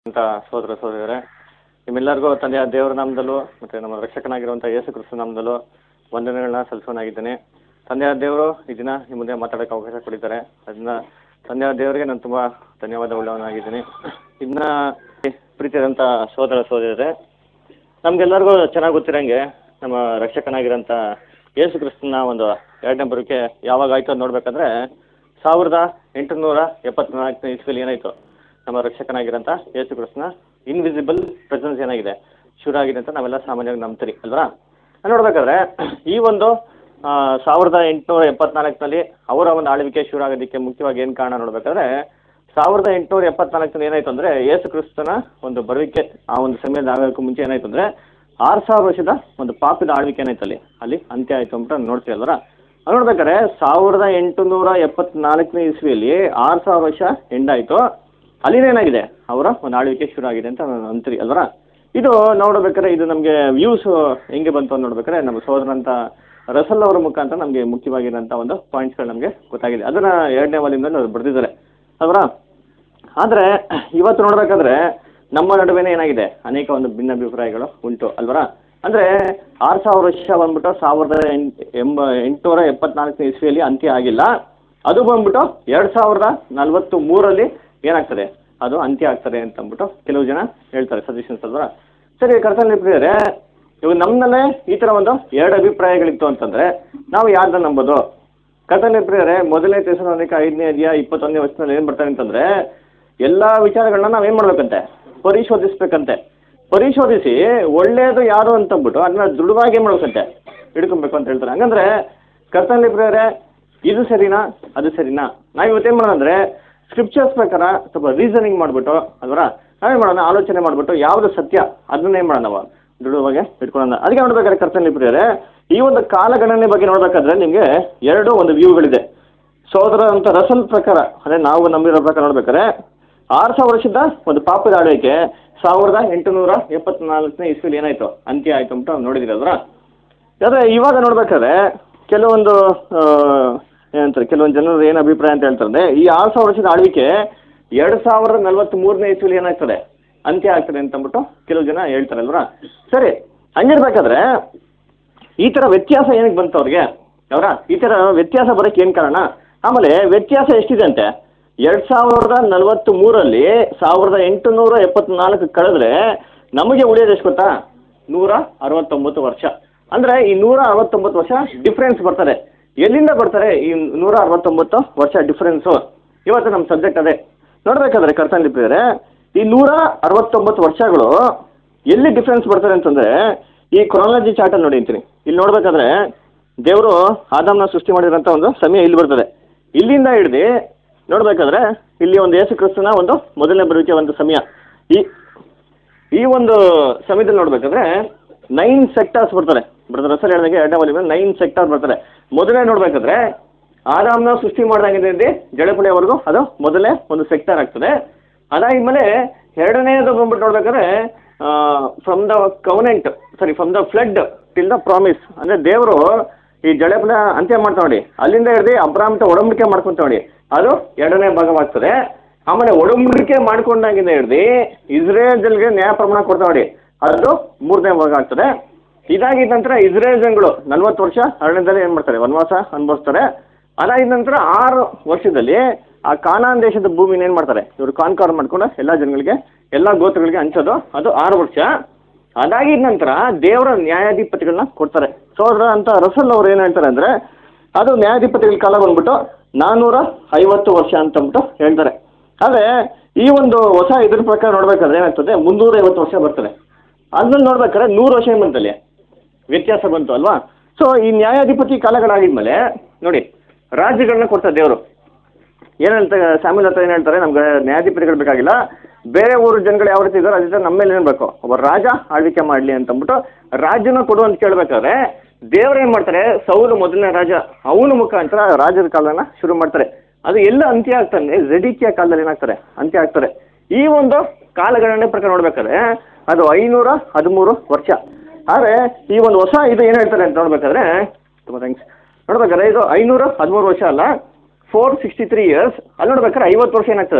ಅಂತ ಸೋದರ ಸೋದರಿಯರೇ ನಿಮ್ಮೆಲ್ಲರಿಗೂ ತಂದೆಯ ದೇವರ ನಾಮದಲ್ಲೂ ಮತ್ತು ನಮ್ಮ ರಕ್ಷಕನಾಗಿರುವಂಥ ಯೇಸು ಕ್ರಿಸ್ತು ನಾಮದಲ್ಲೂ ವಂದನೆಗಳನ್ನ ಸಲ್ಲಿಸೋನಾಗಿದ್ದೇನೆ ತಂದೆಯ ದೇವರು ಈ ದಿನ ನಿಮ್ಮ ಮುಂದೆ ಮಾತಾಡೋಕ್ಕೆ ಅವಕಾಶ ಕೊಟ್ಟಿದ್ದಾರೆ ಅದನ್ನ ತಂದೆಯ ದೇವರಿಗೆ ನಾನು ತುಂಬ ಧನ್ಯವಾದ ಉಳ್ಳವನಾಗಿದ್ದೀನಿ ಇನ್ನು ಪ್ರೀತಿಯಾದಂಥ ಸೋದರ ಸೋದರಿಯರೇ ನಮಗೆಲ್ಲರಿಗೂ ಚೆನ್ನಾಗಿ ಗೊತ್ತಿರಂಗೆ ನಮ್ಮ ರಕ್ಷಕನಾಗಿರೋಂಥ ಯೇಸು ಕ್ರಿಸ್ತನ ಒಂದು ಎರಡನೇ ಬರೋಕೆ ಯಾವಾಗ ಆಯಿತು ಅಂತ ನೋಡ್ಬೇಕಂದ್ರೆ ಸಾವಿರದ ಎಂಟುನೂರ ಎಪ್ಪತ್ನಾಲ್ಕನೇ ಇಸ್ವಿಲಿ ಏನಾಯಿತು ನಮ್ಮ ರಕ್ಷಕನಾಗಿರೋಂಥ ಯೇಸು ಕ್ರಿಸ್ತನ ಇನ್ವಿಸಿಬಲ್ ಪ್ರೆಸೆನ್ಸ್ ಏನಾಗಿದೆ ಶುರು ಆಗಿದೆ ಅಂತ ನಾವೆಲ್ಲ ಸಾಮಾನ್ಯವಾಗಿ ನಂಬ್ತೀರಿ ಅಲ್ವಾ ಅದ್ ನೋಡ್ಬೇಕಾದ್ರೆ ಈ ಒಂದು ಆ, ಸಾವಿರದ ಎಂಟುನೂರ ಎಪ್ಪತ್ನಾಲ್ಕರಲ್ಲಿ ಅವರ ಒಂದು ಆಳ್ವಿಕೆ ಶುರು ಆಗೋದಕ್ಕೆ ಮುಖ್ಯವಾಗಿ ಏನು ಕಾರಣ ನೋಡ್ಬೇಕಾದ್ರೆ ಸಾವಿರದ ಎಂಟುನೂರ ಎಪ್ಪತ್ನಾಲ್ಕರಲ್ಲಿ ಏನಾಯ್ತು ಅಂದ್ರೆ ಯೇಸು ಕ್ರಿಸ್ತನ ಒಂದು ಬರುವಿಕೆ ಆ ಒಂದು ಸಮಯದ ಆಗೋಕ್ಕೂ ಮುಂಚೆ ಏನಾಯ್ತು ಅಂದ್ರೆ ಆರು ಸಾವಿರ ವರ್ಷದ ಒಂದು ಪಾಪದ ಆಳ್ವಿಕೆ ಏನಾಯ್ತು ಅಲ್ಲಿ ಅಲ್ಲಿ ಅಂತ್ಯ ಆಯ್ತು ಅಂತ ನೋಡ್ತೀವಿ ಅಲ್ವರ ಅದು ನೋಡ್ಬೇಕಾದ್ರೆ ಸಾವಿರದ ಎಂಟುನೂರ ಎಪ್ಪತ್ನಾಲ್ಕನೇ ಇಸ್ವಿಯಲ್ಲಿ ಆರು ಸಾವಿರ ವರ್ಷ ಎಂಡಾಯ್ತು ಅಲ್ಲಿನ ಏನಾಗಿದೆ ಅವರ ಒಂದು ಆಳ್ವಿಕೆ ಶುರು ಆಗಿದೆ ಅಂತ ನಾನು ಅಂತೀರಿ ಅಲ್ವರ ಇದು ನೋಡ್ಬೇಕಾದ್ರೆ ಇದು ನಮಗೆ ವ್ಯೂಸ್ ಹೆಂಗೆ ಬಂತು ಅಂತ ನೋಡ್ಬೇಕಾದ್ರೆ ನಮ್ಮ ಸೋದರಂತ ರಸಲ್ ಅವರ ಮುಖಾಂತರ ನಮಗೆ ಮುಖ್ಯವಾಗಿರೋಂಥ ಒಂದು ಪಾಯಿಂಟ್ಸ್ಗಳು ನಮಗೆ ಗೊತ್ತಾಗಿದೆ ಅದನ್ನ ಎರಡನೇ ವಾಲಿಂದ ಅವ್ರು ಬರೆದಿದ್ದಾರೆ ಅಲ್ವರ ಆದರೆ ಇವತ್ತು ನೋಡ್ಬೇಕಾದ್ರೆ ನಮ್ಮ ನಡುವೆನೇ ಏನಾಗಿದೆ ಅನೇಕ ಒಂದು ಭಿನ್ನಾಭಿಪ್ರಾಯಗಳು ಉಂಟು ಅಲ್ವರ ಅಂದರೆ ಆರು ಸಾವಿರ ವರ್ಷ ಬಂದ್ಬಿಟ್ಟು ಸಾವಿರದ ಎಂಟು ಎಂಬ ಎಂಟುನೂರ ಎಪ್ಪತ್ನಾಲ್ಕನೇ ಇಸ್ವಿಯಲ್ಲಿ ಅಂತ್ಯ ಆಗಿಲ್ಲ ಅದು ಬಂದ್ಬಿಟ್ಟು ಎರಡು ಸಾವಿರದ ನಲವತ್ತು ಮೂರಲ್ಲಿ ಏನಾಗ್ತದೆ ಅದು ಅಂತ್ಯ ಆಗ್ತದೆ ಅಂತ ಅಂದ್ಬಿಟ್ಟು ಕೆಲವು ಜನ ಹೇಳ್ತಾರೆ ಸಜೆಷನ್ಸ್ ಅಲ್ವರ ಸರಿ ಕರ್ತನಲ್ಲಿ ಪ್ರಿಯರೇ ಇವಾಗ ನಮ್ಮಲ್ಲೇ ಈ ಥರ ಒಂದು ಎರಡು ಅಭಿಪ್ರಾಯಗಳಿತ್ತು ಅಂತಂದರೆ ನಾವು ಯಾರ್ದನ್ನ ನಂಬೋದು ಕರ್ತನಲ್ಲಿ ಪ್ರಿಯರೇ ಮೊದಲನೇ ತೆಸಲೋನಿಕ ಐದನೇ ಅಧ್ಯಾಯ ಇಪ್ಪತ್ತೊಂದನೇ ವರ್ಷದಲ್ಲಿ ಏನು ಬರ್ತಾರೆ ಅಂತಂದರೆ ಎಲ್ಲ ವಿಚಾರಗಳನ್ನ ನಾವೇನು ಮಾಡ್ಬೇಕಂತೆ ಪರಿಶೋಧಿಸ್ಬೇಕಂತೆ ಪರಿಶೋಧಿಸಿ ಒಳ್ಳೆಯದು ಯಾರು ಅಂತಂದ್ಬಿಟ್ಟು ಅದನ್ನ ದೃಢವಾಗಿ ಏನು ಮಾಡ್ಬೇಕಂತೆ ಹಿಡ್ಕೊಬೇಕು ಅಂತ ಹೇಳ್ತಾರೆ ಹಂಗಂದ್ರೆ ಕರ್ತನಲ್ಲಿ ಪ್ರಿಯರೇ ಇದು ಸರಿನಾ ಅದು ಸರಿನಾ ನಾವು ಇವತ್ತೇನು ಮಾಡೋಣ ಅಂದರೆ ಸ್ಕ್ರಿಪ್ಚರ್ಸ್ ಪ್ರಕಾರ ಸ್ವಲ್ಪ ರೀಸನಿಂಗ್ ಮಾಡಿಬಿಟ್ಟು ಅಲ್ವರ ನಾವೇನು ಮಾಡೋಣ ಆಲೋಚನೆ ಮಾಡಿಬಿಟ್ಟು ಯಾವುದು ಸತ್ಯ ಅದನ್ನ ಏನು ಮಾಡೋಣ ನಾವು ದೃಢವಾಗಿ ಇಟ್ಕೊಳ್ಳೋಣ ಅದಕ್ಕೆ ನೋಡ್ಬೇಕಾದ್ರೆ ಕರ್ತನಲ್ಲಿ ಪ್ರಿಯರೇ ಈ ಒಂದು ಕಾಲಗಣನೆ ಬಗ್ಗೆ ನೋಡ್ಬೇಕಾದ್ರೆ ನಿಮಗೆ ಎರಡು ಒಂದು ವ್ಯೂಗಳಿದೆ ಸೋದರ ಅಂತ ರಸಲ್ ಪ್ರಕಾರ ಅಂದರೆ ನಾವು ನಂಬಿರೋ ಪ್ರಕಾರ ನೋಡ್ಬೇಕಾದ್ರೆ ಆರು ಸಾವಿರ ವರ್ಷದ ಒಂದು ಪಾಪದ ಆಳ್ವಿಕೆ ಸಾವಿರದ ಎಂಟುನೂರ ಎಪ್ಪತ್ನಾಲ್ಕನೇ ಇಸ್ವಿಲಿ ಏನಾಯಿತು ಅಂತ್ಯ ಆಯಿತು ಅಂತ ನೋಡಿದಿರಿ ಅಲ್ವಾ ಆದರೆ ಇವಾಗ ನೋಡ್ಬೇಕಾದ್ರೆ ಕೆಲವೊಂದು ಆ, ಏನಂತಾರೆ ಕೆಲವೊಂದು ಜನರು ಏನು ಅಭಿಪ್ರಾಯ ಅಂತ ಹೇಳ್ತಾರೆ ಈ ಆರು ಸಾವಿರ ವರ್ಷದ ಆಳ್ವಿಕೆ ಎರಡು ಸಾವಿರದ ನಲವತ್ತ್ ಮೂರನೇ ಇಸ್ವಿಲಿ ಏನಾಗ್ತದೆ ಅಂತ್ಯ ಆಗ್ತದೆ ಅಂತ ಅಂದ್ಬಿಟ್ಟು ಕೆಲವು ಜನ ಹೇಳ್ತಾರೆ ಅಲ್ವಾ ಸರಿ ಹಂಗಿರ್ಬೇಕಾದ್ರೆ ಈ ಥರ ವ್ಯತ್ಯಾಸ ಏನಕ್ಕೆ ಬಂತು ಅವ್ರಿಗೆ ಅವರ ಈ ಥರ ವ್ಯತ್ಯಾಸ ಬರೋಕ್ಕೆ ಏನು ಕಾರಣ ಆಮೇಲೆ ವ್ಯತ್ಯಾಸ ಎಷ್ಟಿದೆ ಅಂತೆ ಎರಡು ಸಾವಿರದ ನಲವತ್ತ್ ಮೂರಲ್ಲಿ ಸಾವಿರದ ಎಂಟುನೂರ ಎಪ್ಪತ್ನಾಲ್ಕು ಕಳೆದ್ರೆ ನಮಗೆ ಉಳಿಯೋದು ಎಷ್ಟು ಗೊತ್ತಾ ನೂರ ಅರವತ್ತೊಂಬತ್ತು ವರ್ಷ ಅಂದರೆ ಈ ನೂರ ಅರವತ್ತೊಂಬತ್ತು ವರ್ಷ ಡಿಫ್ರೆನ್ಸ್ ಬರ್ತಾರೆ ಎಲ್ಲಿಂದ ಬರ್ತಾರೆ ಈ ನೂರ ಅರವತ್ತೊಂಬತ್ತು ವರ್ಷ ಡಿಫ್ರೆನ್ಸು ಇವತ್ತು ನಮ್ಮ ಸಬ್ಜೆಕ್ಟ್ ಅದೇ ನೋಡ್ಬೇಕಾದ್ರೆ ಕರ್ತನ್ ಲಿಪಿದರೆ ಈ ನೂರ ಅರವತ್ತೊಂಬತ್ತು ವರ್ಷಗಳು ಎಲ್ಲಿ ಡಿಫ್ರೆನ್ಸ್ ಬರ್ತಾರೆ ಅಂತಂದರೆ ಈ ಕ್ರಾನಲಜಿ ಚಾರ್ಟಲ್ಲಿ ನೋಡಿ ಅಂತೀನಿ ಇಲ್ಲಿ ನೋಡ್ಬೇಕಾದ್ರೆ ದೇವರು ಆದಾಮ್ನ ಸೃಷ್ಟಿ ಮಾಡಿರೋಂಥ ಒಂದು ಸಮಯ ಇಲ್ಲಿ ಬರ್ತದೆ ಇಲ್ಲಿಂದ ಹಿಡ್ದು ನೋಡ್ಬೇಕಾದ್ರೆ ಇಲ್ಲಿ ಒಂದು ಯೇಸು ಕ್ರಿಸ್ತನ ಒಂದು ಮೊದಲನೇ ಬರುವಿಕೆ ಒಂದು ಸಮಯ ಈ ಈ ಒಂದು ಸಮಯದಲ್ಲಿ ನೋಡ್ಬೇಕಾದ್ರೆ ನೈನ್ ಸೆಕ್ಟರ್ಸ್ ಬರ್ತಾರೆ ಬ್ರದರ್ ಹೆಸರು ಹೇಳಿದಾಗೆ ಎರಡನೇ ವಾಲಿ ನೈನ್ ಸೆಕ್ಟರ್ ಬರ್ತಾರೆ ಮೊದಲನೇ ನೋಡ್ಬೇಕಾದ್ರೆ ಆರಾಮ್ನ ಸೃಷ್ಟಿ ಮಾಡಿದಾಗಿದೆ ಜಡಪುಳಿಯವರೆಗೂ ಅದು ಮೊದಲನೇ ಒಂದು ಸೆಕ್ಟರ್ ಆಗ್ತದೆ ಅದಾದ್ಮೇಲೆ ಎರಡನೇದು ಬಂದ್ಬಿಟ್ಟು ನೋಡ್ಬೇಕಾದ್ರೆ from the covenant sorry from the flood till the promise ಅಂದರೆ ದೇವರು ಈ ಜಡಪುಳ ಅಂತ್ಯ ಮಾಡ್ತಾ ನೋಡಿ ಅಲ್ಲಿಂದ ಹಿಡ್ದು ಅಬ್ರಾಮ್ತ ಒಡಂಬಡಿಕೆ ಮಾಡ್ಕೊಂತ ನೋಡಿ ಅದು ಎರಡನೇ ಭಾಗವಾಗ್ತದೆ ಆಮೇಲೆ ಒಡಂಬಡಿಕೆ ಮಾಡ್ಕೊಂಡಾಗಿಂದ ಹಿಡ್ದು ಇಸ್ರೇಲ್ ಜಲ್ಗೆ ನ್ಯಾಯ ಪ್ರಮಾಣ ಕೊಡ್ತಾ ನೋಡಿ ಅದು ಮೂರನೇ ಭಾಗ ಆಗ್ತದೆ ಇದಾಗಿದ ನಂತರ ಇಸ್ರೇಲ್ ಜನಗಳು ನಲ್ವತ್ತು ವರ್ಷ ಅರಣ್ಯದಲ್ಲಿ ಏನು ಮಾಡ್ತಾರೆ ವನವಾಸ ಅನುಭವಿಸ್ತಾರೆ ಅದಾಗಿದ ನಂತರ ಆರು ವರ್ಷದಲ್ಲಿ ಆ ಕಾನಾನ್ ದೇಶದ ಭೂಮಿನ ಏನು ಮಾಡ್ತಾರೆ ಇವರು ಕಾನ್ಕಾರ್ ಮಾಡ್ಕೊಂಡು ಎಲ್ಲ ಜನಗಳಿಗೆ ಎಲ್ಲ ಗೋತ್ರಗಳಿಗೆ ಹಂಚೋದು ಅದು ಆರು ವರ್ಷ ಅದಾಗಿದ ನಂತರ ದೇವರ ನ್ಯಾಯಾಧಿಪತಿಗಳನ್ನ ಕೊಡ್ತಾರೆ ಸೋದರ ಅಂತ ರಸಲ್ ಅವ್ರು ಏನು ಹೇಳ್ತಾರೆ ಅಂದರೆ ಅದು ನ್ಯಾಯಾಧಿಪತಿಗಳ ಕಾಲ ಬಂದ್ಬಿಟ್ಟು ನಾನ್ನೂರ ಐವತ್ತು ವರ್ಷ ಅಂತ ಅಂದ್ಬಿಟ್ಟು ಹೇಳ್ತಾರೆ ಆದರೆ ಈ ಒಂದು ಹೊಸ ಇದ್ರ ಪ್ರಕಾರ ನೋಡ್ಬೇಕಾದ್ರೆ ಏನಾಗ್ತದೆ ಮುನ್ನೂರ ಐವತ್ತು ವರ್ಷ ಬರ್ತದೆ ಅದನ್ನ ನೋಡ್ಬೇಕಾದ್ರೆ ನೂರು ವರ್ಷ ಏನ್ ಬಂತಲ್ಲಿ ವ್ಯತ್ಯಾಸ ಬಂತು ಅಲ್ವಾ ಸೊ ಈ ನ್ಯಾಯಾಧಿಪತಿ ಕಾಲಗಳಾಗಿದ್ಮೇಲೆ ನೋಡಿ ರಾಜ್ಯಗಳನ್ನ ಕೊಡ್ತಾರೆ ದೇವರು ಏನು ಹೇಳ್ತಾರೆ ಸ್ವಾಮಿ ಹತ್ರ ಏನು ಹೇಳ್ತಾರೆ ನಮ್ಗೆ ನ್ಯಾಯಾಧಿಪತಿಗಳು ಬೇಕಾಗಿಲ್ಲ ಬೇರೆ ಊರು ಜನಗಳು ಯಾವ ರೀತಿ ಇದ್ದಾರೆ ಅದ್ರ ನಮ್ಮ ಮೇಲೆ ಏನು ಬೇಕು ಒಬ್ಬ ರಾಜ ಆಳ್ವಿಕೆ ಮಾಡಲಿ ಅಂತಂದ್ಬಿಟ್ಟು ರಾಜ್ಯನ ಕೊಡು ಅಂತ ಕೇಳ್ಬೇಕಾದ್ರೆ ದೇವ್ರು ಏನು ಮಾಡ್ತಾರೆ ಸೌಲು ಮೊದಲನೇ ರಾಜ ಅವನ ಮುಖಾಂತರ ರಾಜರ ಕಾಲನ ಶುರು ಮಾಡ್ತಾರೆ ಅದು ಎಲ್ಲ ಅಂತ್ಯ ಆಗ್ತಾನೆ ರೆಡಿಕಿಯ ಕಾಲದಲ್ಲಿ ಏನಾಗ್ತಾರೆ ಅಂತ್ಯ ಆಗ್ತಾರೆ ಈ ಒಂದು ಕಾಲಗಣನೆ ಪ್ರಕಾರ ನೋಡ್ಬೇಕಾದ್ರೆ ಅದು ಐನೂರ ಹದಿಮೂರು ವರ್ಷ ಆದರೆ ಈ ಒಂದು ಹೊಸ ಇದು ಏನು ಹೇಳ್ತಾರೆ ಅಂತ ನೋಡ್ಬೇಕಾದ್ರೆ ತುಂಬ ಥ್ಯಾಂಕ್ಸ್ ನೋಡ್ಬೇಕಾದ್ರೆ ಇದು ಐನೂರ ಹದಿಮೂರು ವರ್ಷ ಅಲ್ಲ ಫೋರ್ ಸಿಕ್ಸ್ಟಿ ತ್ರೀ ಇಯರ್ಸ್ ಅಲ್ಲಿ ನೋಡ್ಬೇಕಾದ್ರೆ ಐವತ್ತು ವರ್ಷ ಏನಾಗ್ತದೆ ಅಲ್ಲಿ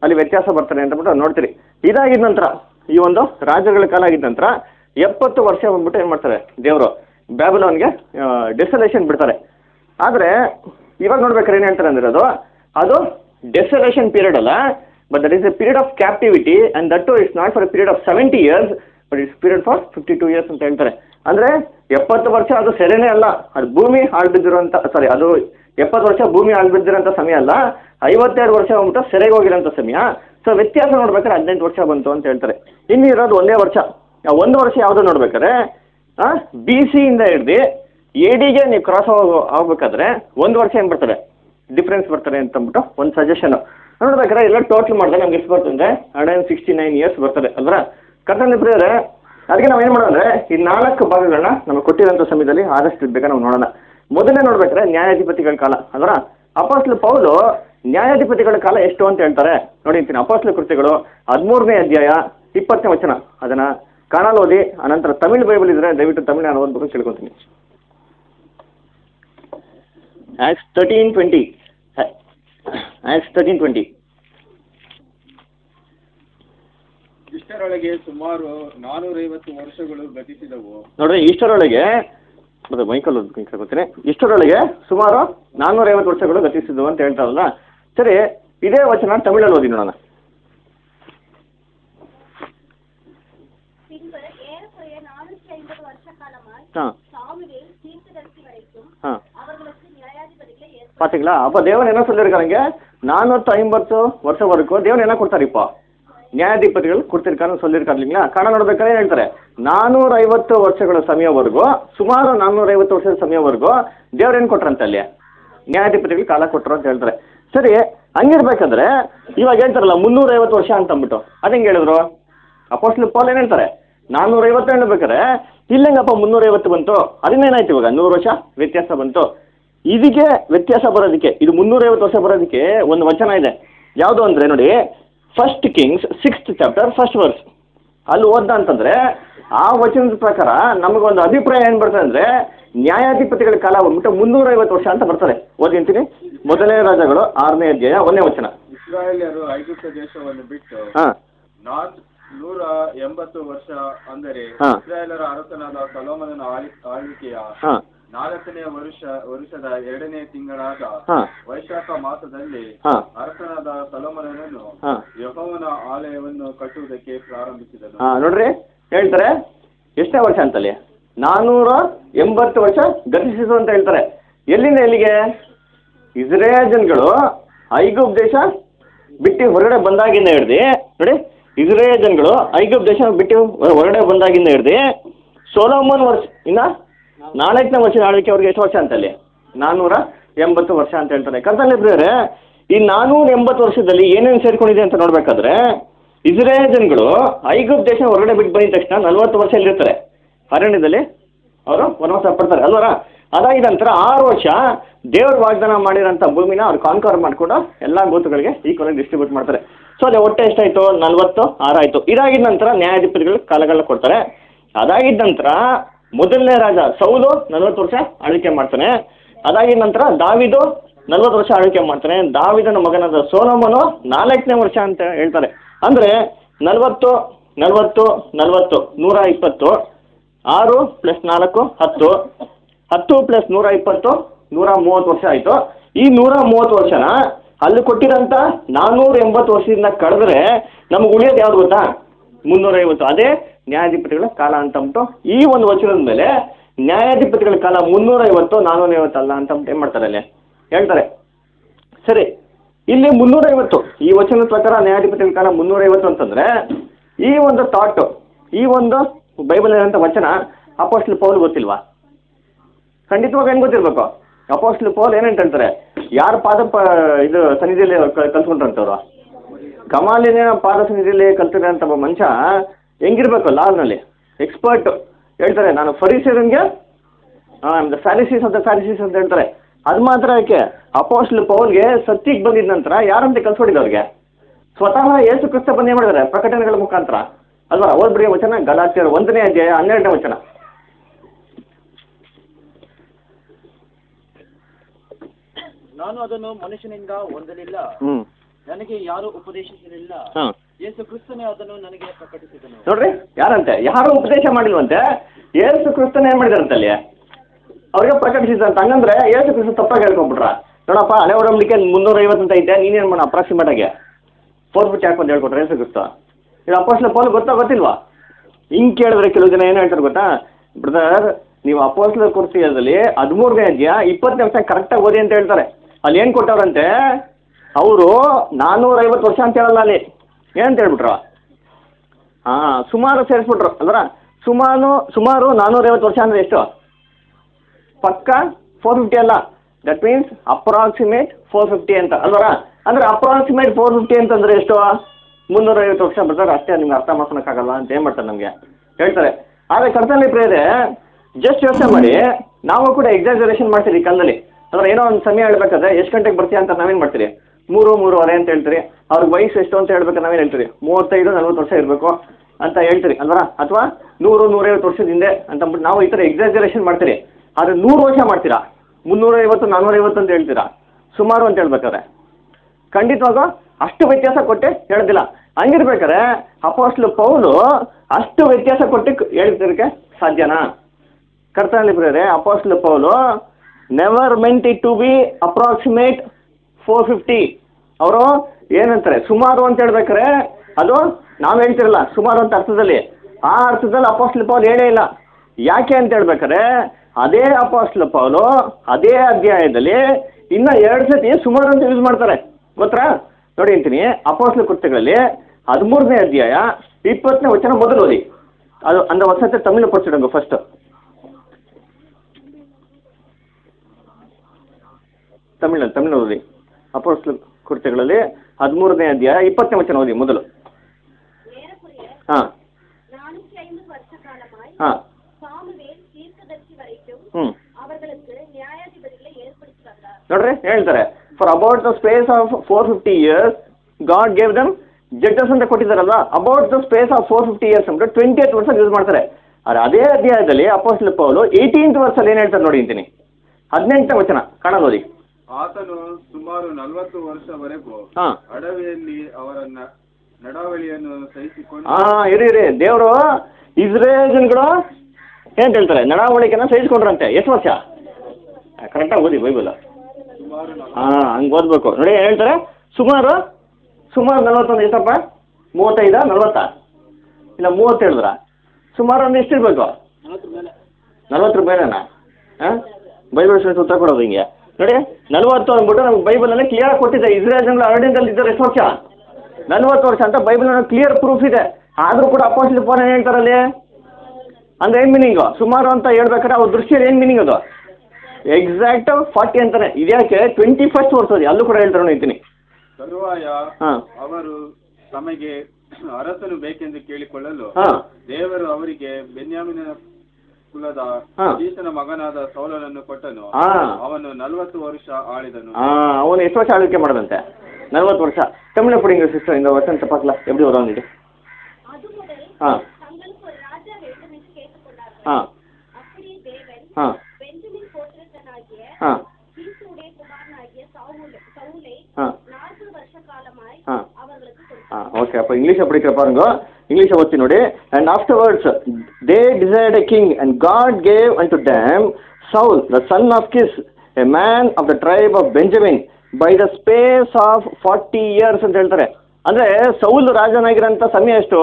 ಅಲ್ಲಿ ವ್ಯತ್ಯಾಸ ಬರ್ತಾರೆ ಅಂತಬಿಟ್ಟು ನೋಡ್ತೀರಿ ಇದಾಗಿದ ನಂತರ ಈ ಒಂದು ರಾಜ್ಯಗಳ ಕಾಲ ಆಗಿದ ನಂತರ ಎಪ್ಪತ್ತು ವರ್ಷ ಬಂದ್ಬಿಟ್ಟು ಏನು ಮಾಡ್ತಾರೆ ದೇವರು ಬ್ಯಾಬಿಲೋನ್ಗೆ ಡೆಸಲೇಷನ್ ಬಿಡ್ತಾರೆ ಆದರೆ ಇವಾಗ ನೋಡ್ಬೇಕಾದ್ರೆ ಏನು ಹೇಳ್ತಾರೆ ಅಂದ್ರೆ ಅದು ಅದು ಡೆಸಲೇಷನ್ ಪೀರಿಯಡ್ ಅಲ್ಲ but that is a period of captivity and that to it's not for a period of seventy years but it's period for fifty two years ಅಂತ ಹೇಳ್ತಾರೆ ಅಂದರೆ ಎಪ್ಪತ್ತು ವರ್ಷ ಅದು ಸೆರೆನೇ ಅಲ್ಲ ಅದು ಭೂಮಿ ಆಳ್ಬಿದ್ದಿರೋಂಥ ಸಾರಿ ಅದು ಎಪ್ಪತ್ತು ವರ್ಷ ಭೂಮಿ ಆಳ್ಬಿದ್ದಿರೋಂಥ ಸಮಯ ಅಲ್ಲ ಐವತ್ತೆರಡು ವರ್ಷ ಹೋಗ್ಬಿಟ್ಟು ಸೆರೆಗೆ ಹೋಗಿರೋಂಥ ಸಮಯ ಸೊ ವ್ಯತ್ಯಾಸ ನೋಡ್ಬೇಕಾದ್ರೆ ಹದಿನೆಂಟು ವರ್ಷ ಬಂತು ಅಂತ ಹೇಳ್ತಾರೆ ಇನ್ನು ಇರೋದು ಒಂದೇ ವರ್ಷ ಆ ಒಂದು ವರ್ಷ ಯಾವುದು ನೋಡ್ಬೇಕಾದ್ರೆ ಬಿ ಸಿಯಿಂದ ಹಿಡ್ದು ಎ ಡಿಗೆ ನೀವು ಕ್ರಾಸ್ ಹೋಗೋ ಆಗ್ಬೇಕಾದ್ರೆ ಒಂದು ವರ್ಷ ಏನು ಬರ್ತಾರೆ ಡಿಫ್ರೆನ್ಸ್ ಬರ್ತಾರೆ ಅಂತ ಅಂದ್ಬಿಟ್ಟು ಒಂದು ಸಜೆಷನ್ ನೋಡ್ಬೇಕಾದ್ರೆ ಎಲ್ಲ ಟೋಟಲ್ ಮಾಡಿದ್ರೆ ನಮ್ಗೆ ಎಷ್ಟು ಬರ್ತಂದ್ರೆ hundred and sixty nine years ಬರ್ತದೆ ಅಲ್ವಾ ಕರ್ತನ ಪ್ರಿಯರೇ ಅದಕ್ಕೆ ನಾವು ಏನು ಮಾಡೋಣ ಈ ನಾಲ್ಕು ಭಾಗಗಳನ್ನ ನಮಗೆ ಕೊಟ್ಟಿರೋಂಥ ಸಮಯದಲ್ಲಿ ಆದಷ್ಟು ಬೇಕಾ ನಾವು ನೋಡೋಣ ಮೊದಲನೇ ನೋಡ್ಬೇಕಾದ್ರೆ ನ್ಯಾಯಾಧಿಪತಿಗಳ ಕಾಲ ಅಲ್ವಾ ಅಪಾಸ್ಲು ಪೌಲು ನ್ಯಾಯಾಧಿಪತಿಗಳ ಕಾಲ ಎಷ್ಟು ಅಂತ ಹೇಳ್ತಾರೆ ನೋಡಿ ಅಂತೀನಿ ಅಪಾಸ್ಲು ಕೃತ್ಯಗಳು ಹದಿಮೂರನೇ ಅಧ್ಯಾಯ ಇಪ್ಪತ್ತನೇ ವಚನ ಅದನ್ನ ಕನ್ನಡ ಓದಿ ಅನಂತರ ತಮಿಳ್ ಬೈಬಲ್ ಇದ್ರೆ ದಯವಿಟ್ಟು ತಮಿಳ್ ನಾನು ಓದ್ಬೇಕು ಅಂತ ತಿಳ್ಕೊತೀನಿ Acts thirteen twenty Acts thirteen twenty ಇಷ್ಟರೊಳಗೆ ಸುಮಾರು ನಾನೂರೈವತ್ತು ವರ್ಷಗಳು ಗತಿಸಿದವು ನೋಡ್ರಿ ಇಷ್ಟರೊಳಗೆ ಮತ್ತೆ ಮೈಕಲ್ ಕೇಳ್ಕೊತೀನಿ ಇಷ್ಟರೊಳಗೆ ಸುಮಾರು ನಾನ್ನೂರೈವತ್ತು ವರ್ಷಗಳು ಗತಿಸಿದ್ವು ಅಂತ ಹೇಳ್ತಾರಲ್ಲ ಸರಿ ಇದೇ ವಚನ ತಮಿಳಲ್ಲಿ ಓದಿ ನೋಡೋಣ பின்பு ஏறக்குறைய நானூற்றி ஐம்பது வருஷ காலமாய் ಹಾಂ சாமுவேல் தீர்க்கதரிசி வரைக்கும் ಹಾಂ அவர்களுக்கு நியாயாதிபதிகளை ஏற்ப பாத்தீங்களா அப்போ தேவன் என்ன சொல்லியிருக்காருங்க நானூற்றி ஐம்பತ್ತು ವರ್ಷ ವರೆಗೂ ದೇವನ್ என்ன ಕೊಡ್ತಾರೆ இப்போ ನ್ಯಾಯಾಧಿಪತಿಗಳು ಕೊಡ್ತಿರ್ತಾರೆ சொல்லியிருக்காரு இல்லைங்களா ಕನ್ನಡ ನೋಡ್ಬೇಕಾದ್ರೆ ಹೇಳ್ತಾರೆ ನಾನೂರ ಐವತ್ತು ವರ್ಷಗಳ ಸಮಯವರೆಗೂ ಸುಮಾರು ನಾನ್ನೂರ ಐವತ್ತು ವರ್ಷದ ಸಮಯವರೆಗೂ ದೇವ್ರು ಏನು ಕೊಟ್ರಂತೆ ಅಲ್ಲಿ ನ್ಯಾಯಾಧಿಪತಿಗಳು ಕಾಲ ಕೊಟ್ಟರು ಅಂತ ಹೇಳ್ತಾರೆ ಸರಿ ಹಂಗಿರ್ಬೇಕಾದ್ರೆ ಇವಾಗ ಹೇಳ್ತಾರಲ್ಲ ಮುನ್ನೂರ ಐವತ್ತು ವರ್ಷ ಅಂತ ಅಂದ್ಬಿಟ್ಟು ಅದು ಹೆಂಗೆ ಹೇಳಿದ್ರು ಅಪೋಸ್ಟ್ಲ್ ಪಾಲ್ ಏನು ಹೇಳ್ತಾರೆ ನಾನ್ನೂರ ಐವತ್ತು ಹೇಳ್ಬೇಕಾರೆ ಇಲ್ಲಂಗಪ್ಪ ಮುನ್ನೂರ ಐವತ್ತು ಬಂತು ಅದನ್ನೇನಾಯ್ತು ಇವಾಗ ನೂರು ವರ್ಷ ವ್ಯತ್ಯಾಸ ಬಂತು ಇದಕ್ಕೆ ವ್ಯತ್ಯಾಸ ಬರೋದಕ್ಕೆ ಇದು ಮುನ್ನೂರೈವತ್ತು ವರ್ಷ ಬರೋದಕ್ಕೆ ಒಂದು ವಚನ ಇದೆ ಯಾವುದು ಅಂದರೆ ನೋಡಿ first Kings sixth chapter first verse ಅಲ್ಲಿ ಓದ್ದ ಅಂತಂದ್ರೆ ಆ ವಚನದ ಪ್ರಕಾರ ನಮಗೊಂದು ಅಭಿಪ್ರಾಯ ಏನು ಬರ್ತದೆ ಅಂದರೆ ನ್ಯಾಯಾಧಿಪತಿಗಳ ಕಾಲ ಬಂದ್ಬಿಟ್ಟು ಮುನ್ನೂರೈವತ್ತು ವರ್ಷ ಅಂತ ಬರ್ತದೆ ಓದಿ ಅಂತೀನಿ ಮೊದಲನೇ ರಾಜಗಳು ಆರನೇ ಅಧ್ಯಾಯ ಒಂದನೇ ವಚನ ಇಸ್ರಾಯೇಲ್ಯರು ಐಗುಪ್ತ ದೇಶವನ್ನು ಬಿಟ್ಟು ಹಾಂ ನಾಲ್ ನೂರ ಎಂಬತ್ತು ವರ್ಷ ಅಂದರೆ ಹಾ. ಇಸ್ರಾಯೇಲರ ಅರಸನಾದ ಸೊಲೋಮನನ ಆಳಿ- ಆಳ್ವಿಕೆಯ ಹಾಂ ನಾಲ್ಕನೇ ವರುಷ ವರುಷದ ಎರಡನೇ ತಿಂಗಳಾದ ಹಾಂ ವೈಶಾಖ ಮಾಸದಲ್ಲಿ ಹಾಂ ಅರಸನಾದ ಸೊಲೋಮನನನ್ನು ಹಾಂ ಯಹೋವನ ಆಲಯವನ್ನು ಕಟ್ಟುವುದಕ್ಕೆ ಪ್ರಾರಂಭಿಸಿದನು ಹಾಂ ನೋಡ್ರಿ ಹೇಳ್ತಾರೆ ಎಷ್ಟನೇ ವರ್ಷ ಅಂತಲ್ಲಿ ನಾನ್ನೂರ ಎಂಬತ್ತು ವರ್ಷ ಗತಿಸಿತು ಅಂತ ಹೇಳ್ತಾರೆ ಎಲ್ಲಿಂದ ಎಲ್ಲಿಗೆ ಇಸ್ರೇಲ್ ಜನಗಳು ಐಗುಪ್ ದೇಶ ಬಿಟ್ಟು ಹೊರಗಡೆ ಬಂದಾಗಿಂದ ಹಿಡ್ದು ನೋಡಿ ಇಸ್ರೇಲ್ ಜನಗಳು ಐಗುಪ್ ದೇಶ ಬಿಟ್ಟು ಹೊರಗಡೆ ಬಂದಾಗಿಂದ ಹಿಡ್ದು ಸೋಲೋಮನ್ ವರ್ಷ ಇನ್ನ ನಾಲ್ಕನೇ ವರ್ಷ ಆಳ್ವಿಕೆ ಅವ್ರಿಗೆ ಎಷ್ಟು ವರ್ಷ ಅಂತಲ್ಲಿ ನಾನ್ನೂರ ಎಂಬತ್ತು ವರ್ಷ ಅಂತ ಹೇಳ್ತಾರೆ ಕರ್ತಲ್ಲಿ ಪ್ರಿಯರೇ ಈ ನಾನ್ನೂರ ಎಂಬತ್ತು ವರ್ಷದಲ್ಲಿ ಏನೇನು ಸೇರ್ಕೊಂಡಿದೆ ಅಂತ ನೋಡ್ಬೇಕಾದ್ರೆ ಇಸ್ರೇಲ್ ಜನಗಳು ಐಗುಪ್ ದೇಶ ಹೊರಗಡೆ ಬಿಟ್ಟು ಬಂದಿದ ತಕ್ಷಣ ನಲ್ವತ್ತು ವರ್ಷ ಇಲ್ಲಿರ್ತಾರೆ ಅರಣ್ಯದಲ್ಲಿ ಅವರು ವನವಾಸ ಪಡ್ತಾರೆ ಅಲ್ವರ ಅದಾಗಿದ ನಂತರ ಆರು ವರ್ಷ ದೇವ್ರ ವಾಗ್ದಾನ ಮಾಡಿರೋಂಥ ಭೂಮಿನ ಅವ್ರು ಕಾನ್ಕವರ್ ಮಾಡಿಕೊಂಡು ಎಲ್ಲ ಗೋತುಗಳಿಗೆ ಈಕ್ವಲ್ ಡಿಸ್ಟ್ರಿಬ್ಯೂಟ್ ಮಾಡ್ತಾರೆ ಸೊ ಅದೇ ಒಟ್ಟೆ ಎಷ್ಟಾಯಿತು ನಲ್ವತ್ತು ಆರಾಯಿತು ಇದಾಗಿದ ನಂತರ ನ್ಯಾಯಾಧಿಪತಿಗಳು ಕಾಲಗಳನ್ನ ಕೊಡ್ತಾರೆ ಅದಾಗಿದ ನಂತರ ಮೊದಲನೇ ರಾಜ ಸೌಲು ನಲ್ವತ್ತು ವರ್ಷ ಆಳ್ವಿಕೆ ಮಾಡ್ತಾನೆ ಅದಾಗಿದ ನಂತರ ದಾವಿದು ನಲ್ವತ್ತು ವರ್ಷ ಆಳ್ವಿಕೆ ಮಾಡ್ತಾನೆ ದಾವಿದನ ಮಗನಾದ ಸೋಲೋಮನು ನಾಲ್ಕನೇ ವರ್ಷ ಅಂತ ಹೇಳ್ತಾರೆ ಅಂದರೆ ನಲ್ವತ್ತು ನಲ್ವತ್ತು ನಲ್ವತ್ತು ನೂರ ಇಪ್ಪತ್ತು ಆರು ಪ್ಲಸ್ ನಾಲ್ಕು ಹತ್ತು ಹತ್ತು ಪ್ಲಸ್ ನೂರ ಇಪ್ಪತ್ತು ನೂರ ಮೂವತ್ತು ವರ್ಷ ಆಯಿತು ಈ ನೂರ ಮೂವತ್ತು ವರ್ಷನ ಅಲ್ಲಿ ಕೊಟ್ಟಿರೋಂಥ ನಾನ್ನೂರ ಎಂಬತ್ತು ವರ್ಷದಿಂದ ಕಳೆದ್ರೆ ನಮಗೆ ಉಳಿಯೋದು ಯಾವ್ದು ಗೊತ್ತಾ ಮುನ್ನೂರೈವತ್ತು ಅದೇ ನ್ಯಾಯಾಧಿಪತಿಗಳ ಕಾಲ ಅಂತ ಅಂದ್ಬಿಟ್ಟು ಈ ಒಂದು ವಚನದ ಮೇಲೆ ನ್ಯಾಯಾಧಿಪತಿಗಳ ಕಾಲ ಮುನ್ನೂರೈವತ್ತು ನಾನ್ನೂರೈವತ್ತು ಅಲ್ಲ ಅಂತ ಅಂದ್ಬಿಟ್ಟು ಏನು ಮಾಡ್ತಾರೆ ಅಲ್ಲಿ ಹೇಳ್ತಾರೆ ಸರಿ ಇಲ್ಲಿ ಮುನ್ನೂರೈವತ್ತು ಈ ವಚನದ ಪ್ರಕಾರ ನ್ಯಾಯಾಧಿಪತಿಗಳ ಕಾಲ ಮುನ್ನೂರೈವತ್ತು ಅಂತಂದ್ರೆ ಈ ಒಂದು ಥಾಟ್ ಈ ಒಂದು ಬೈಬಲ್ ಇರೋಂಥ ವಚನ ಅಪೋಸ್ಟ್ಲ್ ಪೌಲ್ ಗೊತ್ತಿಲ್ವಾ ಖಂಡಿತವಾಗಿ ಏನು ಗೊತ್ತಿರ್ಬೇಕು ಅಪೋಸ್ಟ್ಲ್ ಪೌಲ್ ಏನಂತ ಹೇಳ್ತಾರೆ ಯಾರ ಪಾದ ಪ ಇದು ಸನ್ನಿಧಿಯಲ್ಲಿ ಕಲ್ತ್ಕೊಂಡ್ರಂತವ್ರು ಕಮಾಲಿನ ಪಾದ ಸನ್ನಿಧಿಯಲ್ಲಿ ಕಲ್ತಿರೋಂಥ ಒಬ್ಬ ಮನುಷ್ಯ ಹೆಂಗಿರ್ಬೇಕು ಲಾಲ್ನಲ್ಲಿ ಎಕ್ಸ್ಪರ್ಟ್ ಹೇಳ್ತಾರೆ ನಾನು ಫರೀಸಿಯರಂಗೆ ಹಾಂ the Pharisees of the Pharisees ಅಂತ ಹೇಳ್ತಾರೆ ಅದು ಮಾತ್ರ ಯಾಕೆ ಅಪೋಸ್ಟ್ಲ್ ಪೌಲ್ಗೆ ಸತ್ಯಕ್ಕೆ ಬಂದಿದ ನಂತರ ಯಾರಂತ ಕಲ್ಸ್ಕೊಡಿದ್ದು ಅವ್ರಿಗೆ ಸ್ವತಃ ಯೇಸು ಕ್ರಿಸ್ತ ಬಂದು ಏನು ಮಾಡಿದ್ದಾರೆ ಪ್ರಕಟಣೆಗಳ ಮುಖಾಂತರ ಅಲ್ವಾ ಓದ್ಬಿಡಿ ವಚನ ಗಲಾತ್ಯರು ಒಂದನೇ ಅಧ್ಯಾಯ ಹನ್ನೆರಡನೇ ವಚನ ನಾನು ಅದನ್ನು ಮನುಷ್ಯನಿಂದ ಹೊಂದಲಿಲ್ಲ ಹ್ಞೂ ನನಗೆ ಯಾರು ಉಪದೇಶಿಸಲಿಲ್ಲ ಹಾಂ ಯೇಸು ಕ್ರಿಸ್ತನೇ ಅದನ್ನು ನನಗೆ ಪ್ರಕಟಿಸಿದನು ನೋಡ್ರಿ ಯಾರಂತೆ ಯಾರು ಉಪದೇಶ ಮಾಡಿಲ್ವಂತೆ ಏಸು ಕ್ರಿಸ್ತನ ಏನ್ ಮಾಡಿದಾರಂತೆ ಅಲ್ಲಿ ಅವ್ರಿಗೆ ಪ್ರಕಟಿಸಿದಂತ ಹಂಗಂದ್ರೆ ಏಸು ಕ್ರಿಸ್ತ ತಪ್ಪಾಗಿ ಹೇಳ್ಕೊಂಡ್ಬಿಟ್ರ ನೋಡಪ್ಪ ಹಳೆ ಒಡಂಬಡಿಕೆ ಮುನ್ನೂರ ಐವತ್ತು ಅಂತ ಐತೆ ನೀನೇನ್ ಮಾಡ ಅಪ್ರಾಕ್ಸಿಮೇಟ್ ಆಗಿ ಫೋರ್ ಫಿಫ್ಟಿ ಹಾಕೊಂಡ್ ಹೇಳ್ಕೊಟ್ರೆ ಏಸು ಕ್ರಿಸ್ತ ಇದು ಅಪೋಸ್ಲ ಪೌಲ್ ಗೊತ್ತಾ ಗೊತ್ತಿಲ್ವಾ ಹಿಂಗ್ ಕೇಳಿದ್ರೆ ಕೆಲವು ಜನ ಏನ್ ಹೇಳ್ತಾರೆ ಗೊತ್ತಾ ಬ್ರದರ್ ನೀವು ಅಪೋಸ್ಲ ಕುರ್ತಿಯಲ್ಲಿ ಹದಿಮೂರನೇ ಅಧ್ಯಾಯ ಇಪ್ಪತ್ತನೇ ವರ್ಷ ಕರೆಕ್ಟಾಗಿ ಓದಿ ಅಂತ ಹೇಳ್ತಾರೆ ಅಲ್ಲಿ ಏನ್ ಕೊಟ್ಟವ್ರಂತೆ ಅವರು ನಾನ್ನೂರ ಐವತ್ತು ವರ್ಷ ಅಂತ ಹೇಳಲ್ಲ ಅಲ್ಲಿ ಏನಂತ ಹೇಳ್ಬಿಟ್ರು ಹಾಂ ಸುಮಾರು ಸೇರಿಸ್ಬಿಟ್ರು ಅಲ್ರ ಸುಮಾರು ಸುಮಾರು ನಾನ್ನೂರೈವತ್ತು ವರ್ಷ ಅಂದರೆ ಎಷ್ಟು ಪಕ್ಕ ಫೋರ್ ಫಿಫ್ಟಿ ಅಲ್ಲ that means approximate four fifty ಅಂತ ಅಲ್ವರ ಅಂದರೆ ಅಪ್ರಾಕ್ಸಿಮೇಟ್ ಫೋರ್ ಫಿಫ್ಟಿ ಅಂತಂದರೆ ಎಷ್ಟು ಮುನ್ನೂರೈವತ್ತು ವರ್ಷ ಬರ್ತಾರೆ ಅಷ್ಟೇ ನಿಮ್ಗೆ ಅರ್ಥ ಮಾಡ್ಕೊಳಕ್ಕಾಗಲ್ಲ ಅಂತ ಏನು ಮಾಡ್ತಾರೆ ನಮಗೆ ಹೇಳ್ತಾರೆ ಆದರೆ ಕರ್ತನಲ್ಲಿ ಪ್ರೇರೆ ಜಸ್ಟ್ ಯೋಚನೆ ಮಾಡಿ ನಾವು ಕೂಡ ಎಕ್ಸಾಜರೇಷನ್ ಮಾಡ್ತೀರಿ ಈ ಕಾಲದಲ್ಲಿ ಅಂದ್ರೆ ಏನೋ ಒಂದು ಸಮಯ ಹೇಳ್ಬೇಕಾದ್ರೆ ಎಷ್ಟು ಗಂಟೆಗೆ ಬರ್ತೀಯ ಅಂತ ನಾವೇನು ಮಾಡ್ತೀರಿ ಮೂರು ಮೂರುವರೆ ಅಂತ ಹೇಳ್ತೀರಿ ಅವ್ರಿಗೆ ವಯಸ್ಸು ಎಷ್ಟು ಅಂತ ಹೇಳ್ಬೇಕಾದ್ರೆ ನಾವೇನು ಹೇಳ್ತೀರಿ ಮೂವತ್ತೈದು ನಲ್ವತ್ತು ವರ್ಷ ಇರಬೇಕು ಅಂತ ಹೇಳ್ತೀರಿ ಅಲ್ವರ ಅಥವಾ ನೂರು ನೂರೈವತ್ತು ವರ್ಷದ ಹಿಂದೆ ಅಂತ ಅಂದ್ಬಿಟ್ಟು ನಾವು ಈ ಥರ ಎಕ್ಸಾಜರೇಷನ್ ಮಾಡ್ತೀರಿ ಆದರೆ ನೂರು ವರ್ಷ ಮಾಡ್ತೀರಾ ಮುನ್ನೂರೈವತ್ತು ನಾನ್ನೂರೈವತ್ತು ಅಂತ ಹೇಳ್ತೀರಾ ಸುಮಾರು ಅಂತ ಹೇಳ್ಬೇಕಾದ್ರೆ ಖಂಡಿತವಾಗೂ ಅಷ್ಟು ವ್ಯತ್ಯಾಸ ಕೊಟ್ಟು ಹೇಳೋದಿಲ್ಲ ಹಂಗಿರ್ಬೇಕಾದ್ರೆ ಅಪೋಸ್ಲು ಪೌಲು ಅಷ್ಟು ವ್ಯತ್ಯಾಸ ಕೊಟ್ಟು ಹೇಳ್ತಿರಕ್ಕೆ ಸಾಧ್ಯನಾ ಕರ್ತನಲ್ಲಿ ಪ್ರಿಯರೇ apostle Paul never meant it to be approximate four fifty ಅವರು ಏನಂತಾರೆ ಸುಮಾರು ಅಂತ ಹೇಳ್ಬೇಕಾರೆ ಅದು ನಾವು ಹೇಳ್ತಿರಲ್ಲ ಸುಮಾರು ಅಂತ ಅರ್ಥದಲ್ಲಿ ಆ ಅರ್ಥದಲ್ಲಿ ಅಪೋಸ್ಲು ಪೌಲ್ ಹೇಳೇ ಇಲ್ಲ ಯಾಕೆ ಅಂತ ಹೇಳ್ಬೇಕಾರೆ ಅದೇ ಅಪೋಸ್ಲು ಪೌಲು ಅದೇ ಅಧ್ಯಾಯದಲ್ಲಿ ಇನ್ನ ಎರಡು ಸತಿ ಸುಮಾರು ಅಂತ ಯೂಸ್ ಮಾಡ್ತಾರೆ ಗೊತ್ತಾ ನೋಡಿ ಅಂತೀನಿ ಅಪೋಸ್ಲು ಕೃತ್ಯಗಳಲ್ಲಿ ಹದಿಮೂರನೇ ಅಧ್ಯಾಯ ಇಪ್ಪತ್ತನೇ ವಚನ ಮೊದಲು ಓದಿ ಅದು ಅಂದ ವಸತ್ತೆ ತಮಿಳು ಪಡಿಸಿಡಂಗು ಫಸ್ಟ್ ತಮಿಳು ತಮಿಳು ಓದಿ ಅಪೋಸ್ಲು ಕೃತ್ಯಗಳಲ್ಲಿ ಹದಿಮೂರನೇ ಅಧ್ಯಾಯ ಇಪ್ಪತ್ತನೇ ವಚನ ಓದಿ ಮೊದಲು ஏறக்குறைய ಹಾಂ நானூற்றி ஐம்பது வருஷ காலமாய் ಹಾಂ சாமுவேல் தீர்க்கதரிசி வரைக்கும் ಹ್ಞೂ அவர்களுக்கு நியாயாதிபதிகளை ஏற்படுத்தி வந்தார் ನೋಡ್ರಿ ಹೇಳ್ತಾರೆ for about the space of four fifty years God gave them judges ಅಂತ ಕೊಟ್ಟಿದ್ದಾರಲ್ಲ about the space of four fifty years ಅಂದ್ರೆ ಟ್ವೆಂಟಿ ಏತ್ ವರ್ಷ ಯೂಸ್ ಮಾಡ್ತಾರೆ ಆದರೆ ಅದೇ ಅಧ್ಯಾಯದಲ್ಲಿ ಅಪೋಸ್ಲ್ ಪೌಲು ಏಯ್ಟೀನ್ತ್ ವರ್ಷಲ್ಲಿ ಏನು ಹೇಳ್ತಾರೆ ನೋಡಿ ಅಂತೀನಿ ಹದಿನೆಂಟನೇ ವಚನ ಕಾಣಲ್ ಓದಿ ಆತನು ಸುಮಾರು ನಲವತ್ತು ವರ್ಷವರೆಗೂ ಹಾಂ ಅಡವಿಯಲ್ಲಿ ಅವರ ನ- ನಡವಳಿಯನ್ನು ಸಹಿಸಿಕೊಂಡು ಹಾಂ ಇರಿ ಇರಿ ದೇವರು ಇಸ್ರೇಲ್ ಜನಗಳು ಏನಂತ ಹೇಳ್ತಾರೆ ನಡವಳಿಕೆನ ಸಹಿಸ್ಕೊಂಡ್ರಂತೆ ಎಷ್ಟು ವರ್ಷ ಕರೆಕ್ಟಾಗಿ ಓದಿ ಬೈಬಲ್ ಸುಮಾರು ನಲವತ್ತು ಹಾಂ ಹಂಗೆ ಓದ್ಬೇಕು ನೋಡಿ ಏನ್ ಹೇಳ್ತಾರೆ ಸುಮಾರು ಸುಮಾರು ನಲ್ವತ್ತೊಂದು ಎಷ್ಟಪ್ಪ ಮೂವತ್ತೈದ ನಲ್ವತ್ತಾ ಇಲ್ಲ ಮೂವತ್ತು ಹೇಳಿದ್ರ ಸುಮಾರು ಒಂದು ಎಷ್ಟು ಇರಬೇಕು ನಲ್ವತ್ತರ ಮೇಲೆನಾ ಹಾಂ ಬೈಬಲ್ ಸ್ಟೂಡೆಂಟ್ ಉತ್ತರ ಕೊಡೋದು ಹಿಂಗೆ ನೋಡಿ ನಲ್ವತ್ತು ಅಂದ್ಬಿಟ್ಟು ನಮ್ಗೆ ಬೈಬಲಲ್ಲಿ ಕ್ಲಿಯರ್ ಕೊಟ್ಟಿದೆ ಇಸ್ರೇಲ್ ಜನಗಳು ಅರಣ್ಯದಲ್ಲಿ ಇದ್ದಾರೆ ಎಷ್ಟು ವರ್ಷ ನಲ್ವತ್ತು ವರ್ಷ ಅಂತ ಬೈಬಲ್ ಕ್ಲಿಯರ್ ಪ್ರೂಫ್ ಇದೆ ಆದರೂ ಕೂಡ ಅಪೋಸಿಟ್ ಫೋನ್ ಏನು ಹೇಳ್ತಾರಲ್ಲಿ ಅಂದ್ರೆ ಏನು ಮೀನಿಂಗು ಸುಮಾರು ಅಂತ ಹೇಳ್ಬೇಕಾದ್ರೆ ಅವ್ರ ದೃಷ್ಟಿಯಲ್ಲಿ ಏನು ಮೀನಿಂಗ್ ಅದು ಎಕ್ಸಾಕ್ಟ್ ಫಾರ್ಟಿ ಅಂತಾನೆ ಇದ್ಯಾಕೆ ಟ್ವೆಂಟಿ ಫಸ್ಟ್ ವರ್ಷ ಅದು ಅಲ್ಲೂ ಕೂಡ ಹೇಳ್ತಾರೆ ನೋಡ್ತೀನಿ ತರುವಾಯ ಹಾಂ ಅವರು ತಮಗೆ ಅರಸನು ಬೇಕೆಂದು ಕೇಳಿಕೊಳ್ಳಲು ಹಾಂ ದೇವರು ಅವರಿಗೆ ಬೆನ್ಯಾಮಿನ ಕುಲದ ಹಾ. ಕೀಷನ ಮಗನಾದ ಸೌಲನನ್ನು ಕೊಟ್ಟನು ಹಾ. ಅವನು ನಲವತ್ತು ವರ್ಷ ಆಳಿದನು ಹಾಂ ಅವನು ಎಷ್ಟು ವರ್ಷ ಆಳ್ವಿಕೆ ಮಾಡೋದಂತೆ ನಲ್ವತ್ತು ವರ್ಷ ತಮಿಳು ಪುಡಿಂಗ್ ಸಿಸ್ಟರ್ இந்த வருஷம் தப்பாக்கல எப்படி வரும் இது அது முதல் ஆ தங்களுக்கு ஒரு ராஜா வேண்டும் என்று கேட்டுக்கொண்டார்கள் ஆ அப்படியே தேவன் ஆ பெஞ்சமின் கோத்திரத்தனாகிய ஆ கீசுடைய குமாரனாகிய சவுல் சவுலை ஆ நாற்பது வருஷ காலமாய் ஆ அவர்களுக்கு கொடுத்தார் ಹಾಂ ಓಕೆ ಅಪ್ಪ ಇಂಗ್ಲೀಷ್ படிக்கிற பாருங்க ಇಂಗ್ಲೀಷ್ ಓದ್ತೀನಿ ನೋಡಿ and afterwards they desired a king and God gave unto them Saul the son of Kish a man of the tribe of Benjamin by the space of forty years ಅಂತ ಹೇಳ್ತಾರೆ ಅಂದರೆ Saul ರಾಜನಾಗಿರೋಂಥ ಸಮಯ ಎಷ್ಟು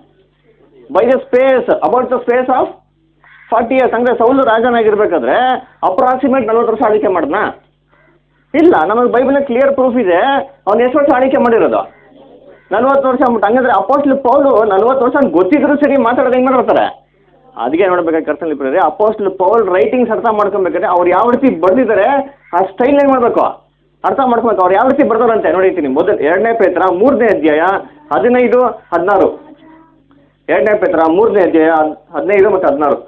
by the space about the space of forty years ಅಂದರೆ Saul ರಾಜನಾಗಿರ್ಬೇಕಾದ್ರೆ approximate ನಲ್ವತ್ತು ವರ್ಷ ಆಳ್ವಿಕೆ ಮಾಡಿದ್ನಾ ಇಲ್ಲ ನಮಗೆ ಬೈಬಲ್ ಕ್ಲಿಯರ್ ಪ್ರೂಫ್ ಇದೆ ಅವ್ನು ಎಷ್ಟು ವರ್ಷ ಆಳ್ವಿಕೆ ಮಾಡಿರೋದು ನಲ್ವತ್ತು ವರ್ಷ ಅಂದ್ಬಿಟ್ಟು ಹಂಗಂದ್ರೆ ಅಪೋಸ್ಲ್ ಪೌಲು ನಲ್ವತ್ತು ವರ್ಷ ಅಂತ ಗೊತ್ತಿದ್ರು ಸರಿ ಮಾತಾಡೋದು ಹೆಂಗೆ ಮಾಡ್ತಾರೆ ಅದಕ್ಕೆ ನೋಡ್ಬೇಕಾದ್ರೆ ಕರ್ತನಲ್ಲಿ ಇಬ್ಬರೇ ಅಪೋಸ್ಲ್ ಪೌಲ್ ರೈಟಿಂಗ್ಸ್ ಅರ್ಥ ಮಾಡ್ಕೊಬೇಕಾದ್ರೆ ಅವ್ರು ಯಾವ ರೀತಿ ಬರೆದಿದ್ದಾರೆ ಆ ಸ್ಟೈಲ್ ಏನು ಮಾಡಬೇಕು ಅರ್ಥ ಮಾಡ್ಕೊಬೇಕು ಅವ್ರು ಯಾವ ರೀತಿ ಬರ್ದವ್ರಂತೆ ನೋಡಿರ್ತೀನಿ ಮೊದಲು ಎರಡನೇ ಪೇತ್ರ ಮೂರನೇ ಅಧ್ಯಾಯ ಹದಿನೈದು ಹದಿನಾರು ಎರಡನೇ ಪೇತ್ರ ಮೂರನೇ ಅಧ್ಯಾಯ ಹದ್- ಹದಿನೈದು ಮತ್ತು ಹದಿನಾರು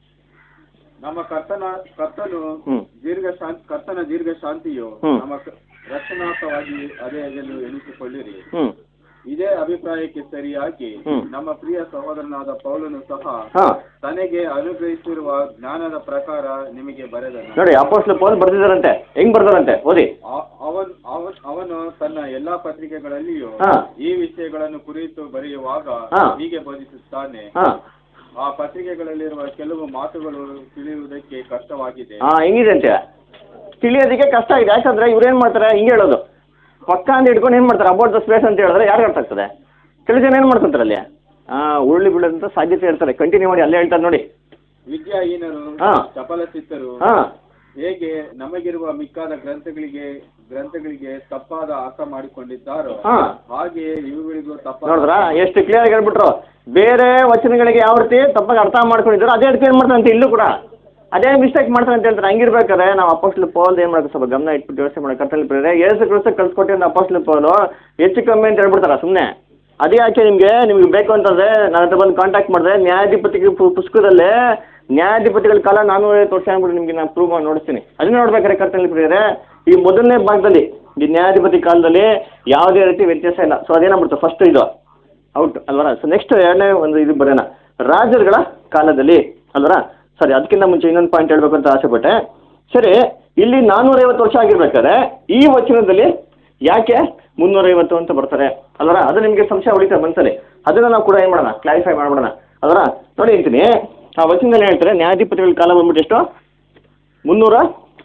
ನಮ್ಮ ಕರ್ತನ ಕರ್ತನು ಹ್ಮ್. ದೀರ್ಘ ಶಾಂತಿ ಕರ್ತನ ದೀರ್ಘ ಶಾಂತಿಯು ಹ್ಮ್. ನಮ್ಮ ಕ- ರಕ್ಷಣಾರ್ಥವಾಗಿ ಅದೇ ಎಂದು ಎನಿಸಿಕೊಳ್ಳಿರಿ ಹ್ಞೂ ಇದೇ ಅಭಿಪ್ರಾಯಕ್ಕೆ ಸರಿಯಾಗಿ ಹ್ಮ್. ನಮ್ಮ ಪ್ರಿಯ ಸಹೋದರನಾದ ಪೌಲನು ಸಹ ಹಾಂ ತನಗೆ ಅನುಗ್ರಹಿಸಿರುವ ಜ್ಞಾನದ ಪ್ರಕಾರ ನಿಮಗೆ ಬರೆದನು ನೋಡಿ ಅಪೋಸ್ಲ ಪೌಲ್ ಬರ್ದಿದ್ದಾರಂತೆ ಹೆಂಗ್ ಬರ್ದಾರಂತೆ ಓದಿ ಆ- ಅವನ್ ಅವನ್ ಅವನು ತನ್ನ ಎಲ್ಲಾ ಪತ್ರಿಕೆಗಳಲ್ಲಿಯೂ ಹಾ. ಈ ವಿಷಯಗಳನ್ನು ಕುರಿತು ಬರೆಯುವಾಗ ಹಾ. ಹೀಗೆ ಬೋಧಿಸುತ್ತಾನೆ ಹಾಂ ಆ ಪತ್ರಿಕೆಗಳಲ್ಲಿರುವ ಕೆಲವು ಮಾತುಗಳು ತಿಳಿಯುವುದಕ್ಕೆ ಕಷ್ಟವಾಗಿದೆ ಹಾಂ ಹೆಂಗಿದೆ ಅಂತೆ ತಿಳಿಯೋದಕ್ಕೆ ಕಷ್ಟ ಇದೆ ಯಾಕಂದ್ರೆ ಇವ್ರು ಏನು ಮಾಡ್ತಾರೆ ಹಿಂಗೆ ಹೇಳೋದು ಪಕ್ಕ ಅಂತ ಇಟ್ಕೊಂಡು ಏನು ಮಾಡ್ತಾರೆ ಅಬೌಟ್ ದ ಸ್ಪೇಸ್ ಅಂತ ಹೇಳಿದ್ರೆ ಯಾರಿಗೆ ಅರ್ಥ ಆಗ್ತದೆ ಕೆಲವು ಜನ ಏನು ಮಾಡ್ಕೊಂತಾರೆ ಅಲ್ಲಿ ಹಾಂ ಉರುಳಿ ಬೀಳೋದಂತ ಸಾಧ್ಯತೆ ಇರ್ತಾರೆ ಕಂಟಿನ್ಯೂ ಮಾಡಿ ಅಲ್ಲೇ ಹೇಳ್ತಾರೆ ನೋಡಿ ವಿದ್ಯಾಹೀನರು ಹಾ. ಚಪಲಚಿತ್ತರು ಹಾಂ ಹೇಗೆ ನಮಗಿರುವ ಮಿಕ್ಕಾದ ಗ್ರಂಥಗಳಿಗೆ ಗ್ರಂಥಗಳಿಗೆ ತಪ್ಪಾದ ಅರ್ಥ ಮಾಡಿಕೊಂಡಿದ್ದಾರೋ ಹಾಂ ಹಾಗೆಯೇ ಇವುಗಳಿಗೂ ತಪ್ಪಾದ ನೋಡಿದ್ರಾ ಎಷ್ಟು ಕ್ಲಿಯರ್ ಆಗಿ ಹೇಳ್ಬಿಟ್ರು ಬೇರೆ ವಚನಗಳಿಗೆ ಯಾವ ರೀತಿ ತಪ್ಪಾಗಿ ಅರ್ಥ ಮಾಡ್ಕೊಂಡಿದ್ರು ಅದೇ ರೀತಿ ಏನು ಮಾಡ್ತಾನಂತೆ ಇಲ್ಲೂ ಕೂಡ ಅದೇ ಮಿಸ್ಟೇಕ್ ಮಾಡ್ತಾನೆ ಅಂತ ಹೇಳ್ತಾರೆ ಹಂಗಿರ್ಬೇಕಾದ್ರೆ ನಾವು ಅಪೋಸ್ಟ್ಲ್ ಪೌಲ್ ಏನು ಮಾಡೋದು ಸ್ವಲ್ಪ ಗಮನ ಇಟ್ಬಿಟ್ಟು ಯೋಚನೆ ಮಾಡಿ ಕರ್ತಲ್ಲಿ ಪ್ರೇರೆ ಏಸು ಕ್ರಿಸ್ತ ಕಳ್ಸಿಕೊಟ್ಟಿದ್ದ ಅಪೋಸ್ಟ್ಲ್ ಪೌಲು ಹೆಚ್ಚು ಕಮ್ಮಿ ಅಂತ ಹೇಳ್ಬಿಡ್ತಾರ ಸುಮ್ಮನೆ ಅದೇ ಯಾಕೆ ನಿಮಗೆ ನಿಮ್ಗೆ ಬೇಕು ಅಂತಂದ್ರೆ ನನ್ನ ಹತ್ರ ಬಂದು ಕಾಂಟ್ಯಾಕ್ಟ್ ಮಾಡಿದ್ರೆ ನ್ಯಾಯಾಧಿಪತಿಗೆ ಪು- ಪುಸ್ತಕದಲ್ಲೇ ನ್ಯಾಯಾಧಿಪತಿಗಳ ಕಾಲ ನಾನ್ನೂರೈವತ್ತು ವರ್ಷ ಅಂದ್ಬಿಟ್ಟು ನಿಮಗೆ ನಾನು ಪ್ರೂವ್ ಮಾಡಿ ನೋಡ್ತೀನಿ ಅದನ್ನ ನೋಡ್ಬೇಕಾದ್ರೆ ಕರ್ತಲ್ಲಿ ಪ್ರಿಯರೇ ಈ ಮೊದಲನೇ ಭಾಗದಲ್ಲಿ ಈ ನ್ಯಾಯಾಧಿಪತಿ ಕಾಲದಲ್ಲಿ ಯಾವುದೇ ರೀತಿ ವ್ಯತ್ಯಾಸ ಇಲ್ಲ ಸೊ ಅದೇನಾಗ್ಬಿಡ್ತು ಫಸ್ಟ್ ಇದು ಔಟ್ ಅಲ್ವರ ಸೊ ನೆಕ್ಸ್ಟ್ ಎರಡನೇ ಒಂದು ಇದು ಬರೋಣ ರಾಜರುಗಳ ಕಾಲದಲ್ಲಿ ಅಲ್ವರ ಸರಿ ಅದಕ್ಕಿಂತ ಮುಂಚೆ ಇನ್ನೊಂದು ಪಾಯಿಂಟ್ ಹೇಳ್ಬೇಕು ಅಂತ ಆಸೆ ಪಟ್ಟೆ ಸರಿ ಇಲ್ಲಿ ನಾನ್ನೂರೈವತ್ತು ವರ್ಷ ಆಗಿರ್ಬೇಕಾದ್ರೆ ಈ ವಚನದಲ್ಲಿ ಯಾಕೆ ಮುನ್ನೂರೈವತ್ತು ಅಂತ ಬರ್ತಾರೆ ಅಲ್ವರ ಅದು ನಿಮಗೆ ಸಂಶಯ ಉಳಿತಾ ಮನಸ್ಸಲ್ಲಿ ಅದನ್ನು ನಾವು ಕೂಡ ಏನು ಮಾಡೋಣ ಕ್ಲಾರಿಫೈ ಮಾಡ್ಬಿಡೋಣ ಅಲ್ವರ ನೋಡಿ ಅಂತೀನಿ ಆ ವಚನದಲ್ಲಿ ಹೇಳ್ತಾರೆ ನ್ಯಾಯಾಧಿಪತಿಗಳ ಕಾಲ ಬಂದ್ಬಿಟ್ಟು ಎಷ್ಟು ಮುನ್ನೂರ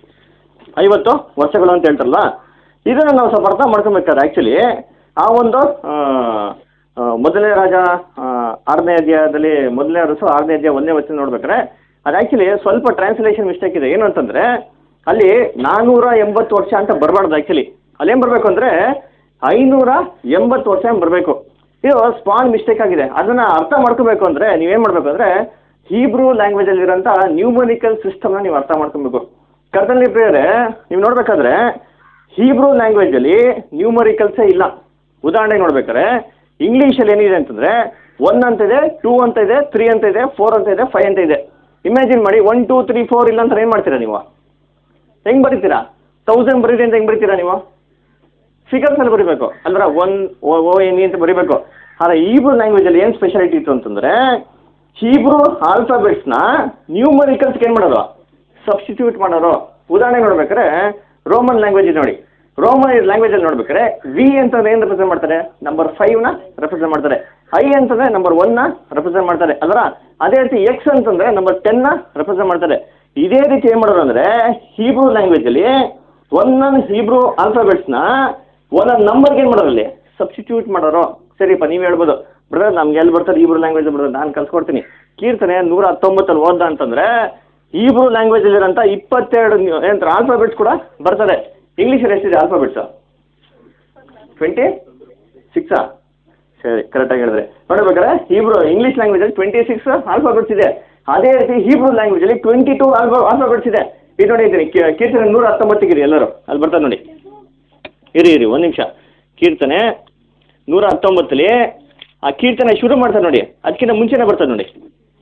ಐವತ್ತು ವರ್ಷಗಳು ಅಂತ ಹೇಳ್ತಾರಲ್ಲ ಇದನ್ನು ನಾವು ಸ್ವಲ್ಪ ಅರ್ಥ ಮಾಡ್ಕೊಬೇಕಾದ್ರೆ ಆ್ಯಕ್ಚುಲಿ ಆ ಒಂದು ಆ, ಆ, ಮೊದಲನೇ ರಾಜ ಆ, ಆರನೇ ಅಧ್ಯಾಯದಲ್ಲಿ ಮೊದಲನೇ ಅರಸು ಆರನೇ ಅಧ್ಯಾಯ ಒಂದನೇ ವಚನ ನೋಡ್ಬೇಕಾದ್ರೆ ಅದು ಆ್ಯಕ್ಚುಲಿ ಸ್ವಲ್ಪ ಟ್ರಾನ್ಸ್ಲೇಷನ್ ಮಿಸ್ಟೇಕ್ ಇದೆ ಏನು ಅಂತಂದರೆ ಅಲ್ಲಿ ನಾನ್ನೂರ ಎಂಬತ್ತು ವರ್ಷ ಅಂತ ಬರಬಾರ್ದು ಆ್ಯಕ್ಚುಲಿ ಅಲ್ಲೇನು ಬರಬೇಕು ಅಂದರೆ ಐನೂರ ಎಂಬತ್ತು ವರ್ಷ ಬರಬೇಕು ಇದು ಸ್ಪಾನ್ ಮಿಸ್ಟೇಕ್ ಆಗಿದೆ ಅದನ್ನು ಅರ್ಥ ಮಾಡ್ಕೋಬೇಕು ಅಂದರೆ ನೀವೇನು ಮಾಡಬೇಕು ಅಂದರೆ ಹೀಬ್ರೂ ಲ್ಯಾಂಗ್ವೇಜಲ್ಲಿರೋಂಥ ನ್ಯೂಮರಿಕಲ್ ಸಿಸ್ಟಮ್ನ ನೀವು ಅರ್ಥ ಮಾಡ್ಕೊಬೇಕು ಕರ್ತನಲ್ಲಿ ಪ್ರಿಯರೇ ನೀವು ನೋಡ್ಬೇಕಾದ್ರೆ ಹೀಬ್ರೂ ಲ್ಯಾಂಗ್ವೇಜಲ್ಲಿ ನ್ಯೂಮರಿಕಲ್ಸೇ ಇಲ್ಲ ಉದಾಹರಣೆಗೆ ನೋಡ್ಬೇಕಾದ್ರೆ ಇಂಗ್ಲೀಷಲ್ಲಿ ಏನಿದೆ ಅಂತಂದರೆ ಒನ್ ಅಂತ ಇದೆ ಟೂ ಅಂತ ಇದೆ ತ್ರೀ ಅಂತ ಇದೆ ಫೋರ್ ಅಂತ ಇದೆ ಫೈವ್ ಅಂತ ಇದೆ ಇಮ್ಯಾಜಿನ್ ಮಾಡಿ ಒನ್ ಟೂ ತ್ರೀ ಫೋರ್ ಇಲ್ಲ ಅಂತ ಏನು ಮಾಡ್ತೀರಾ ನೀವು ಹೆಂಗೆ ಬರೀತೀರಾ ತೌಸಂಡ್ ಬರೀರಿ ಅಂತ ಹೆಂಗೆ ಬರೀತೀರಾ ನೀವು ಫಿಗರ್ಸಲ್ಲಿ ಬರೀಬೇಕು ಅಲ್ವರ one O O N E ಅಂತ ಬರೀಬೇಕು ಆದರೆ ಈಬ್ರೂ ಲ್ಯಾಂಗ್ವೇಜಲ್ಲಿ ಏನು ಸ್ಪೆಷಾಲಿಟಿ ಇತ್ತು ಅಂತಂದರೆ ಹೀಬ್ರೂ ಆಲ್ಫಾಬೆಟ್ಸ್ನ ನ್ಯೂಮರಿಕಲ್ಸ್ಗೆ ಏನು ಮಾಡೋದು ಸಬ್ಸ್ಟಿಟ್ಯೂಟ್ ಮಾಡೋರು ಉದಾಹರಣೆ ನೋಡ್ಬೇಕಾದ್ರೆ ರೋಮನ್ ಲ್ಯಾಂಗ್ವೇಜ್ ನೋಡಿ ರೋಮನ್ ಲ್ಯಾಂಗ್ವೇಜಲ್ಲಿ ನೋಡ್ಬೇಕಾದ್ರೆ ವಿ ಅಂತಂದ್ರೆ ಏನು ರೆಪ್ರೆಸೆಂಟ್ ಮಾಡ್ತಾರೆ ನಂಬರ್ ಫೈವ್ನ ರೆಪ್ರೆಸೆಂಟ್ ಮಾಡ್ತಾರೆ ಐ ಅಂತಂದ್ರೆ ನಂಬರ್ ಒನ್ನ ರೆಪ್ರೆಸೆಂಟ್ ಮಾಡ್ತಾರೆ ಅಲ್ವರ ಅದೇ ರೀತಿ ಎಕ್ಸ್ ಅಂತಂದ್ರೆ ನಂಬರ್ ಟೆನ್ನ ರೆಪ್ರೆಸೆಂಟ್ ಮಾಡ್ತಾರೆ ಇದೇ ರೀತಿ ಏನು ಮಾಡೋರು ಅಂದರೆ ಹೀಬ್ರೂ ಲ್ಯಾಂಗ್ವೇಜಲ್ಲಿ ಒಂದೊಂದು ಹೀಬ್ರೂ ಆಲ್ಫಾಬೆಟ್ಸ್ನ ಒಂದೊಂದು ನಂಬರ್ಗೆ ಏನು ಮಾಡೋರು ಅಲ್ಲಿ ಸಬ್ಸ್ಟಿಟ್ಯೂಟ್ ಮಾಡೋರು ಸರಿಪ್ಪ ನೀವು ಹೇಳ್ಬೋದು ಬ್ರದರ್ ನಮ್ಗೆ ಎಲ್ಲಿ ಬರ್ತಾರೆ ಈಬ್ರೂ ಲ್ಯಾಂಗ್ವೇಜ್ ಬ್ರದರ್ ನಾನು ಕಲ್ಸ್ಕೊಡ್ತೀನಿ ಕೀರ್ತನೆ ನೂರ ಹತ್ತೊಂಬತ್ತಲ್ಲಿ ಓದ್ದ ಅಂತಂದ್ರೆ ಈಬ್ರೂ ಲ್ಯಾಂಗ್ವೇಜಲ್ಲಿರೋಂಥ ಇಪ್ಪತ್ತೆರಡು ಏನಂತಾರೆ ಆಲ್ಫಾಬೆಟ್ಸ್ ಕೂಡ ಬರ್ತದೆ ಇಂಗ್ಲೀಷಲ್ಲಿ ಎಷ್ಟಿದೆ ಆಲ್ಫಾಬೆಟ್ಸು ಟ್ವೆಂಟಿ ಸಿಕ್ಸಾ ಸರಿ ಕರೆಕ್ಟಾಗಿ ಹೇಳಿದ್ರೆ ನೋಡ್ಬೇಕಾದ್ರೆ ಹೀಬ್ರೂ ಇಂಗ್ಲೀಷ್ ಲ್ಯಾಂಗ್ವೇಜಲ್ಲಿ ಟ್ವೆಂಟಿ ಸಿಕ್ಸ್ ಆಲ್ಫಾಬೆಟ್ಸ್ ಇದೆ ಅದೇ ರೀತಿ ಹೀಬ್ರೂ ಲ್ಯಾಂಗ್ವೇಜಲ್ಲಿ ಟ್ವೆಂಟಿ ಟೂ ಆಲ್ಫಾ ಆಲ್ಫಾಬೆಟ್ಸ್ ಇದೆ ಇದು ನೋಡಿ ಇದ್ದೀನಿ ಕೀ- ಕೀರ್ತನೆ ನೂರ ಹತ್ತೊಂಬತ್ತಿಗಿರಿ ಎಲ್ಲರೂ ಅಲ್ಲಿ ಬರ್ತದೆ ನೋಡಿ ಇರಿ ಇರಿ ಒಂದು ನಿಮಿಷ ಕೀರ್ತನೆ ನೂರ ಹತ್ತೊಂಬತ್ತಲ್ಲಿ ಆ ಕೀರ್ತನೆ ಶುರು ಮಾಡ್ತಾರೆ ನೋಡಿ ಅದಕ್ಕಿಂತ ಮುಂಚೆನೇ ಬರ್ತದೆ ನೋಡಿ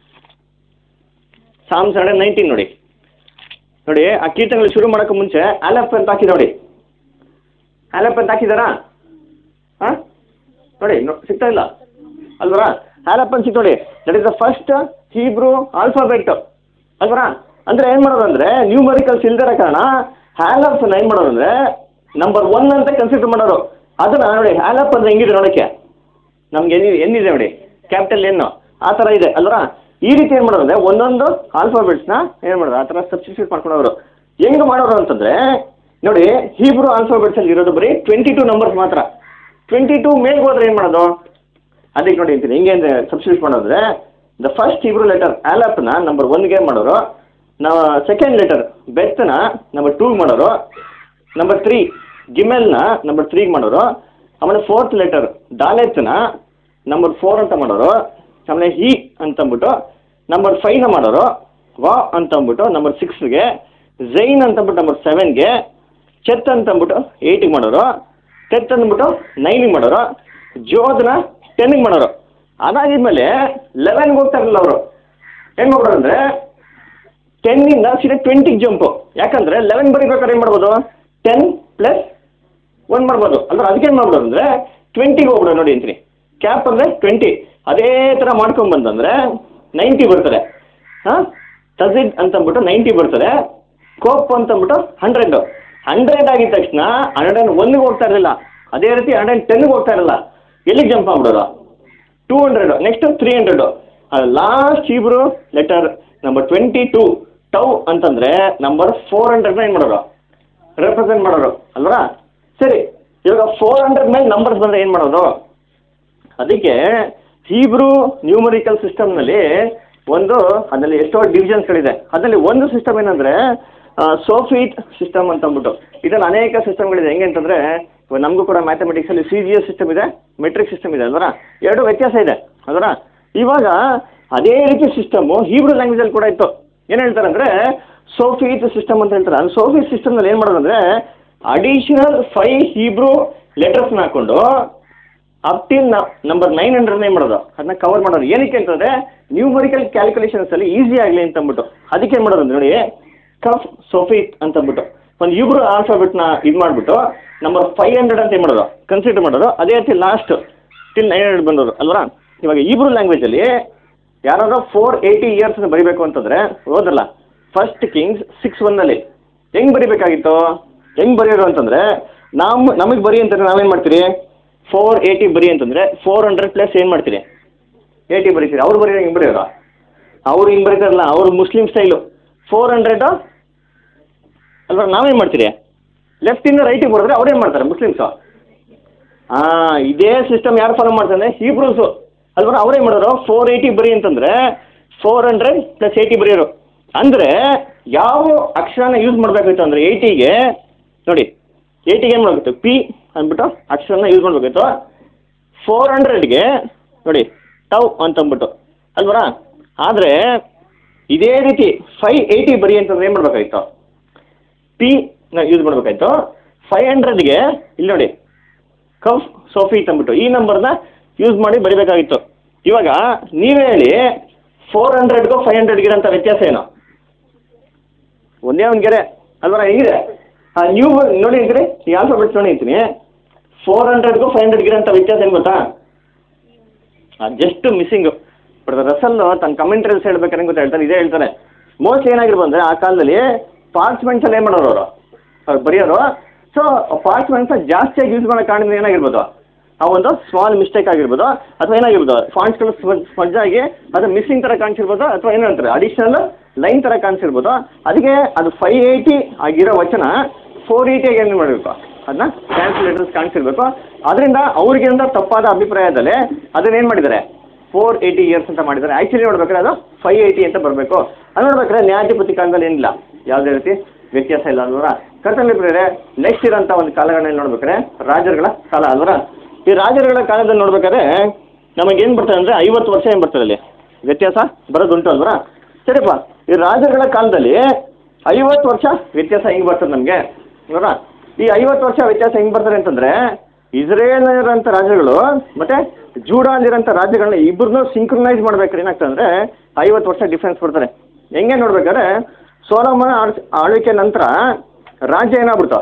ಸಾಮ್ಸ್ ಹಂಡ್ರೆಡ್ ನೈನ್ಟೀನ್ ನೋಡಿ ನೋಡಿ ಆ ಕೀರ್ತನೆಗಳು ಶುರು ಮಾಡೋಕ್ಕೆ ಮುಂಚೆ ಆಲಪ್ ಅಂತ ಹಾಕಿ ನೋಡಿ ಆಲಪ್ ಅಂತ ಹಾಕಿದಾರಾ ಹಾಂ ನೋಡಿ ನೋ- ಸಿಗ್ತಾ ಇಲ್ಲ ಅಲ್ವರಾ ಆಲಪ್ ಅಂತ ಸಿಕ್ತು ನೋಡಿ that is the first Hebrew alphabet ಅಲ್ವರಾ ಅಂದರೆ ಏನು ಮಾಡೋದು ಅಂದರೆ ನ್ಯೂಮರಿಕಲ್ಸ್ ಇಲ್ದಿರೋ ಕಾರಣ ಹ್ಯಾಲಪ್ನ ಏನು ಮಾಡೋದು ಅಂದರೆ ನಂಬರ್ ಒನ್ ಅಂತ ಕನ್ಸಿಡರ್ ಮಾಡೋರು ಅದನ್ನು ನೋಡಿ ಹ್ಯಾಲಪ್ ಅಂದರೆ ಹೆಂಗಿದೆ ನೋಡೋಕ್ಕೆ ನಮ್ಗೆ ಎಲ್ಲಿ ಎಲ್ಲಿದೆ ನೋಡಿ ಕ್ಯಾಪಿಟಲ್ ಎನ್ನು ಆ ಥರ ಇದೆ ಅಲ್ವರಾ ಈ ರೀತಿ ಏನು ಮಾಡೋದು ಅಂದರೆ ಒಂದೊಂದು ಆಲ್ಫಾಬೆಟ್ಸ್ನ ಏನು ಮಾಡೋದು ಆ ಥರ ಸಬ್ಸ್ಟಿಟ್ಯೂಟ್ ಮಾಡ್ಕೊಂಡವರು ಹೆಂಗೆ ಮಾಡೋರು ಅಂತಂದರೆ ನೋಡಿ ಹೀಬ್ರೂ ಆಲ್ಫಾಬೆಟ್ಸಲ್ಲಿ ಇರೋದು ಬರೀ ಟ್ವೆಂಟಿ ಟೂ ನಂಬರ್ಸ್ ಮಾತ್ರ ಟ್ವೆಂಟಿ ಟೂ ಮೇಲ್ಗೆ ಹೋದ್ರೆ ಏನು ಮಾಡೋದು ಅದಕ್ಕೆ ನೋಡಿ ಅಂತೀನಿ ಹೆಂಗೆ ಅಂದರೆ ಸಬ್ಸ್ಟಿಟ್ಯೂಟ್ ಮಾಡೋದ್ರೆ ದ ಫಸ್ಟ್ ಹೀಬ್ರೂ ಲೆಟರ್ ಆಲಪ್ನ ನಂಬರ್ ಒನ್ಗೆ ಮಾಡೋರು ನಾವು ಸೆಕೆಂಡ್ ಲೆಟರ್ ಬೆತ್ನ ನಂಬರ್ ಟೂ ಮಾಡೋರು ನಂಬರ್ ತ್ರೀ ಗಿಮೆಲ್ನ ನಂಬರ್ ತ್ರೀಗೆ ಮಾಡೋರು ಆಮೇಲೆ ಫೋರ್ತ್ ಲೆಟರ್ ದಾಲೆತ್ನ ನಂಬರ್ ಫೋರ್ ಅಂತ ಮಾಡೋರು ಆಮೇಲೆ ಹಿ ಅಂತಂದ್ಬಿಟ್ಟು ನಂಬರ್ ಫೈವ್ನ ಮಾಡೋರು ವಾ ಅಂತಂದ್ಬಿಟ್ಟು ನಂಬರ್ ಸಿಕ್ಸ್ಗೆ ಝೈನ್ ಅಂತಂದ್ಬಿಟ್ಟು ನಂಬರ್ ಸೆವೆನ್ಗೆ ಚೆತ್ ಅಂತಂದ್ಬಿಟ್ಟು ಏಯ್ಟಿಗೆ ಮಾಡೋರು ಟೆತ್ ಅಂದ್ಬಿಟ್ಟು ನೈನಿಗೆ ಮಾಡೋರು ಜೋದ್ನ ಟೆನ್ನಿಗೆ ಮಾಡೋರು ಅದಾಗಿದ್ಮೇಲೆ ಲೆವೆನ್ಗೆ ಹೋಗ್ತಾ ಇರಲಿಲ್ಲ ಅವರು ಏನು ಮಾಡೋರು ಅಂದರೆ ಟೆನ್ನಿಂದ ಸೀದಾ ಟ್ವೆಂಟಿಗೆ ಜಂಪು ಯಾಕಂದರೆ ಲೆವೆನ್ ಬರೀಬೇಕಾದ್ರೆ ಏನು ಮಾಡ್ಬೋದು ಟೆನ್ ಪ್ಲಸ್ ಒನ್ ಮಾಡ್ಬೋದು ಅಂದ್ರೆ ಅದಕ್ಕೆ ಏನು ಮಾಡ್ಬೋದು ಅಂದರೆ ಟ್ವೆಂಟಿಗೆ ಹೋಗ್ಬಿಡು ನೋಡಿ ಅಂತೀನಿ ಕ್ಯಾಪ್ ಅಂದರೆ ಟ್ವೆಂಟಿ ಅದೇ ಥರ ಮಾಡ್ಕೊಂಡು ಬಂದಂದ್ರೆ ನೈಂಟಿ ಬರ್ತಾರೆ ಹಾಂ ತಜಿಡ್ ಅಂತಂದ್ಬಿಟ್ಟು ನೈಂಟಿ ಬರ್ತಾರೆ ಕೋಪ್ ಅಂತಂದ್ಬಿಟ್ಟು ಹಂಡ್ರೆಡ್ ಹಂಡ್ರೆಡ್ ಆಗಿದ ತಕ್ಷಣ ಹಂಡ್ರೆಡ್ ಆ್ಯಂಡ್ ಒನ್ಗೆ ಹೋಗ್ತಾ ಇರಲಿಲ್ಲ ಅದೇ ರೀತಿ ಹಂಡ್ರೆಡ್ ಆ್ಯಂಡ್ ಟೆನ್ಗೆ ಹೋಗ್ತಾ ಇರಲ್ಲ ಎಲ್ಲಿಗೆ ಜಂಪ್ ಮಾಡ್ಬಿಡೋರು two hundred next three hundred last Hebrew letter number twenty two tau ಅಂತಂದರೆ ನಂಬರ್ ಫೋರ್ ಹಂಡ್ರೆಡ್ನ ಏನು ಮಾಡೋರು ರೆಪ್ರೆಸೆಂಟ್ ಮಾಡೋರು ಅಲ್ವಾ ಸರಿ ಇವಾಗ ಫೋರ್ ಹಂಡ್ರೆಡ್ ಮೇಲೆ ನಂಬರ್ಸ್ ಬಂದರೆ ಏನು ಮಾಡೋದು ಅದಕ್ಕೆ ಹೀಬ್ರೂ ನ್ಯೂಮರಿಕಲ್ ಸಿಸ್ಟಮ್ನಲ್ಲಿ ಒಂದು ಅದರಲ್ಲಿ ಎಷ್ಟೋ ಡಿವಿಷನ್ಸ್ಗಳಿದೆ ಅದರಲ್ಲಿ ಒಂದು ಸಿಸ್ಟಮ್ ಏನಂದರೆ ಸೋಫೀಟ್ ಸಿಸ್ಟಮ್ ಅಂತ ಅಂದ್ಬಿಟ್ಟು ಇದರಲ್ಲಿ ಅನೇಕ ಸಿಸ್ಟಮ್ಗಳಿದೆ ಹೆಂಗೆ ಅಂತಂದರೆ ಇವಾಗ ನಮಗೂ ಕೂಡ ಮ್ಯಾಥಮೆಟಿಕ್ಸಲ್ಲಿ ಸಿ ಜಿ ಎಸ್ ಸಿಸ್ಟಮ್ ಇದೆ ಮೆಟ್ರಿಕ್ ಸಿಸ್ಟಮ್ ಇದೆ ಅಲ್ವರ ಎರಡು ವ್ಯತ್ಯಾಸ ಇದೆ ಅದರ ಇವಾಗ ಅದೇ ರೀತಿ ಸಿಸ್ಟಮು ಹೀಬ್ರೂ ಲ್ಯಾಂಗ್ವೇಜಲ್ಲಿ ಕೂಡ ಇತ್ತು ಏನು ಹೇಳ್ತಾರೆ ಅಂದರೆ ಸೋಫೀಟ್ ಸಿಸ್ಟಮ್ ಅಂತ ಹೇಳ್ತಾರೆ ಅದು ಸೋಫೀಟ್ ಸಿಸ್ಟಮ್ನಲ್ಲಿ ಏನು ಮಾಡೋದು ಅಂದರೆ ಅಡಿಷನಲ್ ಫೈವ್ ಹೀಬ್ರೂ ಲೆಟರ್ಸ್ನ ಹಾಕ್ಕೊಂಡು up till number nine hundred ಏನು ಮಾಡೋದು ಅದನ್ನ ಕವರ್ ಮಾಡೋದು ಏನಕ್ಕೆ ಅಂತಂದರೆ ನ್ಯೂಮರಿಕಲ್ ಕ್ಯಾಲ್ಕುಲೇಷನ್ಸಲ್ಲಿ ಈಸಿ ಆಗಲಿ ಅಂತ ಅಂದ್ಬಿಟ್ಟು ಅದಕ್ಕೆ ಏನು ಮಾಡೋದು ನೋಡಿ ಕಫ್ ಸೋಫಿಟ್ ಅಂತ ಅಂದ್ಬಿಟ್ಟು ಒಂದು ಇಬ್ರು ಆಲ್ಫಾಬೆಟ್ನ ಇದು ಮಾಡಿಬಿಟ್ಟು ನಂಬರ್ ಫೈವ್ ಹಂಡ್ರೆಡ್ ಅಂತ ಏನು ಮಾಡೋದು ಕನ್ಸಿಡರ್ ಮಾಡೋದು ಅದೇ ರೀತಿ ಲಾಸ್ಟ್ ಟಿಲ್ ನೈನ್ ಹಂಡ್ರೆಡ್ ಬಂದೋದು ಅಲ್ವಾ ಇವಾಗ ಇಬ್ರು ಲ್ಯಾಂಗ್ವೇಜಲ್ಲಿ ಯಾರಾದ್ರೂ ಫೋರ್ ಏಯ್ಟಿ ಇಯರ್ಸ್ ಬರಿಬೇಕು ಅಂತಂದರೆ ಹೋದ್ರಲ್ಲ ಫಸ್ಟ್ ಕಿಂಗ್ಸ್ ಸಿಕ್ಸ್ ಒನ್ನಲ್ಲಿ ಹೆಂಗೆ ಬರಿಬೇಕಾಗಿತ್ತು ಹೆಂಗೆ ಬರೆಯೋದು ಅಂತಂದರೆ ನಾವು ನಮಗೆ ಬರಿ ಅಂತಂದ್ರೆ ನಾವೇನು ಮಾಡ್ತೀರಿ ಫೋರ್ ಏಯ್ಟಿ ಬರಿ ಅಂತಂದರೆ ಫೋರ್ ಹಂಡ್ರೆಡ್ ಪ್ಲಸ್ ಏನು ಮಾಡ್ತೀರಿ ಏಯ್ಟಿ ಬರೀತೀರಿ ಅವ್ರು ಬರೀ ಹಿಂಗೆ ಬರೆಯೋರು ಅವ್ರು ಹಿಂಗೆ ಬರೀತಾರಲ್ಲ ಅವ್ರು ಮುಸ್ಲಿಮ್ ಸ್ಟೈಲು ಫೋರ್ ಹಂಡ್ರೆಡು ಅಲ್ವಾ ನಾವೇನು ಮಾಡ್ತೀರಿ ಲೆಫ್ಟಿಂದ ರೈಟಿಗೆ ಬರೆದ್ರೆ ಅವ್ರೇನು ಮಾಡ್ತಾರೆ ಮುಸ್ಲಿಮ್ಸು ಹಾಂ ಇದೇ ಸಿಸ್ಟಮ್ ಯಾರು ಫಾಲೋ ಮಾಡ್ತಾರೆ ಹೀಬ್ರೂಸು ಅಲ್ವಾ ಅವ್ರೇನು ಮಾಡೋರು ಫೋರ್ ಏಯ್ಟಿ ಬರಿ ಅಂತಂದರೆ ಫೋರ್ ಹಂಡ್ರೆಡ್ ಪ್ಲಸ್ ಏಯ್ಟಿ ಬರೆಯೋರು ಅಂದರೆ ಯಾವ ಅಕ್ಷರನ ಯೂಸ್ ಮಾಡಬೇಕಾಗಿತ್ತು ಅಂದರೆ ಏಯ್ಟಿಗೆ ನೋಡಿ ಏಯ್ಟಿಗೆ ಏನು ಮಾಡಬೇಕಿತ್ತು ಪಿ ಅಂದ್ಬಿಟ್ಟು ಅಕ್ಷರನ ಯೂಸ್ ಮಾಡಬೇಕಿತ್ತು ಫೋರ್ ಹಂಡ್ರೆಡ್ಗೆ ನೋಡಿ ಟೌ ಅಂತಂದ್ಬಿಟ್ಟು ಅಲ್ವರಾ ಆದರೆ ಇದೇ ರೀತಿ ಫೈವ್ ಏಯ್ಟಿ ಬರಿ ಅಂತಂದ್ರೆ ಏನು ಮಾಡಬೇಕಾಗಿತ್ತು ಪಿ ನ ಯೂಸ್ ಮಾಡಬೇಕಾಯ್ತು ಫೈವ್ ಹಂಡ್ರೆಡ್ಗೆ ಇಲ್ಲಿ ನೋಡಿ ಕಫ್ ಸೋಫಿ ಅಂದ್ಬಿಟ್ಟು ಈ ನಂಬರ್ನ ಯೂಸ್ ಮಾಡಿ ಬರಿಬೇಕಾಗಿತ್ತು ಇವಾಗ ನೀವೇ ಹೇಳಿ ಫೋರ್ ಹಂಡ್ರೆಡ್ಗೂ ಫೈವ್ ಹಂಡ್ರೆಡ್ಗಿರೋಂಥ ವ್ಯತ್ಯಾಸ ಏನು ಒಂದೇ ಒಂದು ಗೆರೆ ಅಲ್ವರ ಹೇಗಿದೆ ಹಾಂ ನೀವು ನೋಡಿ ಅಂತೀರಿ ಈ ಆಲ್ಫಾಬೆಟ್ಸ್ ನೋಡಿ ಅಂತೀನಿ ಫೋರ್ ಹಂಡ್ರೆಡ್ಗೂ ಫೈವ್ ಹಂಡ್ರೆಡ್ಗಿರೋಂಥ ವ್ಯತ್ಯಾಸ ಏನು ಗೊತ್ತಾ ಜಸ್ಟ್ ಮಿಸ್ಸಿಂಗು ಬಟ್ ರಸಲ್ ತನ್ನ ಕಮೆಂಟ್ರೀಸ್ ಹೇಳ್ಬೇಕಾದ್ರೆ ಗೊತ್ತಾ ಹೇಳ್ತಾರೆ ಇದೇ ಹೇಳ್ತಾರೆ ಮೋಸ್ಟ್ ಏನಾಗಿರ್ಬೋದು ಅಂದರೆ ಆ ಕಾಲದಲ್ಲಿ ಪಾರ್ಚ್ಮೆಂಟ್ಸಲ್ಲಿ ಏನು ಮಾಡೋರು ಅವರು ಅವ್ರು ಬರೆಯೋರು ಸೊ ಪಾರ್ಚ್ಮೆಂಟ್ಸ್ ಜಾಸ್ತಿಯಾಗಿ ಯೂಸ್ ಮಾಡೋ ಕಾರಣದಿಂದ ಏನಾಗಿರ್ಬೋದು ಆ ಒಂದು ಸ್ಮಾಲ್ ಮಿಸ್ಟೇಕ್ ಆಗಿರ್ಬೋದು ಅಥವಾ ಏನಾಗಿರ್ಬೋದು ಫಾಂಟ್ಸ್ಗಳು ಸ್ಪಂಜ್ ಆಗಿ ಅದು ಮಿಸ್ಸಿಂಗ್ ಥರ ಕಾಣಿಸಿರ್ಬೋದು ಅಥವಾ ಏನು ಹೇಳ್ತಾರೆ ಅಡಿಷನಲ್ ಲೈನ್ ಥರ ಕಾಣಿಸಿರ್ಬೋದು ಅದಕ್ಕೆ ಅದು ಫೈವ್ ಏಯ್ಟಿ ಆಗಿರೋ ವಚನ ಫೋರ್ ಏಯ್ಟಿಯಾಗಿ ಏನು ಮಾಡಬೇಕು ಅದನ್ನ ಕ್ಯಾಲ್ಕುಲೇಟರ್ಸ್ ಕಾಣಿಸಿರ್ಬೇಕು ಅದರಿಂದ ಅವ್ರಿಗೆ ಅಂತ ತಪ್ಪಾದ ಅಭಿಪ್ರಾಯದಲ್ಲಿ ಅದನ್ನೇನು ಮಾಡಿದ್ದಾರೆ ಫೋರ್ ಏಯ್ಟಿ ಇಯರ್ಸ್ ಅಂತ ಮಾಡಿದ್ದಾರೆ ಆ್ಯಕ್ಚುಲಿ ನೋಡ್ಬೇಕಾದ್ರೆ ಅದು ಫೈವ್ ಏಯ್ಟಿ ಅಂತ ಬರಬೇಕು ಅದು ನೋಡ್ಬೇಕಾದ್ರೆ ನ್ಯಾಯಾಧಿಪತಿ ಕಾಲದಲ್ಲಿ ಏನಿಲ್ಲ ಯಾವುದೇ ರೀತಿ ವ್ಯತ್ಯಾಸ ಇಲ್ಲ ಅಲ್ವರ ಕರ್ತವ್ಯ ಪ್ರಿಯರೇ ನೆಕ್ಸ್ಟ್ ಇರೋಂಥ ಒಂದು ಕಾಲಗಳಲ್ಲಿ ನೋಡ್ಬೇಕಾದ್ರೆ ರಾಜರುಗಳ ಕಾಲ ಅಲ್ವರ ಈ ರಾಜರುಗಳ ಕಾಲದಲ್ಲಿ ನೋಡ್ಬೇಕಾದ್ರೆ ನಮಗೇನು ಬರ್ತದೆ ಅಂದರೆ ಐವತ್ತು ವರ್ಷ ಏನು ಬರ್ತದೆ ಅಲ್ಲಿ ವ್ಯತ್ಯಾಸ ಬರೋದುಂಟು ಅಲ್ವರ ಸರಿಪ್ಪ ಈ ರಾಜರುಗಳ ಕಾಲದಲ್ಲಿ ಐವತ್ತು ವರ್ಷ ವ್ಯತ್ಯಾಸ ಹೆಂಗೆ ಬರ್ತದೆ ನಮಗೆ ನೋಡ ಈ ಐವತ್ತು ವರ್ಷ ವ್ಯತ್ಯಾಸ ಹೆಂಗೆ ಬರ್ತಾರೆ ಅಂತಂದರೆ ಇಸ್ರೇಲಿರೋಂಥ ರಾಜ್ಯಗಳು ಮತ್ತು ಜೂಡಾಲಿರೋಂಥ ರಾಜ್ಯಗಳನ್ನ ಇಬ್ಬರನ್ನೂ ಸಿಂಕ್ರನೈಸ್ ಮಾಡ್ಬೇಕಾದ್ರೆ ಏನಾಗ್ತದೆ ಅಂದರೆ ಐವತ್ತು ವರ್ಷ ಡಿಫ್ರೆನ್ಸ್ ಬರ್ತಾರೆ ಹೆಂಗೆ ನೋಡ್ಬೇಕಾದ್ರೆ ಸೋಲೋಮನ ಆಳ್- ಆಳ್ವಿಕೆ ನಂತರ ರಾಜ್ಯ ಏನಾಗ್ಬಿಡ್ತು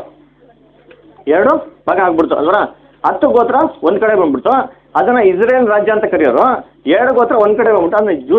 ಎರಡು ಭಾಗ ಆಗ್ಬಿಡ್ತು ಅಲ್ವರ ಹತ್ತು ಗೋತ್ರ ಒಂದು ಕಡೆ ಬಂದ್ಬಿಡ್ತು ಅದನ್ನು ಇಸ್ರೇಲ್ ರಾಜ್ಯ ಅಂತ ಕರೆಯೋರು ಎರಡು ಗೋತ್ರ ಒಂದು ಕಡೆ ಬಂದ್ಬಿಟ್ಟು ಅದನ್ನ ಜೂಡ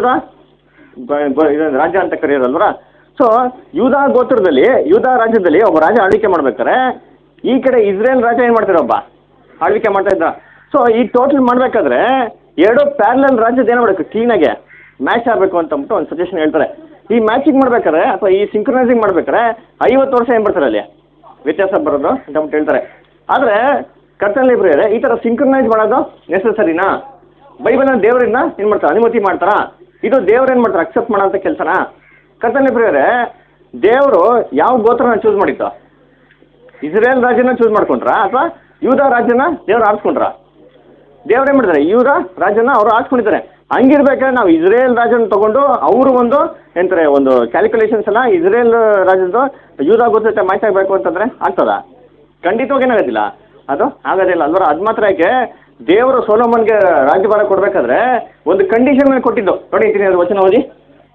ಬ- ಬ- ಇದು ರಾಜ್ಯ ಅಂತ ಕರೆಯೋರು ಅಲ್ವರ ಸೊ ಯೂದಾ ಗೋತ್ರದಲ್ಲಿ ಯೂದಾ ರಾಜ್ಯದಲ್ಲಿ ಒಬ್ಬ ರಾಜ ಆಳ್ವಿಕೆ ಮಾಡ್ಬೇಕಾರೆ ಈ ಕಡೆ ಇಸ್ರೇಲ್ ರಾಜ ಏನು ಮಾಡ್ತಾರೆ ಒಬ್ಬ ಆಳ್ವಿಕೆ ಮಾಡ್ತಾ ಇದ್ದ ಸೊ ಈ ಟೋಟಲ್ ಮಾಡಬೇಕಾದ್ರೆ ಎರಡು ಪ್ಯಾರಲಲ್ ರಾಜ್ಯದ ಏನು ಮಾಡಬೇಕು ಕ್ಲೀನಾಗೆ ಮ್ಯಾಚ್ ಆಗಬೇಕು ಅಂತ ಅಂದ್ಬಿಟ್ಟು ಒಂದು ಸಜೆಷನ್ ಹೇಳ್ತಾರೆ ಈ ಮ್ಯಾಚಿಂಗ್ ಮಾಡ್ಬೇಕಾದ್ರೆ ಅಥವಾ ಈ ಸಿಂಕ್ರನೈಸಿಂಗ್ ಮಾಡ್ಬೇಕಾದ್ರೆ ಐವತ್ತು ವರ್ಷ ಏನು ಬರ್ತಾರೆ ಅಲ್ಲಿ ವ್ಯತ್ಯಾಸ ಬರೋದು ಅಂತ ಅಂದ್ಬಿಟ್ಟು ಹೇಳ್ತಾರೆ ಆದರೆ ಕರ್ತನಲ್ಲಿ ಪ್ರಿಯರೇ ಈ ಥರ ಸಿಂಕ್ರನೈಸ್ ಮಾಡೋದು ನೆಸಸರಿನಾ ಬೈಬಲ್ನ ದೇವರನ್ನ ಏನು ಮಾಡ್ತಾರೆ ಅನುಮತಿ ಮಾಡ್ತಾರಾ ಇದು ದೇವ್ರು ಏನು ಮಾಡ್ತಾರೆ ಅಕ್ಸೆಪ್ಟ್ ಮಾಡೋಂಥ ಕೆಲಸನಾ ಕರ್ತನಲ್ಲಿ ಪ್ರಿಯರೇ ದೇವರು ಯಾವ ಗೋತ್ರನ ಚೂಸ್ ಮಾಡಿತ್ತು ಇಸ್ರೇಲ್ ರಾಜ್ಯನ ಚೂಸ್ ಮಾಡ್ಕೊಂಡ್ರಾ ಅಥವಾ ಯೂದ ರಾಜ್ಯನ ದೇವ್ರು ಆರಿಸ್ಕೊಂಡ್ರ ದೇವ್ರು ಏನು ಮಾಡಿದ್ದಾರೆ ಯೂದ ರಾಜ್ಯನ ಅವರು ಆರಿಸ್ಕೊಂಡಿದ್ದಾರೆ ಹಂಗಿರ್ಬೇಕಾದ್ರೆ ನಾವು ಇಸ್ರೇಲ್ ರಾಜ್ಯನ ತಗೊಂಡು ಅವರು ಒಂದು ಎಂತಾರೆ ಒಂದು ಕ್ಯಾಲ್ಕುಲೇಷನ್ಸ್ ಎಲ್ಲ ಇಸ್ರೇಲ್ ರಾಜ್ಯದ್ದು ಯೂದ ಗೊತ್ತ ಮ್ಯಾಚ್ ಆಗಬೇಕು ಅಂತಂದರೆ ಆಗ್ತದಾ ಖಂಡಿತವಾಗಿ ಏನಾಗೋದಿಲ್ಲ ಅದು ಆಗೋದಿಲ್ಲ ಅಲ್ವರ ಅದು ಮಾತ್ರ ಯಾಕೆ ದೇವರು ಸೋಲೋಮನ್ಗೆ ರಾಜ್ಯಭಾರ ಕೊಡಬೇಕಾದ್ರೆ ಒಂದು ಕಂಡೀಷನ್ ಮೇಲೆ ಕೊಟ್ಟಿದ್ದು ನೋಡಿ ಇದ್ದೀನಿ ಅದು ವಚನ ಓದಿ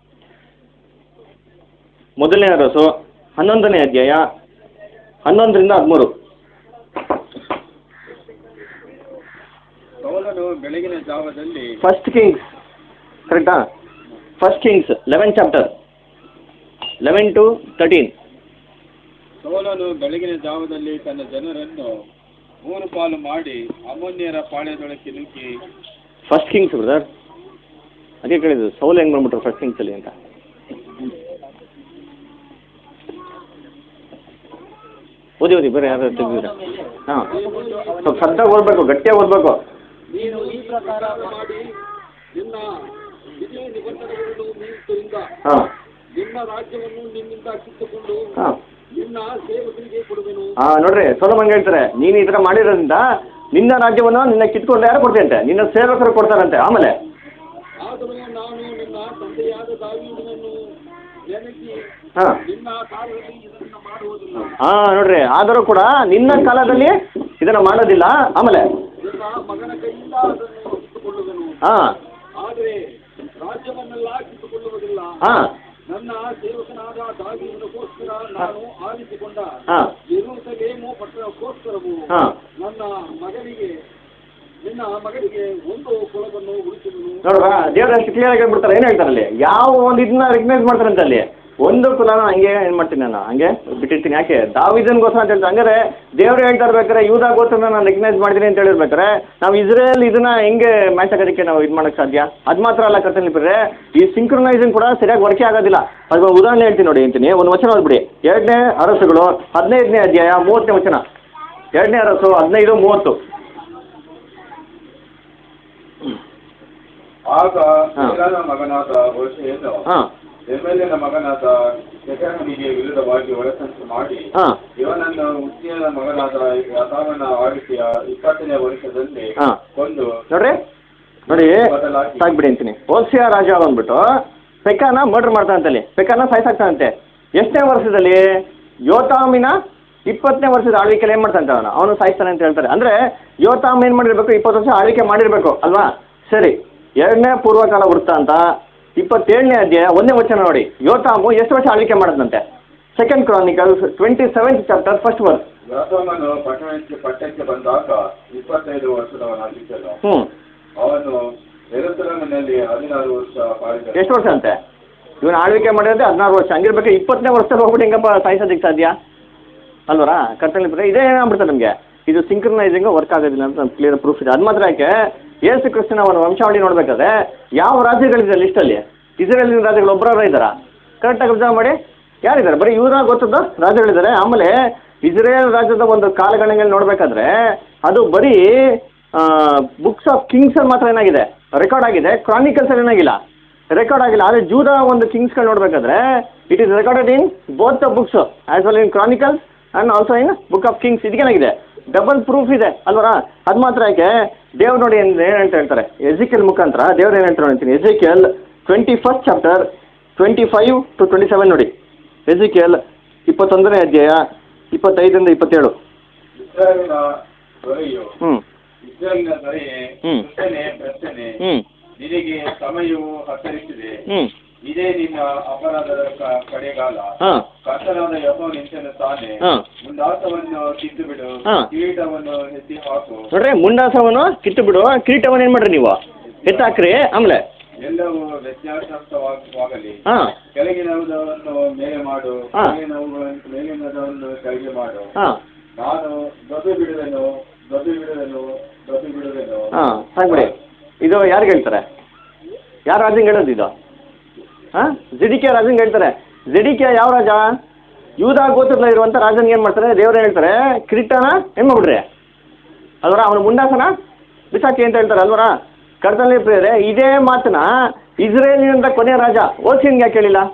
ಮೊದಲನೇ ಅರಸು ಹನ್ನೊಂದನೇ ಅಧ್ಯಾಯ ಹನ್ನೊಂದರಿಂದ ಹದಿಮೂರು ಸೌಲನು ಬೆಳಗಿನ ಜಾವದಲ್ಲಿ ಫಸ್ಟ್ ಕಿಂಗ್ಸ್ ಕರೆಕ್ಟಾ first Kings eleven chapter eleven to thirteen ಸೌಲನು ಬೆಳಗಿನ ಜಾವದಲ್ಲಿ ತನ್ನ ಜನರನ್ನು ಮೂರು ಪಾಲು ಮಾಡಿ ಅಮೋನ್ಯರ ಪಾಳ್ಯದೊಳಕ್ಕೆ ನುಗ್ಗಿ ಫಸ್ಟ್ ಕಿಂಗ್ಸ್ ಬ್ರದರ್ ಅದೇ ಕೇಳಿದ್ದು ಸೌಲ್ ಹೆಂಗ್ ಬಂದ್ಬಿಟ್ರು ಫಸ್ಟ್ ಕಿಂಗ್ಸಲ್ಲಿ ಅಂತ ಓದಿ ಓದಿ ಬರೀ ಯಾರು ತೆಗ್ದಿದ್ರೆ ಹಾಂ ಸ್ವಲ್ಪ ಸದ್ದಾಗಿ ಓದಬೇಕು ಗಟ್ಟಿಯಾಗಿ ಓದಬೇಕು ನೀನು ಈ ಪ್ರಕಾರ ಮಾಡಿ ನಿನ್ನ ವಿಧಿ ನಿಬಂಧನೆಗಳನ್ನು ಮೀರಿದ್ದರಿಂದ ಹಾಂ ನಿನ್ನ ರಾಜ್ಯವನ್ನು ನಿನ್ನಿಂದ ಕಿತ್ತುಕೊಂಡು ಹಾಂ ನಿನ್ನ ಸೇವಕರಿಗೆ ಕೊಡುವೆನು ಹಾಂ ನೋಡ್ರಿ ಸೋಲಮಂಗ್ ಹೇಳ್ತಾರೆ ನೀನು ಈ ಥರ ಮಾಡಿರೋದ್ರಿಂದ ನಿನ್ನ ರಾಜ್ಯವನ್ನು ನಿನ್ನ ಕಿತ್ಕೊಂಡು ಯಾರು ಕೊಡ್ತೀಯಂತೆ ನಿನ್ನ ಸೇವಕರು ಕೊಡ್ತಾರಂತೆ ಆಮೇಲೆ ಆದರೂ ನಾನು ನಿನ್ನ ತಂದೆಯಾದ ದಾವೀದನನ್ನು ನೆನೆಸಿ ಹಾಂ ನಿನ್ನ ಕಾಲದಲ್ಲಿ ಇದನ್ನು ಮಾಡುವುದಿಲ್ಲ ಹಾಂ ನೋಡ್ರಿ ಆದರೂ ಕೂಡ ನಿನ್ನ ಕಾಲದಲ್ಲಿ ಇದನ್ನ ಮಾಡೋದಿಲ್ಲ ಆಮೇಲೆ ನಿನ್ನ ಮಗನ ಕೈಯಿಂದ ಅದನ್ನು ಕಿತ್ತುಕೊಳ್ಳುವೆನು ಹಾಂ ಆದರೆ ರಾಜ್ಯವನ್ನೆಲ್ಲ ಕಿತ್ತುಕೊಳ್ಳುವುದಿಲ್ಲ ಹಾಂ ನನ್ನ ಸೇವಕನಾದ ದಾವೀದನಿಗೋಸ್ಕರ ನಾನು ಆರಿಸಿಕೊಂಡ ಹಾಂ ಯೆರೂಸಲೇಮು ಪಟ್ಟಣಕ್ಕೋಸ್ಕರವು ಹಾಂ ನನ್ನ ಮಗನಿಗೆ ನಿನ್ನ ಮಗನಿಗೆ ಒಂದು ಕುಲವನ್ನು ಉಳಿಸುವನು ನೋಡ್ರ ದೇವ್ರ ಅಷ್ಟು ಕ್ಲಿಯರ್ ಆಗಿ ಹೇಳ್ಬಿಡ್ತಾರೆ ಏನು ಹೇಳ್ತಾರೆ ಅಲ್ಲಿ ಯಾವ ಒಂದು ಇದನ್ನ ರೆಕಗ್ನೈಸ್ ಮಾಡ್ತಾರಂತೆ ಅಲ್ಲಿ ಒಂದು ಕುಲನ ಹಂಗೆ ಏನು ಮಾಡ್ತೀನಿ ನಾನು ಹಂಗೆ ಬಿಟ್ಟಿರ್ತೀನಿ ಯಾಕೆ ದಾವಿದನ್ಗೋಸ್ಕರ ಅಂತ ಹೇಳ್ತಾರೆ ಹಂಗಾರೆ ದೇವ್ರು ಹೇಳ್ತಾ ಇರ್ಬೇಕಾರೆ ಯೂದ ಗೋತ್ರನ ನಾನು ರೆಕಗ್ನೈಸ್ ಮಾಡ್ತೀನಿ ಅಂತ ಹೇಳಿರ್ಬೇಕಾರೆ ನಾವು ಇಸ್ರೇಲ್ ಇದನ್ನ ಹೆಂಗೆ ಮ್ಯಾಚ್ ಆಗೋದಕ್ಕೆ ನಾವು ಇದು ಮಾಡೋಕ್ಕೆ ಸಾಧ್ಯ ಅದು ಮಾತ್ರ ಅಲ್ಲ ಕರ್ತನಿಪಿದ್ರೆ ಈ ಸಿಂಕ್ರನೈಸಿಂಗ್ ಕೂಡ ಸರಿಯಾಗಿ ವರ್ಕೇ ಆಗೋದಿಲ್ಲ ಅದು ಉದಾಹರಣೆ ಹೇಳ್ತೀನಿ ನೋಡಿ ಅಂತೀನಿ ಒಂದು ವಚನ ಓದ್ಬಿಡಿ ಎರಡನೇ ಅರಸುಗಳು ಹದಿನೈದನೇ ಅಧ್ಯಾಯ ಮೂವತ್ತನೇ ವಚನ ಎರಡನೇ ಅರಸು ಹದಿನೈದು ಮೂವತ್ತು ಆಗ ಹಾ. ಏಲನ ಮಗನಾದ ಹೋಶೆಯನ್ನು ಹಾಂ ಎಮ್ಮೆಲಿನ ಮಗನಾದ ಶೆಕೆಮನಿಗೆ ವಿರುದ್ಧವಾಗಿ ಒಳಸಂಚು ಮಾಡಿ ಹಾಂ ಇವನನ್ನು ಉಜ್ಜಿಯನ ಮಗನಾದ ಯಥಾವನ ಆಳ್ವಿಕೆಯ ಇಪ್ಪತ್ತನೇ ವರ್ಷದಲ್ಲಿ ಹಾಂ ಕೊಂದು ನೋಡ್ರಿ ನೋಡಿ ಬದಲಾಗಿ ಸಾಕ್ಬಿಡಿ ಅಂತೀನಿ ಓಲ್ಸಿಯಾ ರಾಜ ಬಂದ್ಬಿಟ್ಟು ಪೆಕ್ಕಾನ ಮರ್ಡರ್ ಮಾಡ್ತಾನಂತಲ್ಲಿ ಪೆಕ್ಕಾನ ಸಾಯ್ಸಾಕ್ತಾನಂತೆ ಎಷ್ಟನೇ ವರ್ಷದಲ್ಲಿ ಯೋತಾಮಿನ ಇಪ್ಪತ್ತನೇ ವರ್ಷದ ಆಳ್ವಿಕೆಯಲ್ಲಿ ಏನು ಮಾಡ್ತಾನಂತೆ ಅವನು ಅವನು ಸಾಯಿಸ್ತಾನೆ ಅಂತ ಹೇಳ್ತಾರೆ ಅಂದರೆ ಯೋತಾಮ್ ಏನು ಮಾಡಿರ್ಬೇಕು ಇಪ್ಪತ್ತು ವರ್ಷ ಆಳ್ವಿಕೆ ಮಾಡಿರಬೇಕು ಅಲ್ವಾ ಸರಿ ಎರಡನೇ ಪೂರ್ವಕಾಲ ವೃತ್ತ ಅಂತ ಇಪ್ಪತ್ತೇಳನೇ ಅಧ್ಯಾಯ ಒಂದನೇ ವಚನ ನೋಡಿ ಯೋತಾಮು ಎಷ್ಟು ವರ್ಷ ಆಳ್ವಿಕೆ ಮಾಡಿದಂತೆ second Chronicles twenty seventh chapter first verse ಯೋತಾಮನು ಪಟ್ಟಣಕ್ಕೆ ಪಟ್ಟಕ್ಕೆ ಬಂದಾಗ ಇಪ್ಪತ್ತೈದು ವರ್ಷದವನಾಗಿದ್ದನು ಹ್ಞೂ ಅವನು ಯೆರೂಸಲೇಮಿನಲ್ಲಿ ಹದಿನಾರು ವರ್ಷ ಪಾಲಿದ ಎಷ್ಟು ವರ್ಷ ಅಂತೆ ಇವನು ಆಳ್ವಿಕೆ ಮಾಡಿರೋದೇ ಹದಿನಾರು ವರ್ಷ ಹಂಗಿರ್ಬೇಕು ಇಪ್ಪತ್ತನೇ ವರ್ಷದಲ್ಲಿ ಹೋಗ್ಬಿಟ್ಟು ಹೆಂಗಪ್ಪ ಸಾಯಿಸೋದಕ್ಕೆ ಸಾಧ್ಯ ಅಲ್ವರಾ ಕರ್ತನಲ್ಲಿ ಇದೇ ಏನಾಗ್ಬಿಡ್ತದೆ ನಮಗೆ ಇದು ಸಿಂಕ್ರನೈಸಿಂಗ್ ವರ್ಕ್ ಆಗೋದಿಲ್ಲ ಅಂತ ಕ್ಲಿಯರ್ ಪ್ರೂಫ್ ಇದೆ ಅದು ಮಾತ್ರ ಯಾಕೆ ಯೇಸು ಕ್ರಿಸ್ತನ ಒಂದು ವಂಶಾವಳಿ ನೋಡಬೇಕಾದ್ರೆ ಯಾವ ರಾಜ್ಯಗಳಿದೆ ಲಿಸ್ಟಲ್ಲಿ ಇಸ್ರೇಲಿನ ರಾಜ್ಯಗಳು ಒಬ್ಬರ ಇದ್ದಾರಾ ಕರೆಕ್ಟಾಗಿ ಅಬ್ಸರ್ವ್ ಮಾಡಿ ಯಾರಿದ್ದಾರೆ ಬರೀ ಇವ್ರ ಗೊತ್ತದ್ದು ರಾಜ್ಯಗಳಿದ್ದಾರೆ ಆಮೇಲೆ ಇಸ್ರೇಲ್ ರಾಜ್ಯದ ಒಂದು ಕಾಲಗಣನೆಗಳು ನೋಡಬೇಕಾದ್ರೆ ಅದು ಬರೀ ಬುಕ್ಸ್ ಆಫ್ ಕಿಂಗ್ಸಲ್ಲಿ ಮಾತ್ರ ಏನಾಗಿದೆ ರೆಕಾರ್ಡ್ ಆಗಿದೆ ಕ್ರಾನಿಕಲ್ಸಲ್ಲಿ ಏನಾಗಿಲ್ಲ ರೆಕಾರ್ಡ್ ಆಗಿಲ್ಲ ಆದರೆ ಜೂದ ಒಂದು ಕಿಂಗ್ಸ್ಗಳು ನೋಡಬೇಕಾದ್ರೆ it is recorded in both the books as well in Chronicles and also in book of Kings ಇದಕ್ಕೇನಾಗಿದೆ ಡಬಲ್ ಪ್ರೂಫ್ ಇದೆ ಅಲ್ವರಾ ಅದು ಮಾತ್ರ ಯಾಕೆ ದೇವ್ರು ನೋಡಿ ಏನು ಏನಂತ ಹೇಳ್ತಾರೆ ಎಜಿಕೆಲ್ ಮುಖಾಂತರ ದೇವ್ರು ಏನು ಹೇಳ್ತಾರೆ ಅಂತೀನಿ Ezekiel twenty first chapter twenty five to twenty seven ನೋಡಿ ಎಜಿಕೆಲ್ ಇಪ್ಪತ್ತೊಂದನೇ ಅಧ್ಯಾಯ ಇಪ್ಪತ್ತೈದರಿಂದ ಇಪ್ಪತ್ತೇಳು ಇಸ್ರಾಯೇಲಿನ ದೊರೆಯು ಹ್ಞೂ ಇಸ್ರಾಯೇಲಿನ ದೊರೆಯೇ ಹ್ಮ್. ಕೃಷ್ಣನೇ ಪ್ರಶ್ನೆ ಹ್ಞೂ ನಿನಗೆ ಸಮಯವು ಹತ್ತರಿಸಿದೆ ಹ್ಞೂ ಇದೇ ನಿನ್ನ ಅಪರಾಧದ ಕ- ಕಡೆಗಾಲ ಹಾಂ ಕರ್ತನಾದ ಯಹೋ ನಿಂತನು ತಾನೆ ಹಾಂ ಮುಂದಾಸವನ್ನು ಕಿತ್ತು ಬಿಡು ಹಾ. ಕಿರೀಟವನ್ನು ಎತ್ತಿ ಹಾಕು ನೋಡ್ರಿ ಮುಂಡಾಸವನ್ನು ಕಿತ್ತು ಬಿಡು ಕಿರೀಟವನ್ನು ಏನು ಮಾಡ್ರಿ ನೀವು ಎತ್ತಾಕ್ರಿ ಆಮೇಲೆ ಎಲ್ಲವೂ ವ್ಯತ್ಯಾಸವಾಗಲಿ ಹಾಂ ಕೆಳಗಿನವುದನ್ನು ಮೇಲೆ ಮಾಡು ಹಾ. ಮೇಲಿನವುಗಳನ್ನು ಮೇಲಿನದನ್ನು ಕೆಳಗೆ ಮಾಡು ಹಾಂ ನಾನು ದೊಡ್ಡ ಬಿಡುವೆನು ದೊಡ್ಡ ಬಿಡುವೆನು ದೊಡ್ಡ ಬಿಡುವೆನು ಹಾಂ ಸಾಕ್ಬಿಡಿ ಇದು ಯಾರಿಗೆ ಹೇಳ್ತಾರೆ ಯಾರು ರಾಜಂಗೆ ಹೇಳೋದು ಇದು ಹಾಂ ಜಿಡಿಕೆ ರಾಜಂಗೆ ಹೇಳ್ತಾರೆ ಜಿಡಿಕೆ ಯಾವ ರಾಜ ಯೂದ ಗೋತ್ರದಲ್ಲಿ ಇರುವಂಥ ರಾಜನ್ಗೆ ಏನು ಮಾಡ್ತಾರೆ ದೇವ್ರು ಹೇಳ್ತಾರೆ ಕಿರೀಟನ ಏನು ಮಾಡ್ಬಿಡ್ರಿ ಅಲ್ವರ ಅವನ ಮುಂಡಾಸನ ಬಿಸಾಕಿ ಅಂತ ಹೇಳ್ತಾರೆ ಅಲ್ವರ ಕರ್ತನಲ್ಲಿ ಪ್ರಿಯರೇ ಇದೇ ಮಾತನ್ನ ಇಸ್ರೇಲಿನಿಂದ ಕೊನೆಯ ರಾಜ ಓಸಿನ್ಗೆ ಯಾಕೆ ಹೇಳಿಲ್ಲ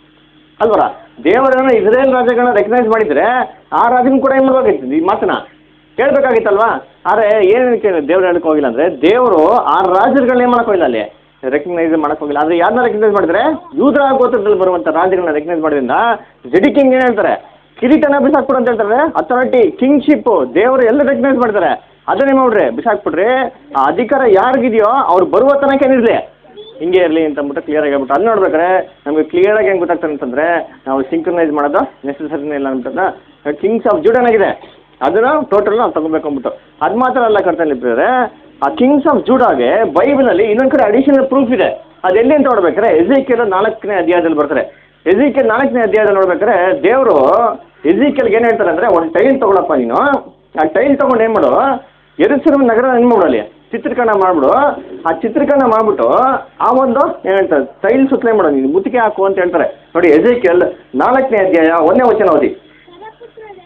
ಅಲ್ವರ ದೇವರನ್ನ ಇಸ್ರೇಲ್ ರಾಜ್ಯಗಳನ್ನ ರೆಕಗ್ನೈಸ್ ಮಾಡಿದ್ರೆ ಆ ರಾಜನ ಕೂಡ ಏನು ಮಾಡ್ಬೇಕಾಗಿತ್ತು ಈ ಮಾತನ್ನ ಕೇಳಬೇಕಾಗಿತ್ತಲ್ವಾ ಆದರೆ ಏನಕ್ಕೆ ದೇವ್ರು ಹೇಳಕ್ ಹೋಗಿಲ್ಲ ಅಂದರೆ ದೇವರು ಆ ರಾಜ್ಯಗಳನ್ನ ಏನು ಮಾಡಕ್ ಹೋಗಿಲ್ಲ ಅಲ್ಲಿ ರೆಕಗ್ನೈಸ್ ಮಾಡಕ್ ಹೋಗಿಲ್ಲ ಆದರೆ ಯಾರನ್ನ ರೆಕಗ್ನೈಸ್ ಮಾಡಿದ್ರೆ ಯೂದ್ರ ಗೋತ್ರದಲ್ಲಿ ಬರುವಂಥ ರಾಜ್ಯಗಳನ್ನ ರೆಕಗ್ನೈಸ್ ಮಾಡೋದ್ರಿಂದ ಜಡಿಕಿಂಗ್ ಏನು ಹೇಳ್ತಾರೆ ಕಿರೀಟನ ಬಿಸಾಕ್ಬಿಡು ಅಂತ ಹೇಳ್ತಾರೆ ಅಥಾರಿಟಿ ಕಿಂಗ್ಶಿಪ್ ದೇವರು ಎಲ್ಲ ರೆಕಗ್ನೈಸ್ ಮಾಡ್ತಾರೆ ಅದನ್ನೇ ಮಾಡ್ಬಿಡ್ರಿ ಬಿಸಾಕ್ಬಿಡ್ರಿ ಆ ಅಧಿಕಾರ ಯಾರಿಗಿದೆಯೋ ಅವ್ರು ಬರುವ ತನಕ ಏನಿರಲಿ ಹಿಂಗೆ ಇರಲಿ ಅಂತ ಅಂದ್ಬಿಟ್ಟು ಕ್ಲಿಯರ್ ಆಗಿ ಹೇಳ್ಬಿಟ್ಟು ಅದು ನೋಡ್ಬೇಕಾದ್ರೆ ನಮಗೆ ಕ್ಲಿಯರ್ ಆಗಿ ಹೆಂಗೆ ಗೊತ್ತಾಗ್ತದೆ ಅಂತಂದ್ರೆ ನಾವು ಸಿಂಕ್ರನೈಸ್ ಮಾಡೋದು ನೆಸೆಸರಿನೇ ಇಲ್ಲ ಅಂತಂದ್ರೆ ಕಿಂಗ್ಸ್ ಆಫ್ ಜೂಡನ್ ಆಗಿದೆ ಅದನ್ನು ಟೋಟಲ್ ನಾವು ತಗೋಬೇಕು ಅಂದ್ಬಿಟ್ಟು ಅದು ಮಾತ್ರ ಅಲ್ಲ ಕರ್ತಲ್ಲಿ ಇದ್ದಾರೆ ಆ ಕಿಂಗ್ಸ್ ಆಫ್ ಜೂಡಾಗೆ ಬೈಬಲಲ್ಲಿ ಇನ್ನೊಂದು ಕಡೆ ಅಡಿಷನಲ್ ಪ್ರೂಫ್ ಇದೆ ಅದೆಲ್ಲಿ ಅಂತ ನೋಡ್ಬೇಕಾರೆ ಎಜಿಕೆಲ್ ನಾಲ್ಕನೇ ಅಧ್ಯಾಯದಲ್ಲಿ ಬರ್ತಾರೆ ಎಜಿಕೆಲ್ ನಾಲ್ಕನೇ ಅಧ್ಯಾಯದಲ್ಲಿ ನೋಡ್ಬೇಕಾದ್ರೆ ದೇವರು ಎಜಿಕೆಲ್ಗೆ ಏನು ಹೇಳ್ತಾರೆ ಅಂದರೆ ಒಂದು ಟೈಲ್ ತೊಗೊಳಪ್ಪ ನೀನು ಆ ಟೈಲ್ ತೊಗೊಂಡು ಏನು ಮಾಡು ಎರುಸಲೇಮ್ ನಗರ ಏನು ಮಾಡು ಅಲ್ಲಿ ಚಿತ್ರೀಕರಣ ಮಾಡಿಬಿಡು ಆ ಚಿತ್ರೀಕರಣ ಮಾಡಿಬಿಟ್ಟು ಆ ಒಂದು ಏನು ಹೇಳ್ತಾರೆ ಟೈಲ್ ಸುತ್ತಲೇ ಮಾಡು ನೀನು ಮುತ್ತಿಗೆ ಹಾಕು ಅಂತ ಹೇಳ್ತಾರೆ ನೋಡಿ ಎಜಿಕೆಲ್ ನಾಲ್ಕನೇ ಅಧ್ಯಾಯ ಒಂದನೇ ವಚನ ಓದಿ ನರಪುತ್ರನೇ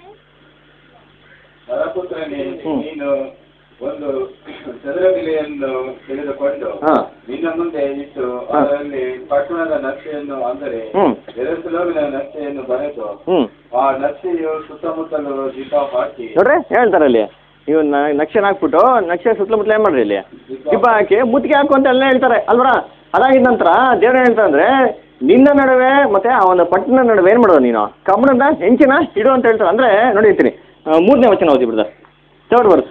ನರಪುತ್ರನೇ ಹ್ಮ್. ನೀನು ಒಂದು ಚದುರಗಿಲೆಯನ್ನು ತೆಗೆದುಕೊಂಡು ಹಾಂ ನಿನ್ನ ಮುಂದೆ ಇಟ್ಟು ಹಾ. ಅದರಲ್ಲಿ ಪಟ್ಟಣದ ನಕ್ಷೆಯನ್ನು ಅಂದರೆ ಹ್ಞೂ ಎರಸಲೋಮಿನ ನಕ್ಷೆಯನ್ನು ಬರೆದು ಹ್ಞೂ ಆ ನಕ್ಷೆಯು ಸುತ್ತಮುತ್ತಲು ದೀಪ ಹಾಕಿ ನೋಡ್ರಿ ಹೇಳ್ತಾರೆ ಅಲ್ಲಿ ನೀವು ನ- ನಕ್ಷೆನ ಹಾಕ್ಬಿಟ್ಟು ನಕ್ಷೆ ಸುತ್ತಮುತ್ತಲು ಏನು ಮಾಡ್ರಿ ಇಲ್ಲಿ ದೀಪ ಹಾಕಿ ಮುತ್ತಿಗೆ ಹಾಕು ಅಂತ ಎಲ್ಲ ಹೇಳ್ತಾರೆ ಅಲ್ವರ ಅದಾಗಿದ ನಂತರ ದೇವ್ರು ಹೇಳ್ತಾರೆ ಅಂದ್ರೆ ನಿನ್ನ ನಡುವೆ ಮತ್ತೆ ಆ ಒಂದು ಪಟ್ಟಣ ನಡುವೆ ಏನು ಮಾಡೋದು ನೀನು ಕಬ್ಬಣದ ಹೆಂಚಿನ ಇಡು ಅಂತ ಹೇಳ್ತಾರೆ ಅಂದ್ರೆ ನೋಡಿ ಹೇಳ್ತೀನಿ ಆ, ಮೂರನೇ ವಚನ ಓದಿ ಬಿಡ್ದ ಥರ್ಡ್ ವರ್ಸ್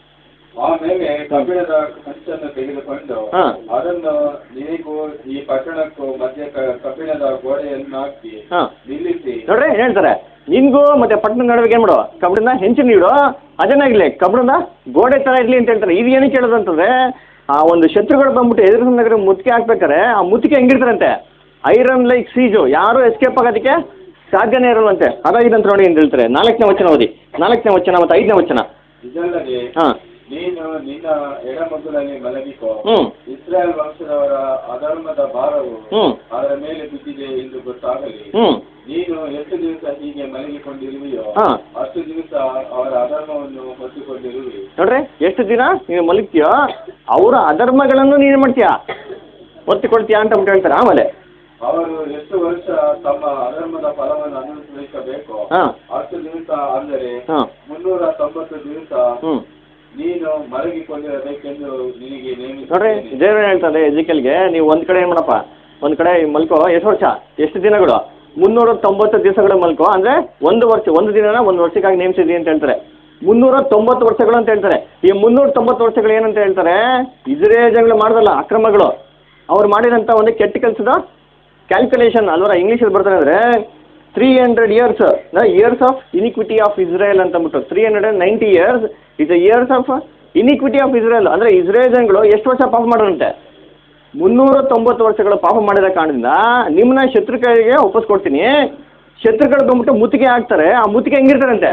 ಆಮೇಲೆ ಕಬ್ಬಿಣದ ಕಂಚನ್ನು ತೆಗೆದುಕೊಂಡು ಹಾ. ಅದನ್ನು ನಿನಗೂ ಈ ಪಟ್ಟಣಕ್ಕೂ ಮಧ್ಯೆ ಕ- ಕಬ್ಬಿಣದ ಗೋಡೆಯನ್ನು ಹಾಕಿ ಹಾಂ ನಿಲ್ಲಿಸಿ ನೋಡ್ರಿ ಏನ್ ಹೇಳ್ತಾರೆ ನಿನ್ಗೂ ಮತ್ತೆ ಪಟ್ಟಣದ ನಡುವೆ ಏನು ಮಾಡು ಕಬ್ಬಣದ ಹೆಂಚಿನ ಇಡು ಅದೇನಾಗಿರ್ಲಿ ಕಬ್ಬಣದ ಗೋಡೆ ಥರ ಇರಲಿ ಅಂತ ಹೇಳ್ತಾರೆ ಇದು ಏನಕ್ಕೆ ಹೇಳೋದು ಅಂತಂದ್ರೆ ಆ ಒಂದು ಶತ್ರುಗಳು ಬಂದ್ಬಿಟ್ಟು ಎದುರು ನಗರ ಮುತ್ತಿಗೆ ಹಾಕ್ಬೇಕಾರೆ ಆ ಮುತ್ತಿಗೆ ಹೆಂಗಿರ್ತಾರಂತೆ ಐರನ್ ಲೈಕ್ ಸೀಜು ಯಾರು ಎಸ್ಕೇಪ್ ಆಗೋದಕ್ಕೆ ಸಾಧ್ಯನೇ ಇರಲ್ವಂತೆ ಅದಾಗಿದಂತ ನೋಡಿ ಅಂತ ಹೇಳ್ತಾರೆ ನಾಲ್ಕನೇ ವಚನ ಓದಿ ನಾಲ್ಕನೇ ವಚನ ಮತ್ತು ಐದನೇ ವಚನ ಇದಲ್ಲದೆ ಹಾಂ ನೀನು ನಿನ್ನ ಎಡಮಗುಲಲ್ಲಿ ಮಲಗಿಕೋ ಹ್ಞೂ ಇಸ್ರಾಯೇಲ್ ವಂಶದವರ ಅಧರ್ಮದ ಭಾರವು ಹ್ಞೂ ಅದರ ಮೇಲೆ ಬಿದ್ದಿದೆ ಎಂದು ಗೊತ್ತಾಗಲಿ ಹ್ಞೂ ನೀನು ಎಷ್ಟು ದಿವಸ ಹೀಗೆ ಮಲಗಿಕೊಂಡಿರುವೆಯೋ ಹಾ. ಅಷ್ಟು ದಿವಸ ಅವರ ಅಧರ್ಮವನ್ನು ಹೊತ್ತುಕೊಂಡಿರುವಿ ನೋಡ್ರಿ ಎಷ್ಟು ದಿನ ನೀನು ಮಲಗ್ತೀಯೋ ಅವರ ಅಧರ್ಮಗಳನ್ನು ನೀನು ಮಾಡ್ತೀಯಾ ಒತ್ತಿಕೊಳ್ತೀಯಾ ಅಂತ ಅಂದ್ಬಿಟ್ಟು ಹೇಳ್ತಾರೆ ಆಮೇಲೆ ಅವರು ಎಷ್ಟು ವರ್ಷ ತಮ್ಮ ಅಧರ್ಮದ ಫಲವನ್ನು ಅನುಭವಿಸಬೇಕೋ ಹಾಂ ಅಷ್ಟು ದಿವಸ ಅಂದರೆ ಹಾಂ ಮುನ್ನೂರ ತೊಂಬತ್ತು ದಿವಸ ಹ್ಞೂ ನೀನು ಮಲಗಿಕೊಂಡಿರಬೇಕೆಂದು ನಿನಗೆ ನೋಡ್ರಿ ನೇಮಿಸಿದ್ದೇನೆ ದೇವ್ರು ಏನ್ ಹೇಳ್ತಾರೆ ಎಜಿಕಲ್ಗೆ ನೀವು ಒಂದು ಕಡೆ ಏನು ಮಾಡಪ್ಪ ಒಂದು ಕಡೆ ಮಲ್ಕೋ ಎಷ್ಟು ವರ್ಷ ಎಷ್ಟು ದಿನಗಳು ಮುನ್ನೂರ ತೊಂಬತ್ತು ದಿವಸಗಳು ಮಲ್ಕೋ ಅಂದರೆ ಒಂದು ವರ್ಷ ಒಂದು ದಿನನ ಒಂದು ವರ್ಷಕ್ಕಾಗಿ ನೇಮಿಸಿದ್ವಿ ಅಂತ ಹೇಳ್ತಾರೆ ಮುನ್ನೂರ ತೊಂಬತ್ತು ವರ್ಷಗಳು ಅಂತ ಹೇಳ್ತಾರೆ ಈ ಮುನ್ನೂರ ತೊಂಬತ್ತು ವರ್ಷಗಳು ಏನಂತ ಹೇಳ್ತಾರೆ ಇಸ್ರೇಜಗಳು ಮಾಡ್ದಲ್ಲ ಅಕ್ರಮಗಳು ಅವ್ರು ಮಾಡಿದಂಥ ಒಂದು ಕೆಟ್ಟ ಕೆಲಸದ ಕ್ಯಾಲ್ಕುಲೇಷನ್ ಅಲ್ವರ ಇಂಗ್ಲೀಷಲ್ಲಿ ಬರ್ತಾರೆ ಅಂದರೆ three hundred years years of iniquity of Israel ಅಂತ ಅಂದ್ಬಿಟ್ಟು three hundred and ninety years is years of iniquity of Israel ಅಂದರೆ ಇಸ್ರೇಲ್ ಜನಗಳು ಎಷ್ಟು ವರ್ಷ ಪಾಪ ಮಾಡೋರಂತೆ ಮುನ್ನೂರ ತೊಂಬತ್ತು ವರ್ಷಗಳು ಪಾಪ ಮಾಡಿದ ಕಾರಣದಿಂದ ನಿಮ್ಮನ್ನ ಶತ್ರುಗಳಿಗೆ ಒಪ್ಪಿಸ್ಕೊಡ್ತೀನಿ ಶತ್ರುಗಳು ಬಂದ್ಬಿಟ್ಟು ಮುತ್ತಿಗೆ ಹಾಕ್ತಾರೆ ಆ ಮುತ್ತಿಗೆ ಹೆಂಗಿರ್ತಾರಂತೆ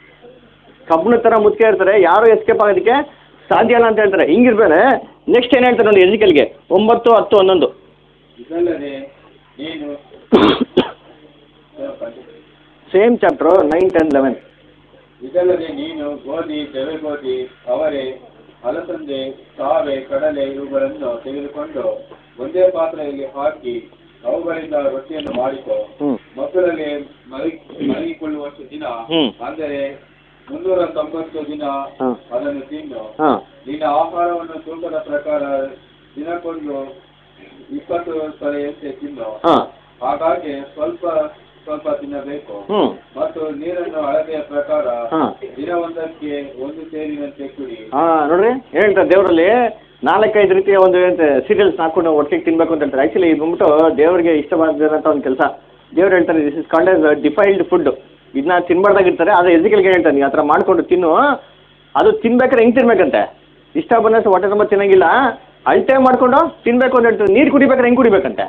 ಕಬ್ಬಣ ಥರ ಮುತ್ತಿಗೆ ಇರ್ತಾರೆ ಯಾರು ಎಸ್ಕೇಪ್ ಆಗೋದಕ್ಕೆ ಸಾಧ್ಯ ಇಲ್ಲ ಅಂತ ಹೇಳ್ತಾರೆ ಹಿಂಗಿರ್ಬೇರೆ ನೆಕ್ಸ್ಟ್ ಏನು ಹೇಳ್ತಾರೆ ನೋಡಿ ಎಜಿಕಲ್ಗೆ ಒಂಬತ್ತು ಹತ್ತು ಹನ್ನೊಂದು ಇದಲ್ಲದೆ ನೀನು same chapter nine ten eleven ಇದಲ್ಲದೆ ನೀನು ಗೋಧಿ ಜವೆಗೋಧಿ ಅವರೆ ಅಲಸಂದೆ ಸಾವೆ ಕಡಲೆ ಇವುಗಳನ್ನು ತೆಗೆದುಕೊಂಡು ಒಂದೇ ಪಾತ್ರೆಯಲ್ಲಿ ಹಾಕಿ ಅವುಗಳಿಂದ ರೊಟ್ಟಿಯನ್ನು ಮಾಡಿಕೊ ಹ್ಞೂ ಮಕ್ಕಳಲ್ಲಿ ಮಲಗಿ ಮಲಗಿಕೊಳ್ಳುವಷ್ಟು ದಿನ ಹ್ಮ್. ಅಂದರೆ ಮುನ್ನೂರ ತೊಂಬತ್ತು ದಿನ ಹಾಂ ಅದನ್ನು ತಿನ್ನು ಹಾಂ ನಿನ್ನ ಆಹಾರವನ್ನು ತೂಕದ ಪ್ರಕಾರ ದಿನಕ್ಕೊಂದು ಇಪ್ಪತ್ತು ತೊಲೆಯಂತೆ ತಿನ್ನು ಹಾಂ ಹಾಗಾಗಿ ಸ್ವಲ್ಪ ಸ್ವಲ್ಪ ತಿನ್ನಬೇಕು ಹ್ಞೂ ಮತ್ತು ನೀರನ್ನು ಅಳತೆಯ ಪ್ರಕಾರ ಹಾಂ ದಿನವೊಂದಕ್ಕೆ ಒಂದು ಸೇರಿನಂತೆ ಕುಡಿ ಹಾಂ ನೋಡ್ರಿ ಹೇಳ್ತಾರೆ ದೇವರಲ್ಲಿ ನಾಲ್ಕೈದು ರೀತಿಯ ಒಂದು ಏನಂತೆ ಸೀರಿಯಲ್ಸ್ ಹಾಕೊಂಡು ಒಟ್ಟಿಗೆ ತಿನ್ಬೇಕು ಅಂತ ಹೇಳ್ತಾರೆ ಆ್ಯಕ್ಚುಲಿ ಇದು ಬಂದ್ಬಿಟ್ಟು ದೇವರಿಗೆ ಇಷ್ಟವಾದಂಥ ಒಂದು ಕೆಲಸ ದೇವ್ರು ಹೇಳ್ತಾರೆ this is called as defiled food ಇದನ್ನ ತಿನ್ಬಾರ್ದಾಗಿರ್ತಾರೆ ಆದರೆ ಎಜಿಕಲ್ಗೆ ಹೇಳ್ತಾರೆ ನೀವು ಆ ಥರ ಮಾಡಿಕೊಂಡು ತಿನ್ನು ಅದು ತಿನ್ಬೇಕಾದ್ರೆ ಹೆಂಗೆ ತಿನ್ಬೇಕಂತೆ ಇಷ್ಟ ಬಂದಷ್ಟು ಹೊಟ್ಟೆ ತುಂಬ ತಿನ್ನಂಗಿಲ್ಲ ಅಳತೆ ಮಾಡಿಕೊಂಡು ತಿನ್ಬೇಕು ಅಂತ ಹೇಳ್ತಾರೆ ನೀರು ಕುಡಿಬೇಕಾದ್ರೆ ಹೆಂಗೆ ಕುಡಿಬೇಕಂತೆ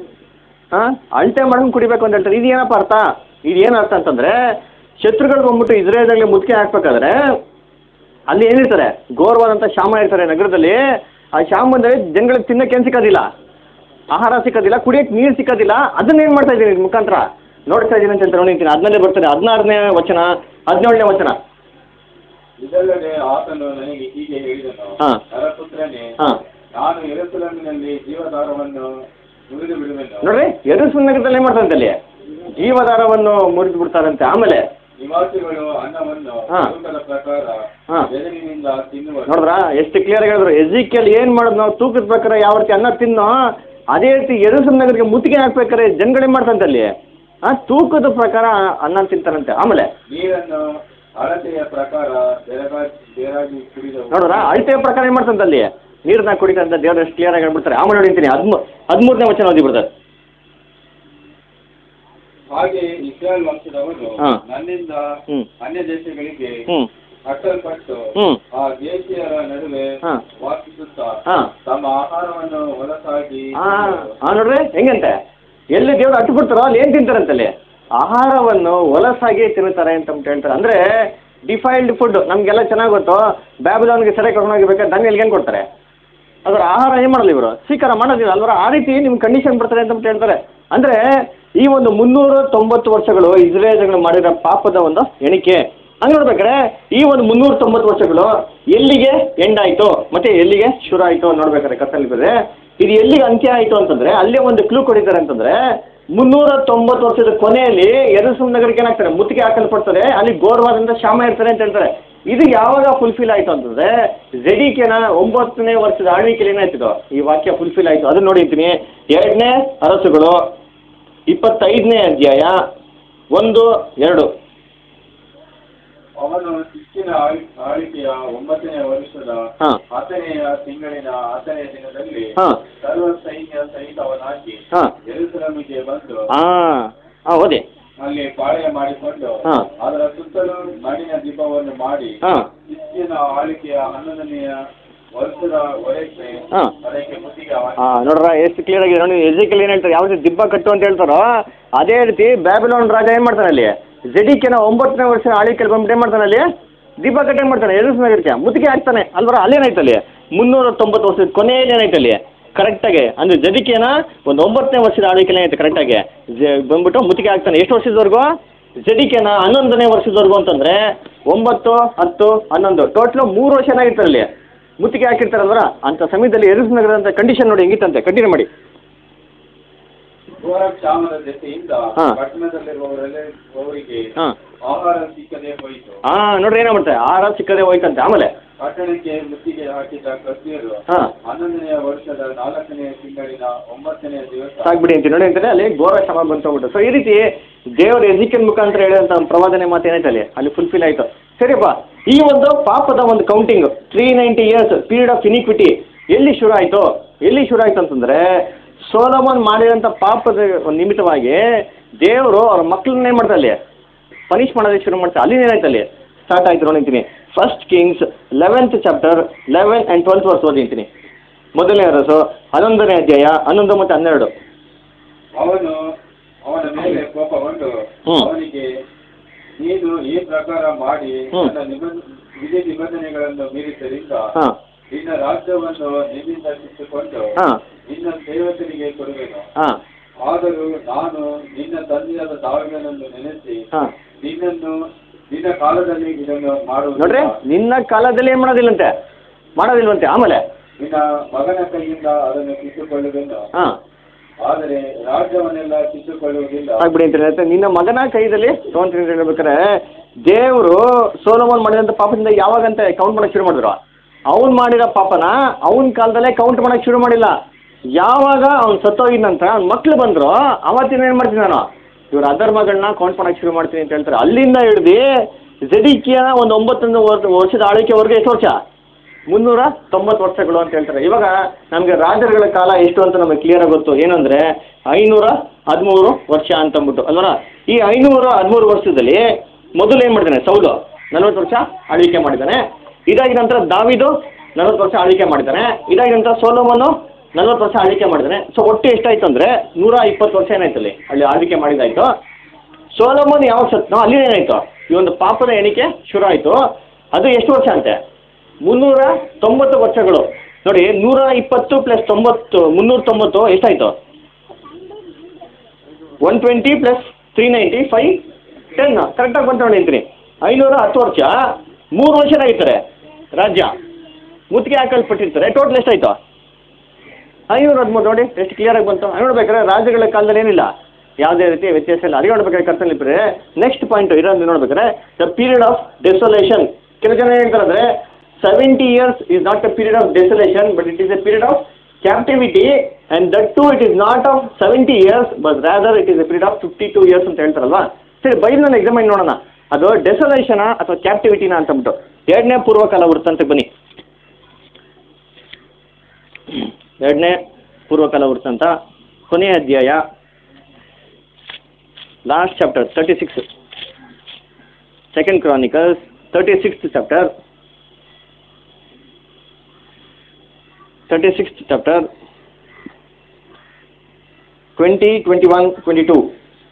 ಹಾಂ ಅಳತೆ ಮಾಡ್ಕೊಂಡು ಕುಡಿಬೇಕು ಅಂತ ಹೇಳ್ತಾರೆ ಇದು ಏನಪ್ಪ ಅರ್ಥ ಇದು ಏನು ಅರ್ಥ ಅಂತಂದರೆ ಶತ್ರುಗಳು ಬಂದ್ಬಿಟ್ಟು ಇಸ್ರೇಲ್ನಲ್ಲಿ ಮುತ್ತಿಗೆ ಹಾಕ್ಬೇಕಾದ್ರೆ ಅಲ್ಲಿ ಏನಿರ್ತಾರೆ ಘೋರವಾದಂಥ ಶಾಮ ಇರ್ತಾರೆ ನಗರದಲ್ಲಿ ಆ ಶಾಮ ಬಂದರೆ ಜನಗಳಿಗೆ ತಿನ್ನಕ್ಕೆ ಏನು ಸಿಕ್ಕೋದಿಲ್ಲ ಆಹಾರ ಸಿಕ್ಕೋದಿಲ್ಲ ಕುಡಿಯೋಕ್ಕೆ ನೀರು ಸಿಕ್ಕೋದಿಲ್ಲ ಅದನ್ನ ಏನು ಮಾಡ್ತಾ ಇದ್ದೀನಿ ಮುಖಾಂತರ ನೋಡ್ತಾ ಇದ್ದೀನಿ ಅಂತ ಹೇಳ್ತಾರೆ ನೋಡಿದ್ದೀನಿ ಅದನ್ನೇ ಬರ್ತಾರೆ ಹದಿನಾರನೇ ವಚನ ಹದಿನೇಳನೇ ವಚನ ಇದಲ್ಲದೆ ಆತನು ನನಗೆ ಹೀಗೆ ಹೇಳಿದನು ಹಾಂ ನರಪುತ್ರನೇ ಹಾಂ ನಾನು ಎರಸಲಮಿನಲ್ಲಿ ಜೀವದಾರವನ್ನು ಮುರಿದು ಬಿಡುವೆನು ನೋಡ್ರಿ ಎದುರು ನಗರದಲ್ಲಿ ಏನು ಮಾಡ್ತಾರಂತೆ ಅಲ್ಲಿ ಜೀವಧಾರವನ್ನು ಮುರಿದು ಬಿಡ್ತಾರಂತೆ ಆಮೇಲೆ ನಿವಾಸಿಗಳು ಅನ್ನವನ್ನು ಹಾ. ತೂಕದ ಪ್ರಕಾರ ಹಾ. ಬೆದರಿನಿಂದ ತಿನ್ನುವರು ನೋಡಿದ್ರಾ ಎಷ್ಟು ಕ್ಲಿಯರ್ ಹೇಳಿದ್ರು ಎಜಿಕಲ್ ಏನು ಮಾಡೋದು ನಾವು ತೂಕದ ಪ್ರಕಾರ ಯಾವ ರೀತಿ ಅನ್ನ ತಿನ್ನೋ ಅದೇ ರೀತಿ ಎರುಸು ನಗರಿಗೆ ಮುತ್ತಿಗೆ ಹಾಕ್ಬೇಕಾರೆ ಜನಗಳೇನು ಮಾಡ್ತಂತೆ ಅಲ್ಲಿ ಆ ತೂಕದ ಪ್ರಕಾರ ಅನ್ನ ತಿಂತಾರಂತೆ ಆಮೇಲೆ ನೀರನ್ನು ಅಳತೆಯ ಪ್ರಕಾರ ಬೆರಗಾಗಿ ಬೇರಾಗಿ ಕುಡಿದವು ನೋಡಿದ್ರಾ ಅಳತೆಯ ಪ್ರಕಾರ ಏನು ಮಾಡ್ತಂತೆ ಅಲ್ಲಿ ನೀರನ್ನ ಕುಡಿತಂತ ದೇವ್ರು ಎಷ್ಟು ಕ್ಲಿಯರ್ ಆಗಿ ಹೇಳ್ಬಿಡ್ತಾರೆ ಆಮೇಲೆ ನೋಡಿರ್ತೀನಿ ಹದಿಮೂ ಹದಿಮೂರನೇ ವಚನ ಓದಿ ಬಿಡ್ತಾರೆ ಹಾಗೆ ಇಸ್ರಾಯೇಲ್ ವಂಶದವರು ಹಾ. ನನ್ನಿಂದ ಹ್ಞೂ ಅನ್ಯ ದೇಶಗಳಿಗೆ ಹ್ಞೂ ಅಟ್ಟಲ್ಪಟ್ಟು ಹ್ಮ್ ಆ ದೇಶೀಯರ ನಡುವೆ ಹಾ. ವಾಸಿಸುತ್ತಾ ಹಾ ತಮ್ಮ ಆಹಾರವನ್ನು ಹೊಲಸಾಗಿ ಆ ಆ, ನೋಡ್ರಿ ಹೆಂಗಂತೆ ಎಲ್ಲಿ ದೇವ್ರು ಅಟ್ಟು ಬಿಡ್ತಾರೋ ಅಲ್ಲಿ ಏನ್ ತಿಂತಾರಂತಲ್ಲಿ ಆಹಾರವನ್ನು ಹೊಲಸಾಗಿ ತಿನ್ನುತ್ತಾರೆ ಅಂತ ಅಂದ್ಬಿಟ್ಟು ಹೇಳ್ತಾರೆ ಅಂದ್ರೆ ಡಿಫೈಲ್ಡ್ ಫುಡ್ ನಮ್ಗೆಲ್ಲ ಚೆನ್ನಾಗಿ ಗೊತ್ತು ಬ್ಯಾಬಿಲೋನ್ಗೆ ಸೆರೆ ಕರ್ಕೊಂಡು ಹೋಗಿಬೇಕಾದ್ರೆ ದಾನಿಯಲ್ಗೆ ಏನು ಕೊಡ್ತಾರೆ ಅದರ ಆಹಾರ ಏನು ಮಾಡಲ್ಲ ಇವರು ಸ್ವೀಕಾರ ಮಾಡೋದಿಲ್ಲ ಅಲ್ವರ ಆ ರೀತಿ ನಿಮ್ಮ ಕಂಡೀಷನ್ ಬರ್ತಾರೆ ಅಂತ ಅಂದ್ಬಿಟ್ಟು ಹೇಳ್ತಾರೆ ಅಂದ್ರೆ ಈ ಒಂದು ಮುನ್ನೂರ ತೊಂಬತ್ತು ವರ್ಷಗಳು ಇಸ್ರೇಲ್ಗಳು ಮಾಡಿರೋ ಪಾಪದ ಒಂದು ಎಣಿಕೆ ಹಂಗೆ ನೋಡ್ಬೇಕಾದ್ರೆ ಈ ಒಂದು ಮುನ್ನೂರ ತೊಂಬತ್ತು ವರ್ಷಗಳು ಎಲ್ಲಿಗೆ ಎಂಡ್ ಆಯ್ತು ಮತ್ತೆ ಎಲ್ಲಿಗೆ ಶುರು ಆಯ್ತು ನೋಡ್ಬೇಕಾದ್ರೆ ಕತ್ತಲ್ಲಿ ಬಿದ್ರೆ ಇದು ಎಲ್ಲಿಗೆ ಅಂತ್ಯ ಆಯ್ತು ಅಂತಂದ್ರೆ ಅಲ್ಲೇ ಒಂದು ಕ್ಲೂ ಕೊಡಿದ್ದಾರೆ ಅಂತಂದ್ರೆ ಮುನ್ನೂರ ತೊಂಬತ್ತು ವರ್ಷದ ಕೊನೆಯಲ್ಲಿ ಎರಸು ನಗರಕ್ಕೆ ಏನಾಗ್ತಾರೆ ಮುತ್ತಿಗೆ ಹಾಕಲ್ಪಡ್ತಾರೆ ಅಲ್ಲಿ ಘೋರವಾದಂಥ ಶಾಮ ಇರ್ತಾರೆ ಅಂತ ಹೇಳ್ತಾರೆ ಇದು ಯಾವಾಗ ಫುಲ್ಫಿಲ್ ಆಯ್ತು ಅಂತಂದ್ರೆ ಜೆಡಿಕೆನ ಒಂಬತ್ತನೇ ವರ್ಷದ ಆಳ್ವಿಕೆಯಲ್ಲಿ ಏನಾಯ್ತಿದ್ದು ಈ ವಾಕ್ಯ ಫುಲ್ಫಿಲ್ ಆಯ್ತು ಅದನ್ನ ನೋಡಿರ್ತೀನಿ ಎರಡನೇ ಅರಸುಗಳು ಇಪ್ಪತ್ತೈದನೇ ಅಧ್ಯಾಯ ಒಂದು ಎರಡು ಅವನು ಶಿಸ್ತಿನ ಆಳ್- ಆಳ್ವಿಕೆಯ ಒಂಬತ್ತನೇ ವರ್ಷದ ಹಾ. ಹತ್ತನೆಯ ತಿಂಗಳಿನ ಹತ್ತನೆಯ ದಿನದಲ್ಲಿ ಹಾ. ಸರ್ವ ಸೈನ್ಯ ಸಹಿತವನಾಗಿ ಹಾ. ಯೆರೂಸಲೇಮಿಗೆ ಬಂದು ಹಾಂ ಹಾಂ ಓದಿ ಅಲ್ಲಿ ಪಾಳೆಯ ಮಾಡಿಕೊಂಡು ಹಾ. ಅದರ ಸುತ್ತಲೂ ಮಣ್ಣಿನ ದೀಪವನ್ನು ಮಾಡಿ ಹಾಂ ಶಿಸ್ತಿನ ಆಳ್ವಿಕೆಯ ಹನ್ನೊಂದನೆಯ ವರ್ಷದ ವರೆಗೆ ಹಾ. ಅದಕ್ಕೆ ಮುತ್ತಿಗೆ ಹಾಕಿ ಹಾಂ ನೋಡ್ರ ಎಷ್ಟು ಕ್ಲಿಯರ್ ಆಗಿದೆ ನೋಡಿ ಎಜೆಕಲ್ ಏನು ಹೇಳ್ತಾರೆ ಯಾವ ರೀತಿ ದಿಬ್ಬ ಕಟ್ಟು ಅಂತ ಹೇಳ್ತಾರೋ ಅದೇ ರೀತಿ ಬ್ಯಾಬಿಲೋನ್ ರಾಜ ಏನು ಮಾಡ್ತಾನೆ ಅಲ್ಲಿ ಜೆಡಿಕೆನ ಒಂಬತ್ತನೇ ವರ್ಷ ಆಳ್ವಿಕೆಯಲ್ಲಿ ಬಂದ್ಬಿಟ್ಟು ಏನು ಮಾಡ್ತಾನೆ ಅಲ್ಲಿ ದೀಪ ಕಟ್ಟು ಏನು ಮಾಡ್ತಾನೆ ಎದುರಿಸ್ ನಗರಕ್ಕೆ ಮುತ್ತಿಗೆ ಹಾಕ್ತಾನೆ ಅಲ್ವರ ಅಲ್ಲೇನಾಯ್ತು ಅಲ್ಲಿ ಮುನ್ನೂರ ತೊಂಬತ್ತು ವರ್ಷದ ಕೊನೆಯಲ್ಲಿ ಏನಾಯ್ತು ಅಲ್ಲಿ ಕರೆಕ್ಟಾಗಿ ಅಂದ್ರೆ ಜಡಿಕೆನ ಒಂದು ಒಂಬತ್ತನೇ ವರ್ಷದ ಆಳ್ವಿಕೆನೇ ಐತೆ ಕರೆಕ್ಟಾಗಿ ಜ ಬಂದ್ಬಿಟ್ಟು ಮುತ್ತಿಗೆ ಹಾಕ್ತಾನೆ ಎಷ್ಟು ವರ್ಷದವರೆಗೂ ಜಡಿಕೆನ ಹನ್ನೊಂದನೇ ವರ್ಷದವರೆಗೂ ಅಂತಂದ್ರೆ ಒಂಬತ್ತು ಹತ್ತು ಹನ್ನೊಂದು ಟೋಟಲ್ ಮೂರು ವರ್ಷ ಏನಾಗಿರ್ತಾರೆ ಅಲ್ಲಿ ಮುತ್ತಿಗೆ ಹಾಕಿರ್ತಾರಲ್ವರ ಅಂತ ಸಮಯದಲ್ಲಿ ಎರುಸ್ ನಗರದ ಕಂಡೀಷನ್ ನೋಡಿ ಹೆಂಗಿತ್ತಂತೆ ಕಂಟಿನ್ಯೂ ಮಾಡಿ ಘೋರ ಕ್ಷಾಮದ ಜೊತೆಯಿಂದ ಹಾ. ಪಟ್ಟಣದಲ್ಲಿರುವವರೆಲ್ಲವರಿಗೆ ಹಾಂ ಆಹಾರ ಸಿಕ್ಕದೆ ಹೋಯಿತು ಹಾಂ ನೋಡ್ರಿ ಏನಾಗ್ಬಿಡುತ್ತೆ ಆಹಾರ ಸಿಕ್ಕದೆ ಹೋಯ್ತಂತೆ ಆಮೇಲೆ ಪಟ್ಟಣಕ್ಕೆ ಮುತ್ತಿಗೆ ಹಾಕಿದ ಕಸ್ತಿಯರು ಹಾಂ ಹನ್ನೊಂದನೆಯ ವರ್ಷದ ನಾಲ್ಕನೆಯ ತಿಂಗಳಿನ ಒಂಬತ್ತನೆಯ ದಿವಸ ಸಾಕ್ಬಿಡಿ ಅಂತ ನೋಡಿ ಅಂತಾರೆ ಅಲ್ಲಿ ಘೋರ ಶ್ರಮ ಬಂತು ಹೋಗ್ಬಿಟ್ಟು ಸೊ ಈ ರೀತಿ ದೇವರ ಎಜಿಕನ್ ಮುಖಾಂತರ ಹೇಳಿದಂಥ ಪ್ರವಾದನೆ ಮಾತು ಏನೈತೆ ಅಲ್ಲಿ ಅಲ್ಲಿ ಫುಲ್ಫಿಲ್ ಆಯಿತು ಸರಿಯಪ್ಪ ಈ ಒಂದು ಪಾಪದ ಒಂದು counting three ninety years period of iniquity ಎಲ್ಲಿ ಶುರು ಆಯಿತು ಎಲ್ಲಿ ಶುರು ಆಯಿತು ಅಂತಂದ್ರೆ ಸೋಲಮನ್ ಮಾಡಿರೋಂಥ ಪಾಪದ ಒಂದು ನಿಮಿತ್ತವಾಗಿ ದೇವರು ಅವ್ರ ಮಕ್ಕಳನ್ನ ಏನು ಮಾಡ್ತಾರೆ ಅಲ್ಲಿ ಪನಿಷ್ ಮಾಡೋದಕ್ಕೆ ಶುರು ಮಾಡ್ತಾರೆ ಅಲ್ಲಿ ಏನಾಯ್ತು ಅಲ್ಲಿ ಸ್ಟಾರ್ಟ್ ಆಯ್ತು ನೋಡಿಂತೀನಿ first Kings eleventh chapter eleven and twelfth verse ಓದಿಂತೀನಿ ಮೊದಲನೇ ಅರಸು ಹನ್ನೊಂದನೇ ಅಧ್ಯಾಯ ಹನ್ನೊಂದು ಮತ್ತು ಹನ್ನೆರಡು ಅವನು ಅವನ ಮೇಲೆ ಕೋಪಗೊಂಡು ಹ್ಮ್. ಅವನಿಗೆ ನೀನು ಈ ಪ್ರಕಾರ ಮಾಡಿ ಹ್ಮ್. ನನ್ನ ನಿಬಂಧ ವಿಧಿ ನಿಬಂಧನೆಗಳನ್ನು ಮೀರಿದ್ದರಿಂದ ಹಾಂ ನಿನ್ನ ರಾಜ್ಯವನ್ನು ನಿನ್ನಿಂದ ಕಿತ್ತುಕೊಂಡು ಹಾಂ ನಿನ್ನ ಸೇವಕನಿಗೆ ಕೊಡುವೆನು ಹಾಂ ಆದರೂ ನಾನು ನಿನ್ನ ತಂದೆಯಾದ ದಾವಿದನನ್ನು ನೆನೆಸಿ ಹಾಂ ನಿನ್ನನ್ನು ನಿನ್ನ ಕಾಲದಲ್ಲಿ ಇದನ್ನು ನೋಡ್ರಿ ಮಾಡುವುದಿಲ್ಲ ನಿನ್ನ ಕಾಲದಲ್ಲಿ ಏನು ಮಾಡೋದಿಲ್ಲಂತೆ ಮಾಡೋದಿಲ್ವಂತೆ ಆಮೇಲೆ ನಿನ್ನ ಮಗನ ಕೈಯಿಂದ ಅದನ್ನು ಕಿತ್ತುಕೊಳ್ಳುವೆನು ಹಾಂ ಆದರೆ ರಾಜ್ಯವನ್ನೆಲ್ಲ ಕಿತ್ತುಕೊಳ್ಳುವುದಿಲ್ಲ ಆಗ್ಬಿಡಿ ಅಂತ ಹೇಳ್ತಾರೆ ನಿನ್ನ ಮಗನ ಕೈದಲ್ಲಿ ತೊಗೊಂತೀನಿ ಅಂತ ಹೇಳ್ಬೇಕಾರೆ ದೇವರು ಸೋಲಮೋನ್ ಮಾಡಿದಂಥ ಪಾಪದಿಂದ ಯಾವಾಗಂತ ಕೌಂಟ್ ಮಾಡಕ್ಕೆ ಶುರು ಮಾಡಿದ್ರು ಅವ್ನು ಮಾಡಿರೋ ಪಾಪನ ಅವನ ಕಾಲದಲ್ಲೇ ಕೌಂಟ್ ಮಾಡಕ್ಕೆ ಶುರು ಮಾಡಿಲ್ಲ ಯಾವಾಗ ಅವ್ನು ಸತ್ತೋಗಿದ್ನಂತ ಅವ್ನ ಮಕ್ಳು ಬಂದರು ಅವತ್ತಿನ ಏನು ಮಾಡ್ತೀನಿ ನಾನು ಇವ್ರ ಅಧರ್ಮಗಳನ್ನ ಕೌಂಟ್ ಮಾಡಕ್ಕೆ ಶುರು ಮಾಡ್ತೀನಿ ಅಂತ ಹೇಳ್ತಾರೆ ಅಲ್ಲಿಂದ ಹಿಡ್ದು ಜಡಿಕಿಯ ಒಂದು ಒಂಬತ್ತೊಂದು ವರ್- ವರ್ಷದ ಆಳ್ವಿಕೆವರೆಗೆ ಎಷ್ಟು ವರ್ಷ ಮುನ್ನೂರ ತೊಂಬತ್ತು ವರ್ಷಗಳು ಅಂತ ಹೇಳ್ತಾರೆ ಇವಾಗ ನಮಗೆ ರಾಜರುಗಳ ಕಾಲ ಎಷ್ಟು ಅಂತ ನಮಗೆ ಕ್ಲಿಯರ್ ಗೊತ್ತು ಏನಂದ್ರೆ ಐನೂರ ಹದಿಮೂರು ವರ್ಷ ಅಂತ ಅಂದ್ಬಿಟ್ಟು ಅಲ್ವರ ಈ ಐನೂರ ಹದಿಮೂರು ವರ್ಷದಲ್ಲಿ ಮೊದಲು ಏನು ಮಾಡಿದ್ದಾನೆ ಸೌಲು ನಲ್ವತ್ತು ವರ್ಷ ಆಳ್ವಿಕೆ ಮಾಡಿದ್ದಾನೆ ಇದಾಗಿ ನಂತರ ದಾವಿದು ನಲ್ವತ್ತು ವರ್ಷ ಆಳ್ವಿಕೆ ಮಾಡಿದ್ದಾನೆ ಇದಾಗಿ ನಂತರ ಸೋಲೋಮನು ನಲ್ವತ್ತು ವರ್ಷ ಆಳ್ವಿಕೆ ಮಾಡಿದ್ದಾನೆ ಸೊ ಒಟ್ಟು ಎಷ್ಟಾಯ್ತು ಅಂದರೆ ನೂರ ಇಪ್ಪತ್ತು ವರ್ಷ ಏನಾಯ್ತು ಅಲ್ಲಿ ಅಲ್ಲಿ ಆಳ್ವಿಕೆ ಮಾಡಿದಾಯ್ತು ಸೋಲೋಮನ್ ಯಾವಾಗ ಸತ್ನೋ ಅಲ್ಲಿ ಏನಾಯ್ತು ಈ ಒಂದು ಪಾಪದ ಎಣಿಕೆ ಶುರು ಆಯಿತು ಅದು ಎಷ್ಟು ವರ್ಷ ಅಂತೆ ಮುನ್ನೂರ ತೊಂಬತ್ತು ವರ್ಷಗಳು ನೋಡಿ ನೂರ ಇಪ್ಪತ್ತು ಪ್ಲಸ್ ತೊಂಬತ್ತು ಮುನ್ನೂರ ತೊಂಬತ್ತು ಎಷ್ಟಾಯಿತು one twenty plus three ninety five ten ಕರೆಕ್ಟಾಗಿ ಬಂತು ನೋಡಿ ಅಂತೀನಿ ಐನೂರ ಹತ್ತು ವರ್ಷ ಮೂರು ವರ್ಷದಾಗಿರ್ತಾರೆ ರಾಜ್ಯ ಮುತ್ತಿಗೆ ಹಾಕಲ್ಪಟ್ಟಿರ್ತಾರೆ ಟೋಟಲ್ ಎಷ್ಟಾಯಿತು ಐನೂರ ಹದಿಮೂರು ನೋಡಿ ಎಷ್ಟು ಕ್ಲಿಯರಾಗಿ ಬಂತು ಅದು ನೋಡ್ಬೇಕಾದ್ರೆ ರಾಜ್ಯಗಳ ಕಾಲದಲ್ಲಿ ಏನಿಲ್ಲ ಯಾವುದೇ ರೀತಿ ವ್ಯತ್ಯಾಸ ಇಲ್ಲ ಅದೇ ನೋಡ್ಬೇಕಾದ್ರೆ ಕರ್ತನಲ್ಲಿ ಇಬ್ಬರೇ ನೆಕ್ಸ್ಟ್ ಪಾಯಿಂಟ್ ಇರೋದು ನೋಡ್ಬೇಕಾದ್ರೆ ದ ಪೀರಿಯಡ್ ಆಫ್ ಡೆಸೊಲೇಷನ್ ಕೆಲವು ಜನ ಹೇಳ್ತಾರೆ ಅಂದರೆ seventy years is not a period of desolation but it is a period of captivity and that too it is not of seventy years but rather it is a period of fifty two years ಅಂತ ಹೇಳ್ತಾರಲ್ವಾ ಸರಿ ಬೈಲ್ನಲ್ಲಿ examine ನೋಡೋಣ ಅದು ಡೆಸೊಲೇಷನಾ ಅಥವಾ ಕ್ಯಾಪ್ಟಿವಿಟಿನಾ ಅಂತಂದ್ಬಿಟ್ಟು ಎರಡನೇ ಪೂರ್ವಕಾಲ ವೃತ್ತಾಂತಕ್ಕೆ ಬನ್ನಿ ಎರಡನೇ ಪೂರ್ವಕಾಲ ವೃತ್ತಾಂತ ಕೊನೆಯ ಅಧ್ಯಾಯ last chapter thirty six second Chronicles thirty sixth chapter thirty sixth chapter twenty twenty one twenty two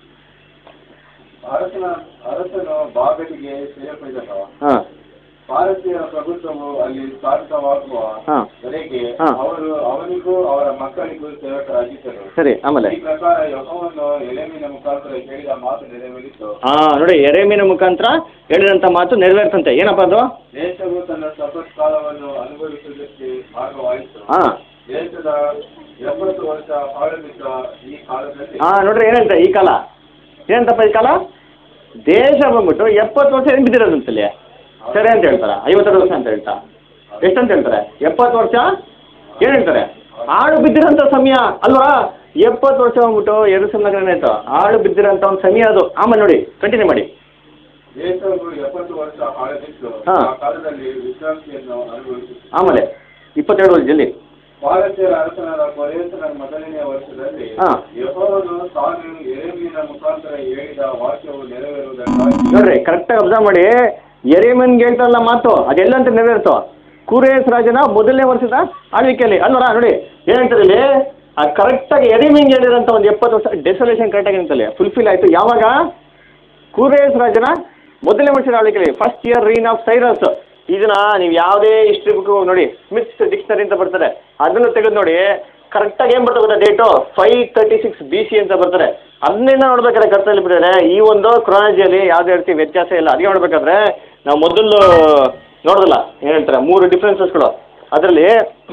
ಅರಸನ ಅರಸನು ಬಾಬೆಲಿಗೆ ಸೇರ್ಪಡಿದನು ಹಾಂ ಭಾರತೀಯ ಪ್ರಭುತ್ವವು ಅಲ್ಲಿ ಸ್ಥಾಪಿತವಾಗುವ ಹಾಂ ವರೆಗೆ ಹಾ. ಅವರು ಅವನಿಗೂ ಅವರ ಮಕ್ಕಳಿಗೂ ಸೇವಕರಾಗಿದ್ದರು ಸರಿ ಆಮೇಲೆ ಈ ಪ್ರಕಾರ ಯಹೋವನ್ನು ಎಲೆಮಿನ ಮುಖಾಂತರ ಹೇಳಿದ ಮಾತು ನೆರವೇರಿತು ಹಾಂ ನೋಡಿ ಎರೆಮೀನ ಮುಖಾಂತರ ಹೇಳಿದಂಥ ಮಾತು ನೆರವೇರ್ತಂತೆ ಏನಪ್ಪ ಅದು ದೇಶವು ತನ್ನ ಸಪತ್ ಕಾಲವನ್ನು ಅನುಭವಿಸುವುದಕ್ಕೆ ಭಾಗವಾಯಿತು ಹಾಂ ದೇಶದ ಎಪ್ಪತ್ತು ವರ್ಷ ಆಡಳಿತ ಈ ಕಾಲದಲ್ಲಿ ಹಾಂ ನೋಡ್ರಿ ಏನಂತ ಈ ಕಾಲ ಏನಂತಪ್ಪ ಈ ಕಾಲ ದೇಶ ಬಂದ್ಬಿಟ್ಟು ಎಪ್ಪತ್ತು ವರ್ಷ ಏನು ಬಿದ್ದಿರೋದಂತಲ್ಲಿ ಸರಿ ಅಂತ ಹೇಳ್ತಾರೆ ಐವತ್ತೆರಡು ವರ್ಷ ಅಂತ ಹೇಳ್ತಾ ಎಷ್ಟಂತ ಹೇಳ್ತಾರೆ ಎಪ್ಪತ್ತು ವರ್ಷ ಏನು ಹೇಳ್ತಾರೆ ಆಳು ಬಿದ್ದಿರೋಂಥ ಸಮಯ ಅಲ್ವಾ ಎಪ್ಪತ್ತು ವರ್ಷ ಬಂದ್ಬಿಟ್ಟು ಎರಡು ಸಮಯ ಆಯ್ತು ಆಳು ಬಿದ್ದಿರೋಂಥ ಒಂದು ಸಮಯ ಅದು ಆಮೇಲೆ ನೋಡಿ ಕಂಟಿನ್ಯೂ ಮಾಡಿ ದೇಶವು ಎಪ್ಪತ್ತು ವರ್ಷ ಆಳದಿತ್ತು ಹಾ. ಆ ಕಾಲದಲ್ಲಿ ವಿಶ್ರಾಂತಿಯನ್ನು ಅನುಭವಿಸಿತು ಆಮೇಲೆ ಇಪ್ಪತ್ತೆರಡು ವರ್ಷ ಜಲ್ದಿ ಭಾರತೀಯ ಅರಸನಾದ ಕೊರೇಸನ ಮೊದಲನೆಯ ವರ್ಷದಲ್ಲಿ ಹಾ. ಯೆಹೋವನು ತಾನು ಎರೆಮೀನ ಮುಖಾಂತರ ಹೇಳಿದ ವಾಕ್ಯವು ನೆರವೇರುವುದಕ್ಕಾಗಿ ನೋಡ್ರಿ ಕರೆಕ್ಟಾಗಿ ಅಬ್ಸರ್ವ್ ಮಾಡಿ ಎರೆಮನ್ಗೆ ಹೇಳ್ತಾರಲ್ಲ ಮಾತು ಅದೆಲ್ಲಂತ ನೆರವೇರ್ತೋ ಕುರೇಸ್ ರಾಜನ ಮೊದಲನೇ ವರ್ಷದ ಆಳ್ವಿಕೆಯಲ್ಲಿ ಅಲ್ವರ ನೋಡಿ ಏನ್ ಹೇಳ್ತಾರೆ ಇಲ್ಲಿ ಆ ಕರೆಕ್ಟಾಗಿ ಎರೆಮೀನ್ಗೆ ಹೇಳಿರೋಂಥ ಒಂದು ಎಪ್ಪತ್ತು ವರ್ಷ ಡೆಸೊಲೇಷನ್ ಕರೆಕ್ಟಾಗಿ ಅಂತಲ್ಲಿ ಫುಲ್ಫಿಲ್ ಆಯಿತು ಯಾವಾಗ ಕುರೇಸ್ ರಾಜನ ಮೊದಲನೇ ವರ್ಷದ ಆಳ್ವಿಕೆಯಲ್ಲಿ first year reign of Cyrus ಇದನ್ನ ನೀವು ಯಾವುದೇ ಹಿಸ್ಟ್ರಿ ಬುಕ್ ನೋಡಿ ಸ್ಮಿತ್ ಡಿಕ್ಷನರಿ ಅಂತ ಬರ್ತಾರೆ ಅದನ್ನು ತೆಗೆದು ನೋಡಿ ಕರೆಕ್ಟಾಗಿ ಏನು ಬರ್ತದೆ ಗೊತ್ತಾ date five thirty six B C ಅಂತ ಬರ್ತಾರೆ ಅದನ್ನೇನ ನೋಡ್ಬೇಕಾದ್ರೆ ಕರ್ತಲ್ಲಿ ಬಿಟ್ಟಿದ್ದಾರೆ ಈ ಒಂದು ಕ್ರಾಲಜಿಯಲ್ಲಿ ಯಾವುದೇ ರೀತಿ ವ್ಯತ್ಯಾಸ ಇಲ್ಲ ಅದಕ್ಕೆ ನೋಡ್ಬೇಕಾದ್ರೆ ನಾವು ಮೊದಲು ನೋಡೋದಿಲ್ಲ ಏನು ಹೇಳ್ತಾರೆ ಮೂರು ಡಿಫ್ರೆನ್ಸಸ್ಗಳು ಅದರಲ್ಲಿ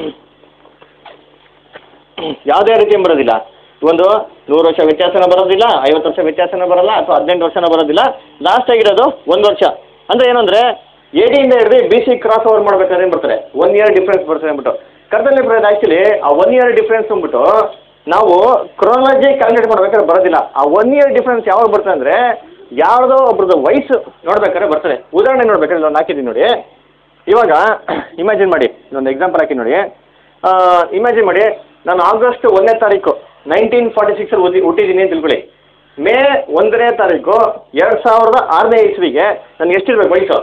ಯಾವುದೇ ರೀತಿ ಬರೋದಿಲ್ಲ ಒಂದು ನೂರು ವರ್ಷ ವ್ಯತ್ಯಾಸನ ಬರೋದಿಲ್ಲ ಐವತ್ತು ವರ್ಷ ವ್ಯತ್ಯಾಸನ ಬರಲ್ಲ ಅಥವಾ ಹದಿನೆಂಟು ವರ್ಷನ ಬರೋದಿಲ್ಲ ಲಾಸ್ಟ್ ಆಗಿರೋದು ಒಂದು ವರ್ಷ ಅಂದರೆ ಏನಂದರೆ ಎಡಿಯಿಂದ ಹಿಡಿದು ಬಿ ಸಿ ಕ್ರಾಸ್ ಓವರ್ ಮಾಡ್ಬೇಕಾದ್ರೆ ಏನು ಬರ್ತಾರೆ ಒನ್ ಇಯರ್ ಡಿಫ್ರೆನ್ಸ್ ಬರ್ತಾರೆ ಅಂದ್ಬಿಟ್ಟು ಕರ್ತಲ್ಲಿ ಬರೋದು ಆ್ಯಕ್ಚುಲಿ ಆ ಒನ್ ಇಯರ್ ಡಿಫ್ರೆನ್ಸ್ ಅಂದ್ಬಿಟ್ಟು ನಾವು ಕ್ರೋನಾಲಜಿ ಕ್ಯಾಲ್ಕುಲೇಟ್ ಮಾಡ್ಬೇಕಾದ್ರೆ ಬರೋದಿಲ್ಲ ಆ ಒನ್ ಇಯರ್ ಡಿಫ್ರೆನ್ಸ್ ಯಾವಾಗ ಬರ್ತದೆ ಅಂದರೆ ಯಾವುದೋ ಒಬ್ರದ್ದು ವಯಸ್ಸು ನೋಡ್ಬೇಕಾದ್ರೆ ಬರ್ತದೆ ಉದಾಹರಣೆ ನೋಡ್ಬೇಕಾದ್ರೆ ನಾನು ಹಾಕಿದ್ದೀನಿ ನೋಡಿ ಇವಾಗ ಇಮ್ಯಾಜಿನ್ ಮಾಡಿ ಒಂದು ಎಕ್ಸಾಂಪಲ್ ಹಾಕಿ ನೋಡಿ ಇಮ್ಯಾಜಿನ್ ಮಾಡಿ ನಾನು ಆಗಸ್ಟ್ ಒಂದನೇ ತಾರೀಕು ನೈನ್ಟೀನ್ ಫಾರ್ಟಿ ಸಿಕ್ಸಲ್ಲಿ ಓದಿ ಹುಟ್ಟಿದ್ದೀನಿ ಅಂತ ತಿಳ್ಕೊಳ್ಳಿ ಮೇ ಒಂದನೇ ತಾರೀಕು ಎರಡು ಸಾವಿರದ ಆರನೇ ಇಸ್ವಿಗೆ ನನಗೆ ಎಷ್ಟಿರ್ಬೇಕು ವಯಸ್ಸು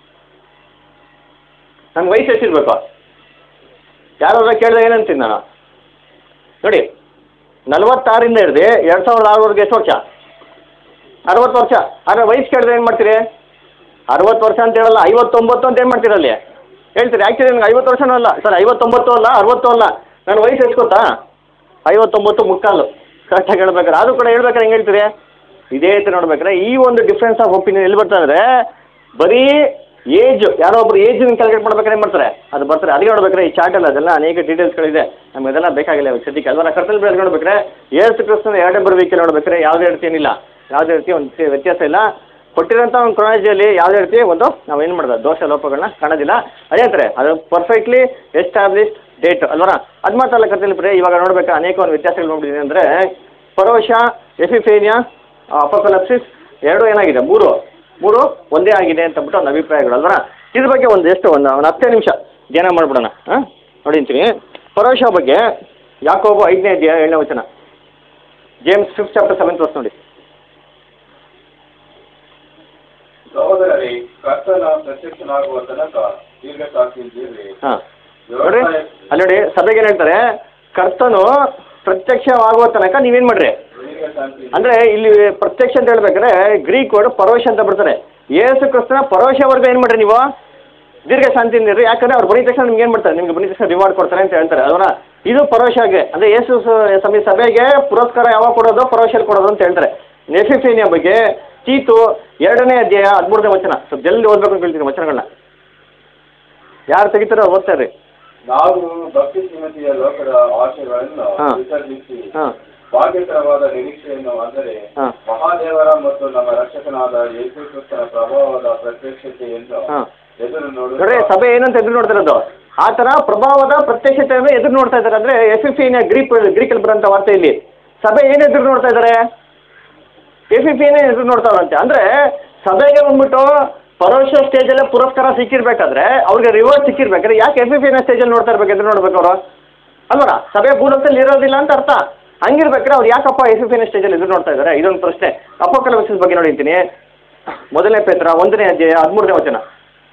ನನ್ನ ವಯಸ್ಸು ಎಷ್ಟಿರ್ಬೇಕು ಯಾರಾದ್ರೂ ಕೇಳಿದ್ರೆ ಏನಂತೀನಿ ನಾನು ನೋಡಿ ನಲವತ್ತಾರಿಂದ ಹಿಡ್ದು ಎರಡು ಸಾವಿರದ ಆರವರೆಗೆ ಎಷ್ಟು ವರ್ಷ ಅರವತ್ತು ವರ್ಷ ಆದರೆ ವಯಸ್ಸು ಕೇಳಿದ್ರೆ ಏನು ಮಾಡ್ತೀರಿ ಅರವತ್ತು ವರ್ಷ ಅಂತ ಹೇಳಲ್ಲ ಐವತ್ತೊಂಬತ್ತು ಅಂತ ಏನು ಮಾಡ್ತೀರಿ ಅಲ್ಲಿ ಹೇಳ್ತೀರಿ ಆ್ಯಕ್ಚುಲಿ ನನಗೆ ಐವತ್ತು ವರ್ಷನೂ ಅಲ್ಲ ಸರ್ ಐವತ್ತೊಂಬತ್ತು ಅಲ್ಲ ಅರವತ್ತು ಅಲ್ಲ ನನ್ನ ವಯಸ್ಸು ಎಷ್ಟು ಗೊತ್ತಾ ಐವತ್ತೊಂಬತ್ತು ಮುಕ್ಕಾಲು ಕರೆಕ್ಟಾಗಿ ಹೇಳ್ಬೇಕಾರೆ ಅದು ಕೂಡ ಹೇಳ್ಬೇಕಾರೆ ಹೆಂಗೆ ಹೇಳ್ತೀರಿ ಇದೇ ಥರ ನೋಡ್ಬೇಕಾದ್ರೆ ಈ ಒಂದು ಡಿಫ್ರೆನ್ಸ್ ಆಫ್ ಒಪಿನಿಯನ್ ಎಲ್ಲಿ ಬರ್ತಾ ಅಂದರೆ ಬರೀ ಏಜ್ ಯಾರೋ ಒಬ್ರು ಏಜನ್ನ ಕ್ಯಾಲ್ಕುಲೇಟ್ ಮಾಡ್ಬೇಕಾದ್ರೆ ಏನು ಮಾಡ್ತಾರೆ ಅದು ಬರ್ತಾರೆ ಅದಕ್ಕೆ ನೋಡ್ಬೇಕಾದ್ರೆ ಈ ಚಾರ್ಟಲ್ಲಿ ಅದೆಲ್ಲ ಅನೇಕ ಡೀಟೇಲ್ಸ್ಗಳಿದೆ ನಮ್ಗೆ ಅದೆಲ್ಲ ಬೇಕಾಗಿಲ್ಲ ಇವಾಗ ಸದ್ಯಕ್ಕೆ ಅಲ್ವಾ ಕರ್ತಲ್ಲಿ ಬೆಳೆದು ನೋಡ್ಬೇಕಾದ್ರೆ ಏರ್ತ್ ಕ್ರಿಸ್ತನ ಎರಡೇ ಬರಬೇಕಿಲ್ಲ ನೋಡ್ಬೇಕಾದ್ರೆ ಯಾವುದೇ ರೀತಿ ಏನಿಲ್ಲ ಯಾವುದೇ ರೀತಿ ಒಂದು ವ್ಯತ್ಯಾಸ ಇಲ್ಲ ಕೊಟ್ಟಿರೋಂಥ ಒಂದು ಕ್ರೊನಾಲಜಿಯಲ್ಲಿ ಯಾವುದೇ ರೀತಿ ಒಂದು ನಾವು ಏನು ಮಾಡೋದು ದೋಷ ಲೋಪಗಳನ್ನ ಕಾಣೋದಿಲ್ಲ ಅದೇ ಅಂತಾರೆ ಅದು ಪರ್ಫೆಕ್ಟ್ಲಿ ಎಸ್ಟಾಬ್ಲಿಷ್ಡ್ ಡೇಟ್ ಅಲ್ವರ ಅದು ಮಾತ್ರ ಕರ್ತಲ್ಲಿ ಪ್ರೇ ಇವಾಗ ನೋಡ್ಬೇಕು ಅನೇಕ ಒಂದು ವ್ಯತ್ಯಾಸಗಳು ನೋಡಿದ್ದೀನಿ ಅಂದರೆ ಪರೋಶ ಎಫಿಫೇನಿಯಾ ಅಪೋಕಲಪ್ಸಿಸ್ ಎರಡು ಏನಾಗಿದೆ ಮೂರು ಮೂರು ಒಂದೇ ಆಗಿದೆ ಅಂತ ಅಂದ್ಬಿಟ್ಟು ಒಂದು ಅಭಿಪ್ರಾಯಗಳು ಅಲ್ವರ ಇದ್ರ ಬಗ್ಗೆ ಒಂದು ಎಷ್ಟು ಒಂದು ಒಂದು ಹತ್ತೇ ನಿಮಿಷ ಧ್ಯಾನ ಮಾಡ್ಬಿಡೋಣ ಹಾಂ ನೋಡಿ ಅಂತೀನಿ ಪರೋಶ ಬಗ್ಗೆ ಯಾಕೋಬು ಐದನೇ ಅಧ್ಯಾಯ ಏಳನೇ ವಚನ James fifth chapter seventh verse ನೋಡಿ ಸಹೋದರರೇ ಕರ್ತನ ಪ್ರತ್ಯಕ್ಷನಾಗುವ ತನಕ ದೀರ್ಘ ಸಾಕಿದ್ದೀರಿ ಹಾಂ ನೋಡ್ರಿ ಅಲ್ಲಿ ನೋಡಿ ಸಭೆಗೆ ಏನು ಹೇಳ್ತಾರೆ ಕರ್ತನು ಪ್ರತ್ಯಕ್ಷವಾಗುವ ತನಕ ನೀವೇನು ಮಾಡ್ರಿ ದೀರ್ಘ ಶಾಂತಿ ಅಂದ್ರೆ ಇಲ್ಲಿ ಪ್ರತ್ಯಕ್ಷ ಅಂತ ಹೇಳ್ಬೇಕಾದ್ರೆ ಗ್ರೀಕ್ ವರ್ಡ್ ಪರೋಶ ಅಂತ ಬರ್ತಾರೆ ಯೇಸು ಕ್ರಿಸ್ತನ ಪರೋಶವರೆಗೂ ಏನು ಮಾಡ್ರಿ ನೀವು ದೀರ್ಘ ಶಾಂತಿಯಿಂದ ಇರ್ರಿ ಯಾಕಂದ್ರೆ ಅವ್ರು ಬಂದಿದ ತಕ್ಷಣ ನಿಮ್ಗೆ ಏನು ಮಾಡ್ತಾರೆ ನಿಮ್ಗೆ ಬಂದಿದ ತಕ್ಷಣ ರಿವಾರ್ಡ್ ಕೊಡ್ತಾರೆ ಅಂತ ಹೇಳ್ತಾರೆ ಅದನ್ನ ಇದು ಪರೋಶಗೆ ಅಂದ್ರೆ ಯೇಸು ಸ- ಸಮಯ ಸಭೆಗೆ ಪುರಸ್ಕಾರ ಯಾವಾಗ ಕೊಡೋದು ಪರೋಶಲ್ಲಿ ಕೊಡೋದು ಅಂತ ಹೇಳ್ತಾರೆ ನೆಫಿಫೇನಿಯ ಬಗ್ಗೆ ತೀತು ಎರಡನೇ ಅಧ್ಯಾಯ ಹದಿಮೂರನೇ ವಚನ ಸ್ವಲ್ಪ ಜಲ್ದಿ ಓದ್ಬೇಕು ಅಂತ ಹೇಳ್ತೀನಿ ವಚನಗಳನ್ನ ಯಾರು ತೆಗಿತಾರೋ ಓದ್ತಾ ಇರ್ರಿ ನಾವು ಭಕ್ತಿ ಶ್ರೀಮತಿಯ ಲೋಕದ ಆಶೆಗಳನ್ನು ಹಾ. ವಿಸರ್ಜಿಸಿ ಹಾಂ ಭಾಗ್ಯಕರವಾದ ನಿರೀಕ್ಷೆಯನ್ನು ಅಂದರೆ ಹಾ. ಮಹಾದೇವರ ಮತ್ತು ನಮ್ಮ ರಕ್ಷಕನಾದ ಯೇಸು ಕ್ರಿಸ್ತನ ಪ್ರಭಾವದ ಪ್ರತ್ಯಕ್ಷತೆಯನ್ನು ಹಾಂ ಎದುರು ನೋಡ್ರಿ ನೋಡುತ್ತಾ ಸಭೆ ಏನಂತ ಎದುರು ನೋಡ್ತಾ ಇರೋದು ಆ ಥರ ಪ್ರಭಾವದ ಪ್ರತ್ಯಕ್ಷತೆಯನ್ನು ಎದುರು ನೋಡ್ತಾ ಇದ್ದಾರೆ ಅಂದ್ರೆ ಎಫಿಫಿನ ಗ್ರೀಕ್ ಗ್ರೀಕಲ್ಲಿ ಬರೋಂಥ ವಾರ್ತೆ ಇಲ್ಲಿ ಸಭೆ ಏನು ಎದುರು ನೋಡ್ತಾ ಇದ್ದಾರೆ ಎಫಿಫಿನೇ ಎದುರು ನೋಡ್ತಾವ್ರಂತೆ ಅಂದ್ರೆ ಸಭೆಗೆ ಬಂದ್ಬಿಟ್ಟು ಪರೋಕ್ಷ ಸ್ಟೇಜಲ್ಲೇ ಪುರಸ್ಕಾರ ಸಿಕ್ಕಿರ್ಬೇಕಾದ್ರೆ ಅವ್ರಿಗೆ ರಿವಾರ್ಡ್ ಸಿಕ್ಕಿರ್ಬೇಕಾದ್ರೆ ಯಾಕೆ ಎಫಿಫಿನ ಸ್ಟೇಜಲ್ಲಿ ನೋಡ್ತಾ ಇರ್ಬೇಕು ಎದುರು ನೋಡ್ಬೇಕು ಅವರು ಅಲ್ವರ ಸಭೆ ಭೂಲೋಕದಲ್ಲಿ ಇರೋದಿಲ್ಲ ಅಂತ ಅರ್ಥ ಹಂಗಿರ್ಬೇಕಾದ್ರೆ ಅವ್ರು ಯಾಕಪ್ಪ ಎಫಿಫಿನ ಸ್ಟೇಜಲ್ಲಿ ಎದುರು ನೋಡ್ತಾ ಇದ್ದಾರೆ ಇದೊಂದು ಪ್ರಶ್ನೆ ಅಪೋಕಲ ಬಗ್ಗೆ ನೋಡಿ ಅಂತೀನಿ ಮೊದಲನೇ ಪೇತ್ರ ಒಂದನೇ ಅಧ್ಯಾಯ ಹದಿಮೂರನೇ ವಚನ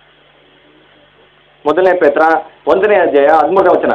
ಮೊದಲನೇ ಪೇತ್ರ ಒಂದನೇ ಅಧ್ಯಾಯ ಹದಿಮೂರನೇ ವಚನ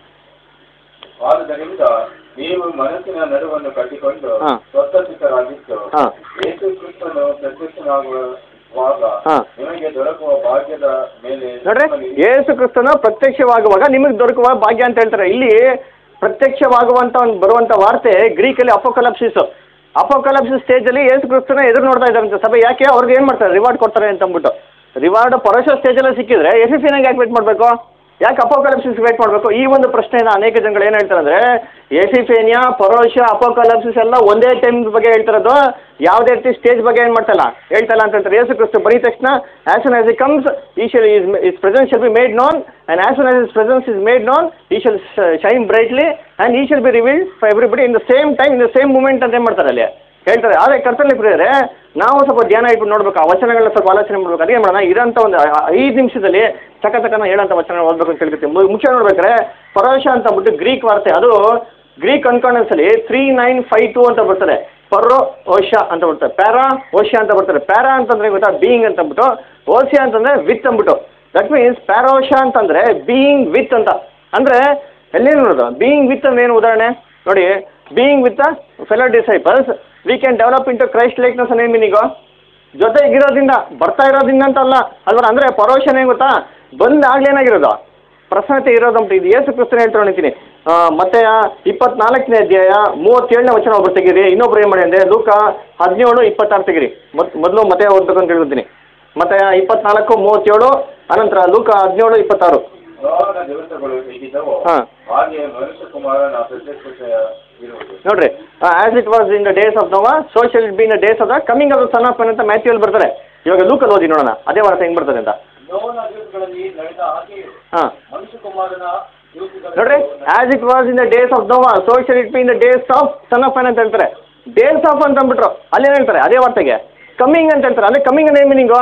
ಆದುದರಿಂದ ನೀವು ಮನಸ್ಸಿನ ನಡುವನ್ನು ಕಟ್ಟಿಕೊಂಡು ಹಾ. ಸ್ವತಂತ್ರರಾಗಿದ್ದು ಹಾ. ಯೇಸು ಕ್ರಿಸ್ತನು ಪ್ರತ್ಯಕ್ಷನಾಗುವಾಗ ಹಾ. ನಿಮಗೆ ದೊರಕುವ ಭಾಗ್ಯದ ಮೇಲೆ ನೋಡ್ರಿ ನಿಮ್ಮಲ್ಲಿ ಯೇಸು ಕ್ರಿಸ್ತನ ಪ್ರತ್ಯಕ್ಷವಾಗುವಾಗ ನಿಮಗೆ ದೊರಕುವ ಭಾಗ್ಯ ಅಂತ ಹೇಳ್ತಾರೆ ಇಲ್ಲಿ ಪ್ರತ್ಯಕ್ಷವಾಗುವಂತ ಒಂದು ಬರುವಂತ ವಾರ್ತೆ ಗ್ರೀಕಲ್ಲಿ ಅಪೋಕಲಪ್ಸಿಸ್ ಅಪೋಕಲಪ್ಸಿಸ್ ಸ್ಟೇಜಲ್ಲಿ ಯೇಸು ಕ್ರಿಸ್ತನ ಎದುರು ನೋಡ್ತಾ ಇದ್ದಾರಂತೆ ಸಭೆ ಯಾಕೆ ಅವ್ರಿಗೆ ಏನು ಮಾಡ್ತಾರೆ ರಿವಾರ್ಡ್ ಕೊಡ್ತಾರೆ ಅಂತ ಅಂದ್ಬಿಟ್ಟು ರಿವಾರ್ಡ್ ಪರೋಶ ಸ್ಟೇಜಲ್ಲಿ ಸಿಕ್ಕಿದ್ರೆ ಎಫ್ ಎಫ್ ಯಾಕೆ ವೇಟ್ ಮಾಡಬೇಕು ಯಾಕೆ ಅಪೋಕಲಪ್ಸಿಸ್ ವೇಟ್ ಮಾಡಬೇಕು ಈ ಒಂದು ಪ್ರಶ್ನೆನ ಅನೇಕ ಜನಗಳು ಏನು ಹೇಳ್ತಾರೆ ಅಂದರೆ ಎಫಿಫೇನಿಯಾ ಪರೋಶ ಅಪೋಕಲಪ್ಸಿಸ್ ಎಲ್ಲ ಒಂದೇ ಟೈಮ್ ಬಗ್ಗೆ ಹೇಳ್ತಿರೋದು ಯಾವುದೇ ರೀತಿ ಸ್ಟೇಜ್ ಬಗ್ಗೆ ಏನು ಮಾಡ್ತಲ್ಲ ಹೇಳ್ತಲ್ಲ ಅಂತ ಹೇಳ್ತಾರೆ ಯೇಸು ಕ್ರಿಸ್ತು ಬರೀ ತಕ್ಷಣ as soon as he comes he shall his his presence shall be made known and as soon as his presence is made known he shall shine brightly and he shall be revealed for everybody in the same time in the same moment ಅಂತ ಏನು ಮಾಡ್ತಾರೆ ಅಲ್ಲಿ ಹೇಳ್ತಾರೆ ಆದರೆ ಕರ್ತನಲ್ಲಿ ಪ್ರಿಯರೇ ನಾವು ಸ್ವಲ್ಪ ಧ್ಯಾನ ಇಟ್ಬಿಟ್ಟು ನೋಡ್ಬೇಕು ಆ ವಚನಗಳನ್ನ ಸ್ವಲ್ಪ ಆಲೋಚನೆ ಮಾಡ್ಬೇಕು ಅದೇ ಮಾಡೋಣ ಇರೋಂಥ ಒಂದು ಐದು ನಿಮಿಷದಲ್ಲಿ ಚಕ ಚಕನ ಹೇಳೋಂಥ ವಚನ ಓದಬೇಕು ಅಂತ ಹೇಳ್ತೀವಿ ಮು- ಮುಖ್ಯ ನೋಡ್ಬೇಕಾದ್ರೆ ಪರೋಶ ಅಂತ ಬಿಟ್ಟು ಗ್ರೀಕ್ ವಾರ್ತೆ ಅದು ಗ್ರೀಕ್ ಅನ್ಕಾನೆನ್ಸಲ್ಲಿ ತ್ರೀ ನೈನ್ ಫೈವ್ ಟು ಅಂತ ಬರ್ತದೆ ಪರೋ ಓಶ ಅಂತ ಬರ್ತದೆ ಪ್ಯಾರಾ ಓಶ ಅಂತ ಬರ್ತಾರೆ ಪ್ಯಾರಾ ಅಂತಂದ್ರೆ ಗೊತ್ತಾ ಬೀಯಿಂಗ್ ಅಂತ ಅಂದ್ಬಿಟ್ಟು ಓಶಿಯಾ ಅಂತಂದ್ರೆ ವಿತ್ ಅಂದ್ಬಿಟ್ಟು ದಟ್ ಮೀನ್ಸ್ ಪ್ಯಾರೋಶ ಅಂತಂದ್ರೆ ಬೀಯಿಂಗ್ ವಿತ್ ಅಂತ ಅಂದ್ರೆ ಎಲ್ಲಿ ನೋಡೋದು ಬೀಯಿಂಗ್ ವಿತ್ ಅಂದ್ರೆ ಏನು ಉದಾಹರಣೆ ನೋಡಿ being with fellow disciples we can develop into Christ likeness ಅನ್ನೋ ಮೀನಿಂಗು ಜೊತೆಗಿರೋದ್ರಿಂದ ಬರ್ತಾ ಇರೋದ್ರಿಂದ ಅಂತ ಅಲ್ಲ ಅಲ್ವಾ ಅಂದರೆ ಪರೋಶನ ಏನು ಗೊತ್ತಾ ಬಂದಾಗ್ಲೇನಾಗಿರೋದು ಪ್ರಸನ್ನತೆ ಇರೋದಂತ ಇದು ಏಸು ಕ್ರಿಸ್ತನ ಹೇಳ್ತಾ ನಿಂತೀನಿ ಮತ್ತೆ ಇಪ್ಪತ್ನಾಲ್ಕನೇ ಅಧ್ಯಾಯ ಮೂವತ್ತೇಳನೇ ವಚನ ಒಬ್ರು ತೆಗೀರಿ ಇನ್ನೊಬ್ರು ಏನು ಮಾಡಿ ಅಂದರೆ ಲೂಕ ಹದಿನೇಳು ಇಪ್ಪತ್ತಾರು ತೆಗೀರಿ ಮೊದ್ ಮೊದಲು ಮತ್ತೆ ಓದ್ಬೇಕು ಅಂತ ಹೇಳ್ತೀನಿ ಮತ್ತೆ ಇಪ್ಪತ್ನಾಲ್ಕು ಮೂವತ್ತೇಳು ಅನಂತರ ಲೂಕ ಹದಿನೇಳು ಇಪ್ಪತ್ತಾರು ನೋಹನ ದಿವಸಗಳು ಹೇಗಿದ್ದವೋ ಹಾಂ ಹಾಗೆ ಮನುಷ್ಯ ಕುಮಾರನ ಪ್ರತ್ಯಕ್ಷತೆ ಇರುವುದು ನೋಡ್ರಿ as it was in the days of Noah so shall it been the days of the coming of the son of ಅಂತ ಮ್ಯಾಥ್ಯೂಲ್ ಬರ್ತಾರೆ ಇವಾಗ ಲೂಕಲ್ಲಿ ಓದಿ ನೋಡೋಣ ಅದೇ ವಾರ್ತೆ ಹೆಂಗ್ ಬರ್ತದೆ ಅಂತ ನೋವನ ದಿವಸಗಳಲ್ಲಿ ನಡೆದ ಹಾಗೆ ಹಾಂ ಮನುಷ್ಯ ಕುಮಾರನ ದಿವಸಗಳಲ್ಲಿ ನೋಡ್ರಿ as it was in the days of Noah so shall it been the days of son of ಅಂತ ಹೇಳ್ತಾರೆ ಡೇಸ್ ಆಫ್ ಅಂತ ಅಂದ್ಬಿಟ್ರು ಅಲ್ಲೇನು ಹೇಳ್ತಾರೆ ಅದೇ ವಾರ್ತೆಗೆ ಕಮ್ಮಿಂಗ್ ಅಂತ ಹೇಳ್ತಾರೆ ಅಲ್ಲೇ ಕಮ್ಮಿಂಗ್ ಅಂದ್ರೆ meaning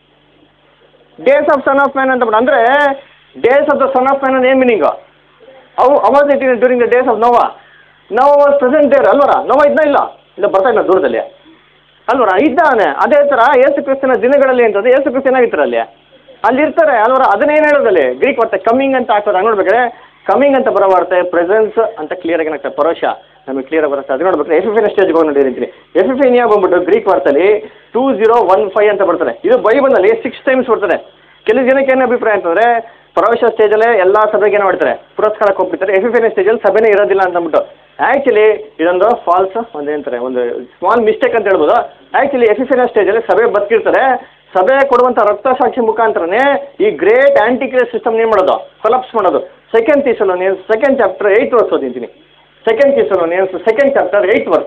days of son of man ಅಂತ ಬಿಟ್ಟು ಅಂದರೆ days of the son of man ಏನು ಮೀನಿಂಗು ಅವು as was it during the days of Noah Noah was present there ಅಲ್ವರ ನೋವಾ ಇದ್ನ ಇಲ್ಲ ಇಲ್ಲ ಬರ್ತಾ ಇಲ್ಲ ದೂರದಲ್ಲಿ ಅಲ್ವರ ಇದ್ದಾನೆ ಅದೇ ಥರ ಯೇಸು ಕ್ರಿಸ್ತನ ದಿನಗಳಲ್ಲಿ ಅಂತಂದ್ರೆ ಯೇಸು ಕ್ರಿಸ್ತ ಏನಾಗಿರ್ತಾರೆ ಅಲ್ಲಿ ಅಲ್ಲಿ ಇರ್ತಾರೆ ಅಲ್ವರ ಅದನ್ನೇನು ಹೇಳೋದಲ್ಲಿ ಗ್ರೀಕ್ ವಾರ್ತೆ ಕಮ್ಮಿಂಗ್ ಅಂತ ಹಾಕೋದು ಹಂಗೆ ನೋಡ್ಬೇಕಾದ್ರೆ ಕಮ್ಮಿಂಗ್ ಅಂತ ಬರೋ ವಾರ್ತೆ ಪ್ರೆಸೆನ್ಸ್ ಅಂತ ಕ್ಲಿಯರ್ ಆಗಿ ಏನಾಗ್ತದೆ ಪರೋಶ ನಮಗೆ ಕ್ಲಿಯರ್ ಬರುತ್ತೆ ಅದು ನೋಡ್ಬೇಕಾದ್ರೆ ಎಫ್ ಎಫ್ ಎನ್ ಸ್ಟೇಜ್ಗೆ ಹೋಗಿ ನೋಡಿರ್ತೀನಿ ಎಫ್ ಎಫ್ ಎನ್ ಬಂದ್ಬಿಟ್ಟು ಗ್ರೀಕ್ ವಾರ್ತಲ್ಲಿ ಟೂ ಜೀರೋ ಒನ್ ಫೈವ್ ಅಂತ ಬರ್ತದೆ ಇದು ಬೈಬಲ್ನಲ್ಲಿ ಸಿಕ್ಸ್ ಟೈಮ್ಸ್ ಬರ್ತದೆ ಕೆಲವು ಜನಕ್ಕೆ ಏನು ಅಭಿಪ್ರಾಯ ಅಂತಂದ್ರೆ ಪ್ರವೇಶ ಸ್ಟೇಜಲ್ಲೇ ಎಲ್ಲ ಸಭೆಗೆ ಏನು ಮಾಡ್ತಾರೆ ಪುರಸ್ಕಾರಕ್ಕೆ ಹೋಗ್ಬಿಡ್ತಾರೆ ಎಫ್ ಎಫ್ ಎನ್ ಸ್ಟೇಜಲ್ಲಿ ಸಭೆನೇ ಇರೋದಿಲ್ಲ ಅಂತ ಅಂದ್ಬಿಟ್ಟು ಆ್ಯಕ್ಚುಲಿ ಇದೊಂದು ಫಾಲ್ಸ್ ಒಂದು ಏನಂತಾರೆ ಒಂದು ಸ್ಮಾಲ್ ಮಿಸ್ಟೇಕ್ ಅಂತ ಹೇಳ್ಬೋದು ಆ್ಯಕ್ಚುಲಿ ಎಫ್ ಎಫ್ ಎನ್ ಸ್ಟೇಜಲ್ಲಿ ಸಭೆ ಬದುಕಿರ್ತಾರೆ ಸಭೆ ಕೊಡುವಂಥ ರಕ್ತಸಾಕ್ಷಿ ಮುಖಾಂತರನೇ ಈ ಗ್ರೇಟ್ ಆಂಟಿಕ್ರೇಸ್ ಸಿಸ್ಟಮ್ ಏನು ಮಾಡೋದು ಕೊಲಾಪ್ಸ್ ಮಾಡೋದು ಸೆಕೆಂಡ್ ತೀಸಲು ನೀವು ಸೆಕೆಂಡ್ ಚಾಪ್ಟರ್ ಏಯ್ಟ್ ವರ್ಸ್ ಓದಿದ್ದೀನಿ ಸೆಕೆಂಡ್ ತೀಸಲು ನೀವು second chapter eight verse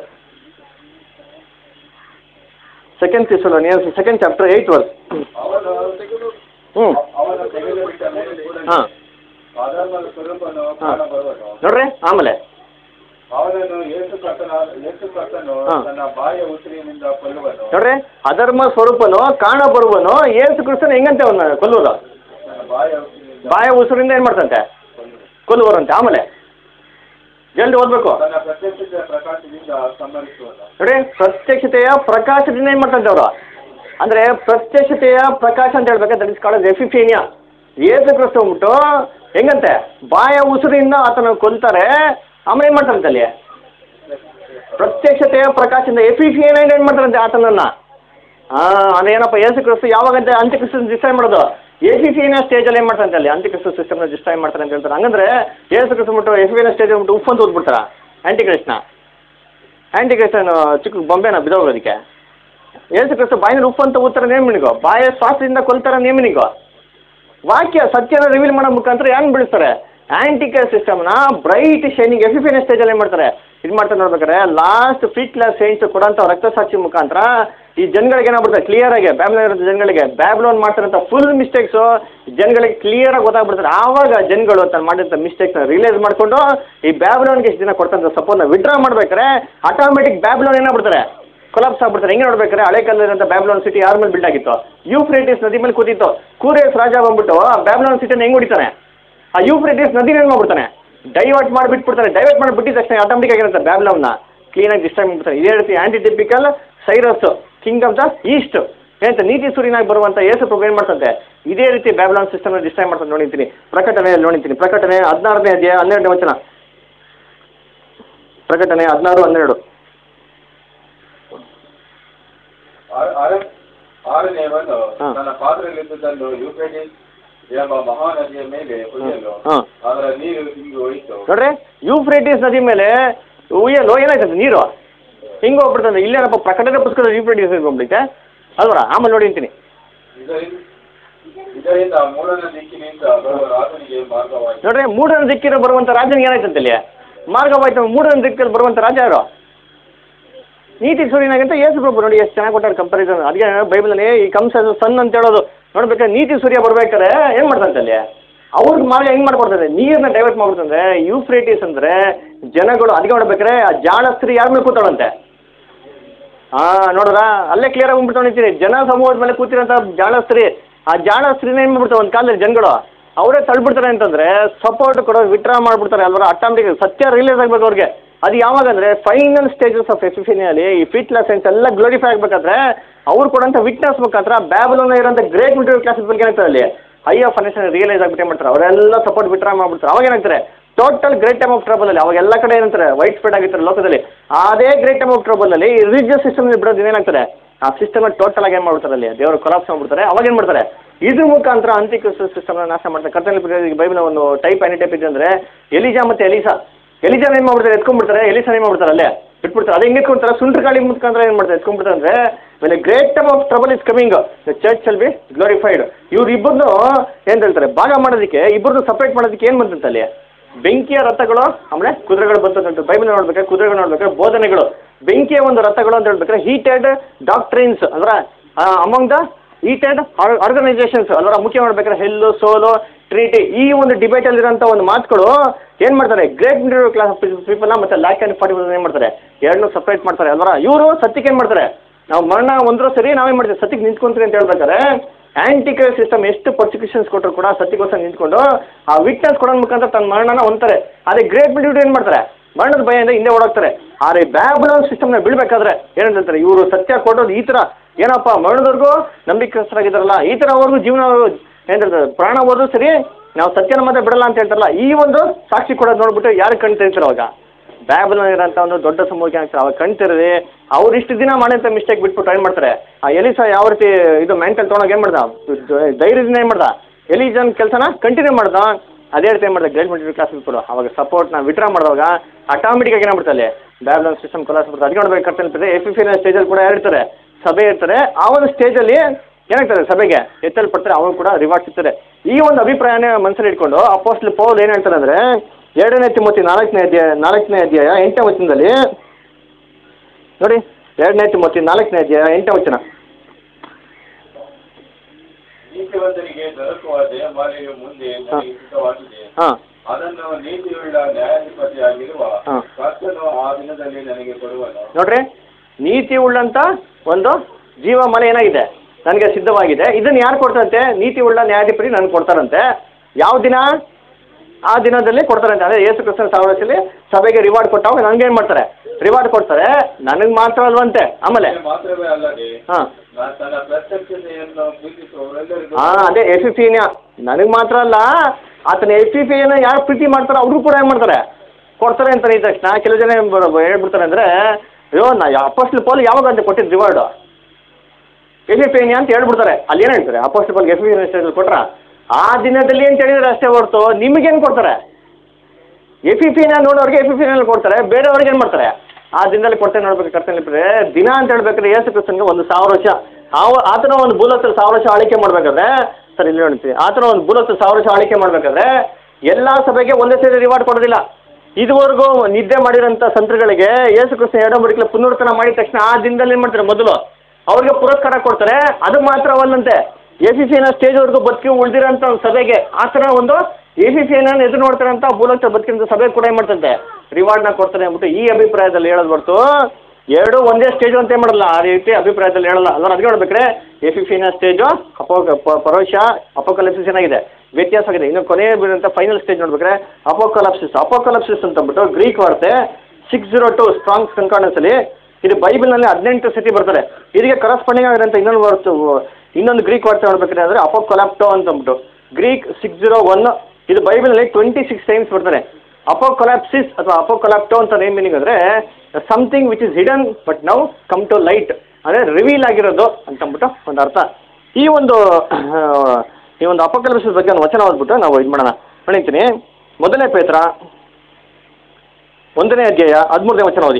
second ತೀಸಲು ನೀವು ಸೆಕೆಂಡ್ ಚಾಪ್ಟರ್ ಏಯ್ಟ್ ವರ್ಸ್ ಅವನು ಹ್ಞೂ ಅವನ ತೆಗೆದು ಬಿಟ್ಟ ಮೇಲೆ ಕೂಡಲೇ ಹಾಂ ಅಧರ್ಮದ ಸ್ವರೂಪನು ಕಾಣಬರುವನು ನೋಡ್ರಿ ಆಮೇಲೆ ಅವನನ್ನು ಯೇಸು ಕರ್ತನ ಯೇಸು ಕರ್ತನು ಹಾ. ತನ್ನ ಬಾಯ ಉಸಿರಿನಿಂದ ಕೊಲ್ಲುವನು ನೋಡ್ರಿ ಅಧರ್ಮ ಸ್ವರೂಪನು ಕಾಣ ಬರುವನು ಏಸು ಕ್ರಿಸ್ತನ ಹೆಂಗಂತೆ ಅವನ್ನ ಕೊಲ್ಲುವುದು ತನ್ನ ಬಾಯ ಉಸಿರಿನಿಂದ ಬಾಯ ಉಸಿರಿಂದ ಏನು ಮಾಡ್ತಂತೆ ಕೊಲ್ಲುವನು. ಕೊಲ್ಲುವರಂತೆ ಆಮೇಲೆ ಜಲ್ದಿ ಓದ್ಬೇಕು ತನ್ನ ಪ್ರತ್ಯಕ್ಷತೆಯ ಪ್ರಕಾಶದಿಂದ ಸಂಹರಿಸುವನು ನೋಡಿ ಪ್ರತ್ಯಕ್ಷತೆಯ ಪ್ರಕಾಶದಿಂದ ಏನು ಮಾಡ್ತಂತೆ ಅವರು ಅಂದರೆ ಪ್ರತ್ಯಕ್ಷತೆಯ ಪ್ರಕಾಶ ಅಂತ ಹೇಳ್ಬೇಕಾದ್ರೆ ದಟ್ ಇಸ್ ಕಾಲ್ಡ್ ಎಫಿಫೇನಿಯಾ ಏಸು ಕ್ರಿಸ್ತ ಹೋಗ್ಬಿಟ್ಟು ಹೆಂಗಂತೆ ಬಾಯ ಉಸಿರಿಂದ ಆತನ ಕೊಲ್ತಾರೆ ಆಮೇಲೆ ಏನು ಮಾಡ್ತಾರಂತೆ ಅಲ್ಲಿ ಪ್ರತ್ಯಕ್ಷತೆಯ ಪ್ರಕಾಶದಿಂದ ಎಫಿಫಿಯನ್ ಏನು ಮಾಡ್ತಾರಂತೆ ಆತನನ್ನ ಹಾಂ ಅದೇನಪ್ಪ ಏಸು ಕ್ರಿಸ್ತು ಯಾವಾಗಂತೆ ಅಂತ್ಯಕ್ರಿಸ್ತ ಡಿಸ್ಟ್ರಾಯ್ ಮಾಡೋದು ಎಫಿಫಿಯನ ಸ್ಟೇಜಲ್ಲಿ ಏನು ಮಾಡ್ತಾರಂತೆ ಅಲ್ಲಿ ಅಂತ್ಯಕ್ರಿಸ್ತ ಸಿಸ್ಟಮ್ನ ಡಿಸ್ಟ್ರಾಯ್ ಮಾಡ್ತಾರೆ ಅಂತ ಹೇಳ್ತಾರೆ ಹಂಗಂದ್ರೆ ಏಸು ಕ್ರಿಸ್ತು ಬಿಟ್ಟು ಎಫಿಫಿಯನ ಸ್ಟೇಜ್ ಬಿಟ್ಟು ಉಪ್ಪು ಅಂತ ಓದ್ಬಿಡ್ತಾರ ಆಂಟಿಕ್ರಿಸ್ಟ್ನ ಆಂಟಿಕ್ರಿಸ್ಟನ್ ಚಿಕ್ಕ ಬೊಂಬೆನ ಬಿದೋಗೋದಕ್ಕೆ ಏಸು ಕ್ರಿಸ್ತು ಬಾಯಿನ ಉಪ್ಪು ಅಂತ ಊದ್ತಾರೆ ನೇಮಿನಿಗೋ ಬಾಯ ಶ್ವಾಸದಿಂದ ಕೊಲ್ತಾರೆ ನೇಮಿನಿಗೋ ವಾಕ್ಯ ಸತ್ಯನ ರಿವೀಲ್ ಮಾಡೋ ಮುಖಾಂತರ ಹೆಂಗ್ ಬಿಡಿಸ್ತಾರೆ ಆಂಟಿಕರ್ ಸಿಸ್ಟಮ್ನ ಬ್ರೈಟ್ ಶೈನಿಂಗ್ ಎಫಿಫಿಯನ್ ಸ್ಟೇಜಲ್ಲಿ ಏನು ಮಾಡ್ತಾರೆ ಇದು ಮಾಡ್ತಾರೆ ನೋಡ್ಬೇಕಾದ್ರೆ ಲಾಸ್ಟ್ ಫಿಟ್ ಕ್ಲಾಸ್ ಸೈನ್ಸ್ ಕೊಡೋಂಥ ರಕ್ತಸಾಕ್ಷಿ ಮುಖಾಂತರ ಈ ಜನಗಳಿಗೆ ಏನಾಗ್ಬಿಡ್ತಾರೆ ಕ್ಲಿಯರ್ ಆಗಿ ಬ್ಯಾಬ್ಲೋನ್ ಇರೋ ಜನಗಳಿಗೆ ಬ್ಯಾಬ್ಲೋನ್ ಮಾಡ್ತಾರಂಥ ಫುಲ್ ಮಿಸ್ಟೇಕ್ಸು ಜನಗಳಿಗೆ ಕ್ಲಿಯರ್ ಆಗಿ ಗೊತ್ತಾಗ್ಬಿಡ್ತಾರೆ ಆವಾಗ ಜನಗಳು ಅಂತ ಮಾಡಿದಂಥ ಮಿಸ್ಟೇಕ್ನ ರಿಯಲೈಸ್ ಮಾಡಿಕೊಂಡು ಈ ಬ್ಯಾಬ್ಲೋನ್ಗೆ ಎಷ್ಟು ದಿನ ಕೊಡ್ತಂಥ ಸಪೋರ್ಟ್ನ ವಿಡ್ರಾ ಮಾಡ್ಬೇಕಾದ್ರೆ ಆಟೋಮೆಟಿಕ್ ಬ್ಯಾಬ್ಲೋನ್ ಏನಾಗ್ಬಿಡ್ತಾರೆ ಕೊಲಾಪ್ಸ್ ಆಗ್ಬಿಡ್ತಾರೆ ಹೆಂಗೆ ನೋಡ್ಬೇಕಾದ್ರೆ ಹಳೆ ಕಾಲದಂತ ಬ್ಯಾಬ್ಲೋನ್ ಸಿಟಿ ಯಾರ ಮೇಲೆ ಬಿಲ್ಡ್ ಆಗಿತ್ತು ಯೂಫ್ರೇಟಿಸ್ ನದಿ ಮೇಲೆ ಕೂತಿತ್ತು ಕೂರೇಸ್ ರಾಜ ಬಂದ್ಬಿಟ್ಟು ಬ್ಯಾಬ್ಲೋನ್ ಸಿಟಿನ ಹೆಂಗ್ ಹೊಡಿತಾನೆ ಆ ಯೂಫ್ರೇಟಿಸ್ ನದಿನ ಏನು ಮಾಡ್ಬಿಡ್ತಾನೆ ಡೈವರ್ಟ್ ಮಾಡಿ ಬಿಟ್ಬಿಡ್ತಾನೆ ಡೈವರ್ಟ್ ಮಾಡಿ ಬಿಟ್ಟಿದ ತಕ್ಷಣ ಆಟೋಮೆಟಿಕ್ ಆಗಿರುತ್ತೆ ಬ್ಯಾಬ್ಲೋನ್ನ ಕ್ಲೀನಾಗಿ ಡಿಸ್ಟ್ರಾಕ್ಟ್ ಮಾಡ್ಬಿಡ್ತಾನೆ ಇದೇ ರೀತಿ antitypical Cyrus king of the east ಏನಂತ ನೀತಿ ಸೂರಿನಾಗಿ ಬರುವಂಥ ಯೇಸು ಪ್ರಭು ಏನು ಮಾಡ್ತಂತೆ ಇದೇ ರೀತಿ ಬ್ಯಾಬಿಲಾನ್ ಸಿಸ್ಟಮ್ ಡಿಸ್ಟ್ರೈ ಮಾಡ್ಕೊಂಡು ನೋಡಿರ್ತೀನಿ ಪ್ರಕಟಣೆಯಲ್ಲಿ ನೋಡಿರ್ತೀನಿ ಪ್ರಕಟಣೆ ಹದಿನಾರನೇ ಅಧ್ಯಾಯ ಹನ್ನೆರಡನೇ ವಚನ ಪ್ರಕಟಣೆ ಹದಿನಾರು ಹನ್ನೆರಡು ಆರ- ಆರ- ಆರನೆಯವನು ಹಾ. ತನ್ನ ಪಾತ್ರೆಯಲ್ಲಿದ್ದುದನ್ನು ಯೂಫ್ರೇಟಿಸ್ ಎಂಬ ಮಹಾನದಿಯ ಮೇಲೆ ಹೊಯ್ಯಲು ಹಾಂ ಅದರ ನೀರು ಹಿಂಗಿ ಹೋಯಿತು ನೋಡ್ರಿ ಯೂಫ್ರೇಟಿಸ್ ನದಿ ಮೇಲೆ ಉಯ್ಯಲು ಏನಾಯ್ತದೆ ನೀರು ಹಿಂಗೆ ಹೋಗ್ಬಿಡ್ತದೆ ಇಲ್ಲೇನಪ್ಪ ಪ್ರಕಟಣೆ ಪುಸ್ತಕದ ಯೂಫ್ರೇಟಿಸ್ ಹೋಗ್ಬಿಡುತ್ತೆ ಅಲ್ವರ ಆಮೇಲೆ ನೋಡಿ ಅಂತೀನಿ ಇದರಿಂದ ಇದರಿಂದ ಮೂರನ ದಿಕ್ಕಿನಿಂದ ಬರುವ ರಾಜನಿಗೆ ಮಾರ್ಗವಾಯಿತು ನೋಡ್ರಿ ಮೂಡನ ದಿಕ್ಕಿನ ಬರುವಂಥ ರಾಜನಿಗೆ ಏನಾಯ್ತಂತೆ ಇಲ್ಲಿ ಮಾರ್ಗವಾಯ್ತು ಮೂಡನ ದಿಕ್ಕಲ್ಲಿ ಬರುವಂಥ ರಾಜ ಯಾರು ನೀತಿ ಸೂರ್ಯನಾಗಂತ ಯೇಸು ಪ್ರಭು ನೋಡಿ ಎಷ್ಟು ಚೆನ್ನಾಗಿ ಕೊಟ್ಟಾರೆ ಕಂಪಾರಿಸನ್ ಅದಕ್ಕೆ ಬೈಬಲಲ್ಲಿ ಈ ಕಂಸ ಸನ್ ಅಂತ ಹೇಳೋದು ನೋಡ್ಬೇಕಾದ್ರೆ ನೀತಿ ಸೂರ್ಯ ಬರ್ಬೇಕಾದ್ರೆ ಏನು ಮಾಡ್ತಂತೆ ಅಲ್ಲಿ ಅವ್ರಿಗೆ ಮಾರ್ಗ ಹೆಂಗ್ ಮಾಡ್ಕೊಡ್ತದೆ ನೀರನ್ನ ಡೈವರ್ಟ್ ಮಾಡ್ಬಿಡ್ತಂದ್ರೆ ಯೂಫ್ರೇಟಿಸ್ ಅಂದ್ರೆ ಜನಗಳು ಅದಕ್ಕೆ ನೋಡ್ಬೇಕಾದ್ರೆ ಆ ಜಾಣ ಸ್ತ್ರೀ ಯಾರ ಮೇಲೆ ಕೂತಾಳಂತೆ ಹಾ ನೋಡ್ರಾ ಅಲ್ಲೇ ಕ್ಲಿಯರ್ ಆಗಿ ಬಂದ್ಬಿಟ್ಟು ಜನ ಸಮೂಹದ ಮೇಲೆ ಕೂತಿರೋಂಥ ಜಾಣ ಸ್ತ್ರೀ ಆ ಜಾಣ ಸ್ತ್ರೀನ ಏನು ಮಾಡ್ಬಿಡ್ತಾರೆ ಒಂದು ಕಾಲದಲ್ಲಿ ಜನಗಳು ಅವರೇ ತಳ್ಬಿಡ್ತಾರೆ ಅಂತಂದ್ರೆ ಸಪೋರ್ಟ್ ಕೊಡೋ ವಿಟ್ರಾ ಮಾಡ್ಬಿಡ್ತಾರೆ ಅಲ್ವರ ಆಟೋಮೆಟಿಕ್ ಸತ್ಯ ರಿಲೀಸ್ ಆಗ್ಬೇಕು ಅವ್ರಿಗೆ ಅದು ಯಾವಾಗ ಅಂದ್ರೆ ಫೈನಲ್ ಸ್ಟೇಜಸ್ ಆಫ್ ಎಫಿಫಿನಿಯಲ್ಲಿ ಈ ಫಿಟ್ನೆಸ್ ಸೈನ್ಸ್ ಎಲ್ಲ ಗ್ಲೋರಿಫೈ ಆಗ್ಬೇಕಾದ್ರೆ ಅವ್ರು ಕೊಡೋಂಥ ವಿಟ್ನೆಸ್ ಮುಖಾಂತರ ಬ್ಯಾಬಲೋನ ಇರೋಂಥ ಗ್ರೇಟ್ ಮಿಲಿಟರಿ ಕ್ಲಾಸಸ್ ಬಗ್ಗೆ ಏನಾಗ್ತದೆ ಅಲ್ಲಿ ಹೈ ಆಫ್ ಫೈನಾನ್ಷಿಯಲ್ ರಿಯಲೈಸ್ ಆಗ್ಬಿಟ್ಟು ಏನ್ ಮಾಡ್ತಾರೆ ಅವರೆಲ್ಲ ಸಪೋರ್ಟ್ ವಿಟ್ರಾ ಮಾಡ್ಬಿಡ್ತಾರೆ ಅವಾಗ ಏನಾಗ್ತಾರೆ total great time of trouble ಅಲ್ಲಿ ಅವಾಗ ಎಲ್ಲ ಕಡೆ ಏನಂತಾರೆ ವೈಟ್ ಸ್ಪ್ರೆಡ್ ಆಗಿರ್ತಾರೆ ಲೋಕದಲ್ಲಿ ಅದೇ ಗ್ರೇಟ್ ಟೈಮ್ ಆಫ್ ಟ್ರಬಲ್ ಅಲ್ಲಿ ರಿಲಿಜಿಯಸ್ ಸಿಸ್ಟಮ್ ಬಿಡೋದು ಏನಾಗ್ತಾರೆ ಆ ಸಿಸ್ಟಮ್ ಟೋಟಲ್ ಆಗಿ ಏನ್ ಮಾಡ್ಬಿಡ್ತಾರೆ ಅಲ್ಲಿ ದೇವರು ಕೊಲಾಪ್ಸ್ ಮಾಡ್ಬಿಡ್ತಾರೆ ಅವಾಗ ಏನ್ ಮಾಡ್ತಾರೆ ಇದ್ರ ಮುಖಾಂತರ ಅಂತಿಕ್ರಿಸ್ತ ಸಿಸ್ಟಮ್ ನಾಶ ಮಾಡ್ತಾರೆ ಕರ್ತನಲ್ಲಿ ಬೈಬಲ್ ಒಂದು ಟೈಪ್ ಎನಿ ಟೈಪ್ ಇದೆ ಅಂದ್ರೆ ಎಲಿಜಾ ಮತ್ತೆ ಎಲಿಸಾ ಎಲಿಜಾನ ಏನ್ ಮಾಡ್ಬಿಡ್ತಾರೆ ಎತ್ಕೊಂಡ್ಬಿಡ್ತಾರೆ ಎಲಿಸಾ ಏನ್ ಮಾಡ್ಬಿಡ್ತಾರೆ ಅಲ್ಲೇ ಬಿಟ್ಬಿಡ್ತಾರೆ ಅದು ಹೆಂಗೆ ಎತ್ಕೊಂಡ್ತಾರೆ ಸುಂಟ್ರ ಗಾಳಿ ಮುಖಾಂತರ ಏನ್ ಮಾಡ್ತಾರೆ ಎತ್ಕೊಂಡ್ಬಿಡ್ತಾರೆ ಅಂದ್ರೆ when great time of trouble is coming the church shall be glorified ಇವ್ರು ಇಬ್ಬರನ್ನು ಏನ್ ಹೇಳ್ತಾರೆ ಭಾಗ ಮಾಡೋದಕ್ಕೆ ಇಬ್ಬರನ್ನು ಸಪ್ರೇಟ್ ಮಾಡೋದಕ್ಕೆ ಏನ್ ಬಂತಂತೆ ಅಲ್ಲಿ ಬೆಂಕಿಯ ರಥಗಳು ಆಮೇಲೆ ಕುದುರೆಗಳು ಬಂತಂತ ಬೈಬಲ್ ನೋಡ್ಬೇಕಾದ್ರೆ ಕುದುರೆಗಳು ನೋಡ್ಬೇಕಾದ್ರೆ ಬೋಧನೆಗಳು ಬೆಂಕಿಯ ಒಂದು ರಥಗಳು ಅಂತ ಹೇಳ್ಬೇಕಾದ್ರೆ ಹೀಟೆಡ್ ಡಾಕ್ಟ್ರಿನ್ಸ್ ಅಂದ್ರೆ ಅಮಂಗ್ ದ ಹೀಟೆಡ್ ಆರ್ಗನೈಸೇಷನ್ಸ್ ಅಲ್ವರ ಮುಖ್ಯ ಮಾಡ್ಬೇಕಾದ್ರೆ ಹೆಲ್ಲು ಸೋಲು ಟ್ರೀಟಿ ಈ ಒಂದು ಡಿಬೇಟಲ್ಲಿ ಇರೋಂಥ ಒಂದು ಮಾತುಗಳು ಏನು ಮಾಡ್ತಾರೆ ಗ್ರೇಟ್ ಮಿಡಲ್ ಕ್ಲಾಸ್ ಪೀಪಲ್ನ ಮತ್ತೆ ಲ್ಯಾಕ್ ಆ್ಯಂಡ್ ಫಾರ್ಟಿ ಏನು ಮಾಡ್ತಾರೆ ಎರಡನ್ನೂ ಸಪ್ರೇಟ್ ಮಾಡ್ತಾರೆ ಅಲ್ವರ ಇವರು ಸತ್ಯಕ್ಕೆ ಏನು ಮಾಡ್ತಾರೆ ನಾವು ಮರಣ ಒಂದ್ರೂ ಸರಿ ನಾವೇನು ಮಾಡ್ತೀವಿ ಸತ್ಯಕ್ಕೆ ನಿಂತ್ಕೊಂತೀವಿ ಅಂತ ಹೇಳ್ಬೇಕಾದ್ರೆ ಆಂಟಿಕಲ್ ಸಿಸ್ಟಮ್ ಎಷ್ಟು ಪರ್ಸಿಕ್ಯೂಷನ್ಸ್ ಕೊಟ್ಟರು ಕೂಡ ಸತ್ಯಕ್ಕೋಸ್ಕರ ನಿಂತ್ಕೊಂಡು ಆ ವಿಟ್ನೆಸ್ ಕೊಡೋ ಮುಖಾಂತರ ತನ್ನ ಮರಣನ ಹೊಂತಾರೆ ಅದೇ ಗ್ರೇಟ್ ಮಿಲಿಟರಿ ಏನು ಮಾಡ್ತಾರೆ ಮರಣದ ಭಯದಿಂದ ಹಿಂದೆ ಓಡೋಗ್ತಾರೆ ಆದರೆ ಬ್ಯಾಬುಲನ್ ಸಿಸ್ಟಮ್ನ ಬೀಳ್ಬೇಕಾದ್ರೆ ಏನಂತ ಹೇಳ್ತಾರೆ ಇವರು ಸತ್ಯ ಕೊಡೋದು ಈ ಥರ ಏನಪ್ಪ ಮರಣದವರೆಗೂ ನಂಬಿಕಸ್ಥರಾಗಿದ್ದಾರಲ್ಲ ಈ ಥರ ಅವ್ರಿಗೂ ಜೀವನ ಏನು ಹೇಳ್ತಾರೆ ಪ್ರಾಣ ಹೋದ್ರು ಸರಿ ನಾವು ಸತ್ಯನ ಮಾತ್ರ ಬಿಡಲ್ಲ ಅಂತ ಹೇಳ್ತಾರಲ್ಲ ಈ ಒಂದು ಸಾಕ್ಷಿ ಕೊಡೋದು ನೋಡ್ಬಿಟ್ಟು ಯಾರು ಕಣ್ ತೆಗಿತಾರೆ ಅವಾಗ ಬ್ಯಾಬಲ್ ಇರೋಂಥ ಒಂದು ದೊಡ್ಡ ಸಮೂಹಕ್ಕೆ ಆಗ್ತಾರೆ ಅವಾಗ ಕಣ್ತಿರದೆ ಅವ್ರು ಇಷ್ಟು ದಿನ ಮಾಡೋಂಥ ಮಿಸ್ಟೇಕ್ ಬಿಟ್ಬಿಟ್ಟು ಏನು ಮಾಡ್ತಾರೆ ಆ ಎಲಿಸಾ ಯಾವ ರೀತಿ ಇದು ಮೆಂಟಲ್ ತೊಗೊಂಡಾಗ ಏನು ಮಾಡ್ದ ಧೈರ್ಯದಿಂದ ಏನು ಮಾಡ್ದ ಎಲಿಜನ್ ಕೆಲಸನ ಕಂಟಿನ್ಯೂ ಮಾಡ್ದ ಅದೇ ರೀತಿ ಏನು ಮಾಡ್ದ ಗ್ರೇಟ್ ಮಿಲಿಟರಿ ಕ್ಲಾಸ್ ಕೊಡು ಅವಾಗ ಸಪೋರ್ಟ್ನ ವಿಡ್ರಾ ಮಾಡಿದವಾಗ ಆಟೋಮೆಟಿಕ್ ಆಗಿ ಏನಾಗ್ಬಿಡ್ತದೆ ಅಲ್ಲಿ ಬ್ಯಾಬ್ಲನ್ ಸಿಸ್ಟಮ್ ಕೊಲಾಸ್ ಬಿಡ್ತಾರೆ ಅದಕ್ಕೆ ನೋಡ್ಬೇಕು ಕರ್ತನೆ ಎಫ್ ಎಫ್ ಸ್ಟೇಜಲ್ಲಿ ಕೂಡ ಇರ್ತಾರೆ ಸಭೆ ಇರ್ತಾರೆ ಆ ಒಂದು ಸ್ಟೇಜಲ್ಲಿ ಏನಾಗ್ತದೆ ಸಭೆಗೆ ಎತ್ತಲ್ಪಡ್ತಾರೆ ಅವರು ಕೂಡ ರಿವಾರ್ಡ್ ಸಿಗ್ತಾರೆ ಈ ಒಂದು ಅಭಿಪ್ರಾಯನೇ ಮನಸ್ಸಲ್ಲಿ ಇಟ್ಕೊಂಡು ಅಪೋಸ್ಟ್ಲ್ ಪೌಲ್ ಏನು ಹೇಳ್ತಾರೆ ಅಂದರೆ ಎರಡನೇ ತಿಮ್ಮತಿ ನಾಲ್ಕನೇ ಅಧ್ಯಾಯ ನಾಲ್ಕನೇ ಅಧ್ಯಾಯ ಎಂಟನೇ ವಚನದಲ್ಲಿ ನೋಡಿ ಎರಡನೇ ತಿಮ್ಮತಿ ನಾಲ್ಕನೇ ಅಧ್ಯಾಯ ಎಂಟನೇ ವಚನ ನೀತಿವಂತರಿಗೆ ದೊರಕುವ ಜಯಮಾಲೆಯು ಮುಂದೆ ನನಗೆ ಸಿದ್ಧವಾಗಿದೆ ಹಾಂ ಅದನ್ನು ನೀತಿಯುಳ್ಳ ನ್ಯಾಯಾಧಿಪತಿಯಾಗಿರುವ ಹಾ. ಕರ್ತನು ಆ ದಿನದಲ್ಲಿ ನನಗೆ ಕೊಡುವನು ನೋಡ್ರಿ ನೀತಿ ಉಳ್ಳಂತ ಒಂದು ಜೀವಮಾಲೆ ಏನಾಗಿದೆ ನನಗೆ ಸಿದ್ಧವಾಗಿದೆ ಇದನ್ನು ಯಾರು ಕೊಡ್ತಾರಂತೆ ನೀತಿ ಉಳ್ಳ ನ್ಯಾಯಾಧಿಪತಿ ನನಗೆ ಕೊಡ್ತಾರಂತೆ ಯಾವ ದಿನ ಆ ದಿನದಲ್ಲಿ ಕೊಡ್ತಾರಂತೆ ಅದೇ ಯೇಸು ಕ್ರಿಸ್ತನ ಸಾವಿರದಲ್ಲಿ ಸಭೆಗೆ ರಿವಾರ್ಡ್ ಕೊಟ್ಟಾಗ ನನಗೆ ಏನು ಮಾಡ್ತಾರೆ ರಿವಾರ್ಡ್ ಕೊಡ್ತಾರೆ ನನಗೆ ಮಾತ್ರ ಅಲ್ವಂತೆ ಆಮೇಲೆ ನನಗೆ ಮಾತ್ರವೇ ಅಲ್ಲದೆ ಹಾಂ ನಾನು ತನ್ನ ಪ್ರತ್ಯಕ್ಷತೆಯನ್ನು ಪ್ರೀತಿಸುವವರೆಲ್ಲರಿಗೂ ಹಾಂ ಅದೇ ಎಫಿಫಿನಿಯ ನನಗೆ ಮಾತ್ರ ಅಲ್ಲ ಆತನ ಎಫಿಫಿಯನ್ನ ಯಾರು ಪ್ರೀತಿ ಮಾಡ್ತಾರೋ ಅವ್ರಿಗೂ ಕೂಡ ಏನು ಮಾಡ್ತಾರೆ ಕೊಡ್ತಾರೆ ಅಂತ ಈ ತಕ್ಷಣ ಕೆಲವು ಜನ ಏನ್ ಬ- ಬ- ಹೇಳ್ಬಿಡ್ತಾರೆ ಅಂದರೆ ಅಯ್ಯೋ ನಾ ಅಪೋಸ್ಟಲ್ ಪೌಲ್ ಯಾವಾಗ ಅಂತ ಕೊಟ್ಟಿದ್ದು ರಿವಾರ್ಡು ಎಫಿಫೇನಿಯಾ ಅಂತ ಹೇಳ್ಬಿಡ್ತಾರೆ ಅಲ್ಲಿ ಏನು ಹೇಳ್ತಾರೆ ಅಪೋಸ್ಟಲ್ ಪೌಲ್ ಎಫಿಫಿಯನ್ ಕೊಟ್ರ ಆ ದಿನದಲ್ಲಿ ಅಂತ ಹೇಳಿದ್ರೆ ಅಷ್ಟೇ ಹೊರತು ನಿಮಗೇನು ಕೊಡ್ತಾರೆ ಎಫಿಫಿನ ನೋಡೋರಿಗೆ ಎಫಿಫಿನಲ್ಲಿ ಕೊಡ್ತಾರೆ ಬೇರೆಯವ್ರಿಗೆ ಏನು ಮಾಡ್ತಾರೆ ಆ ದಿನದಲ್ಲಿ ಕೊಡ್ತೇನೆ ನೋಡ್ಬೇಕು ಕರ್ತೇನೆ ದಿನ ಅಂತ ಹೇಳ್ಬೇಕಾದ್ರೆ ಯೇಸು ಕ್ರಿಸ್ತನ್ಗೆ ಒಂದು ಸಾವಿರ ವರ್ಷ ಆವ ಆತನ ಒಂದು ಭೂಲೋಕದಲ್ಲಿ ಸಾವಿರ ವರ್ಷ ಆಳ್ವಿಕೆ ಮಾಡಬೇಕಾದ್ರೆ ಸರ್ ಇಲ್ಲಿ ನೋಡ್ತೀವಿ ಆತನ ಒಂದು ಭೂಲೋಕದಲ್ಲಿ ಸಾವಿರ ವರ್ಷ ಆಳ್ವಿಕೆ ಮಾಡಬೇಕಾದ್ರೆ ಎಲ್ಲ ಸಭೆಗೆ ಒಂದೇ ಸೇರಿ ರಿವಾರ್ಡ್ ಕೊಡೋದಿಲ್ಲ ಇದುವರೆಗೂ ನಿದ್ದೆ ಮಾಡಿರೋಂಥ ಸಂತರುಗಳಿಗೆ ಯೇಸು ಕ್ರಿಸ್ತ ಎರಡೋ ಬದುಕಲ ಪುನರುತ್ಥಾನ ಮಾಡಿದ ತಕ್ಷಣ ಆ ದಿನದಲ್ಲಿ ಏನು ಮಾಡ್ತಾರೆ ಮೊದಲು ಅವ್ರಿಗೆ ಪುರಸ್ಕಾರ ಕೊಡ್ತಾರೆ ಅದು ಮಾತ್ರವಲ್ಲಂತೆ ಎ ಸಿ ಸಿನ ಸ್ಟೇಜ್ವರೆಗೂ ಬದುಕಿ ಉಳಿದಿರೋಂಥ ಒಂದು ಸಭೆಗೆ ಆ ಥರ ಒಂದು ಎ ಸಿ ಸಿನ ಎದುರು ನೋಡ್ತಾರಂತ ಭೂಲೋಕ ಬದುಕಿರೋ ಸಭೆ ಕೂಡ ಏನು ಮಾಡ್ತಂತೆ ರಿವಾರ್ಡ್ನ ಕೊಡ್ತಾರೆ ಅಂದ್ಬಿಟ್ಟು ಈ ಅಭಿಪ್ರಾಯದಲ್ಲಿ ಹೇಳೋದು ಹೊರತು ಎರಡು ಒಂದೇ ಸ್ಟೇಜ್ ಅಂತ ಏನ್ ಮಾಡಲ್ಲ ಆ ರೀತಿ ಅಭಿಪ್ರಾಯದಲ್ಲಿ ಹೇಳಲ್ಲ ಅಲ್ಲ ಅದಕ್ಕೆ ನೋಡ್ಬೇಕ್ರೆ ಎ ಫಿಫಿನ ಸ್ಟೇಜು ಅಪೋ ಪ- ಪರೋಶ ಅಪೋಕಲಿಪ್ಸಿಸ್ ಏನಾಗಿದೆ ವ್ಯತ್ಯಾಸ ಆಗಿದೆ ಇನ್ನು ಕೊನೆಯ ಬೀಳಂತ ಫೈನಲ್ ಸ್ಟೇಜ್ ನೋಡ್ಬೇಕಾದ್ರೆ ಅಪೋಕಲಾಪ್ಸಿಸ್ ಅಪೋಕಲಾಪ್ಸಿಸ್ ಅಂತ ಅಂದ್ಬಿಟ್ಟು ಗ್ರೀಕ್ ವಾರ್ತೆ six zero two strong concordance ಅಲ್ಲಿ ಇದು ಬೈಬಲ್ನಲ್ಲಿ ಹದಿನೆಂಟು ಸತಿ ಬರ್ತಾರೆ ಇದಕ್ಕೆ ಕರಸ್ಪಾಂಡಿಂಗ್ ಆಗಿರೋಂಥ ಇನ್ನೊಂದು ವರ್ತು ಇನ್ನೊಂದು ಗ್ರೀಕ್ ವಾರ್ತೆ ನೋಡ್ಬೇಕಾದ್ರೆ ಅಂದರೆ ಅಪೋಕೊಲಾಪ್ಟೋ ಅಂತ ಅಂದ್ಬಿಟ್ಟು ಗ್ರೀಕ್ ಸಿಕ್ಸ್ ಜೀರೋ ಒನ್ ಇದು ಬೈಬಲಲ್ಲಿ ಟ್ವೆಂಟಿ ಸಿಕ್ಸ್ ಟೈಮ್ಸ್ ಬರ್ತಾರೆ ಅಪೋಕೊಲಾಪ್ಸಿಸ್ ಅಥವಾ ಅಪೋಕೊಲಾಪ್ಟೋ ಅಂತ ಏನು ಮೀನಿಂಗ್ ಅಂದರೆ something which is hidden but now come to light ಅಂದರೆ ರಿವೀಲ್ ಆಗಿರೋದು ಅಂತ ಅಂದ್ಬಿಟ್ಟು ಒಂದು ಅರ್ಥ ಈ ಒಂದು ಆ, ಈ ಒಂದು ಅಪೋಕೊಲಾಪ್ಸಿಸ್ ಬಗ್ಗೆ ಒಂದು ವಚನ ಓದ್ಬಿಟ್ಟು ನಾವು ಇದು ಮಾಡೋಣ ಹೇಳ್ತೀನಿ ಮೊದಲನೇ ಪೇತ್ರ ಒಂದನೇ ಅಧ್ಯಾಯ ಹದಿಮೂರನೇ ವಚನ ಓದಿ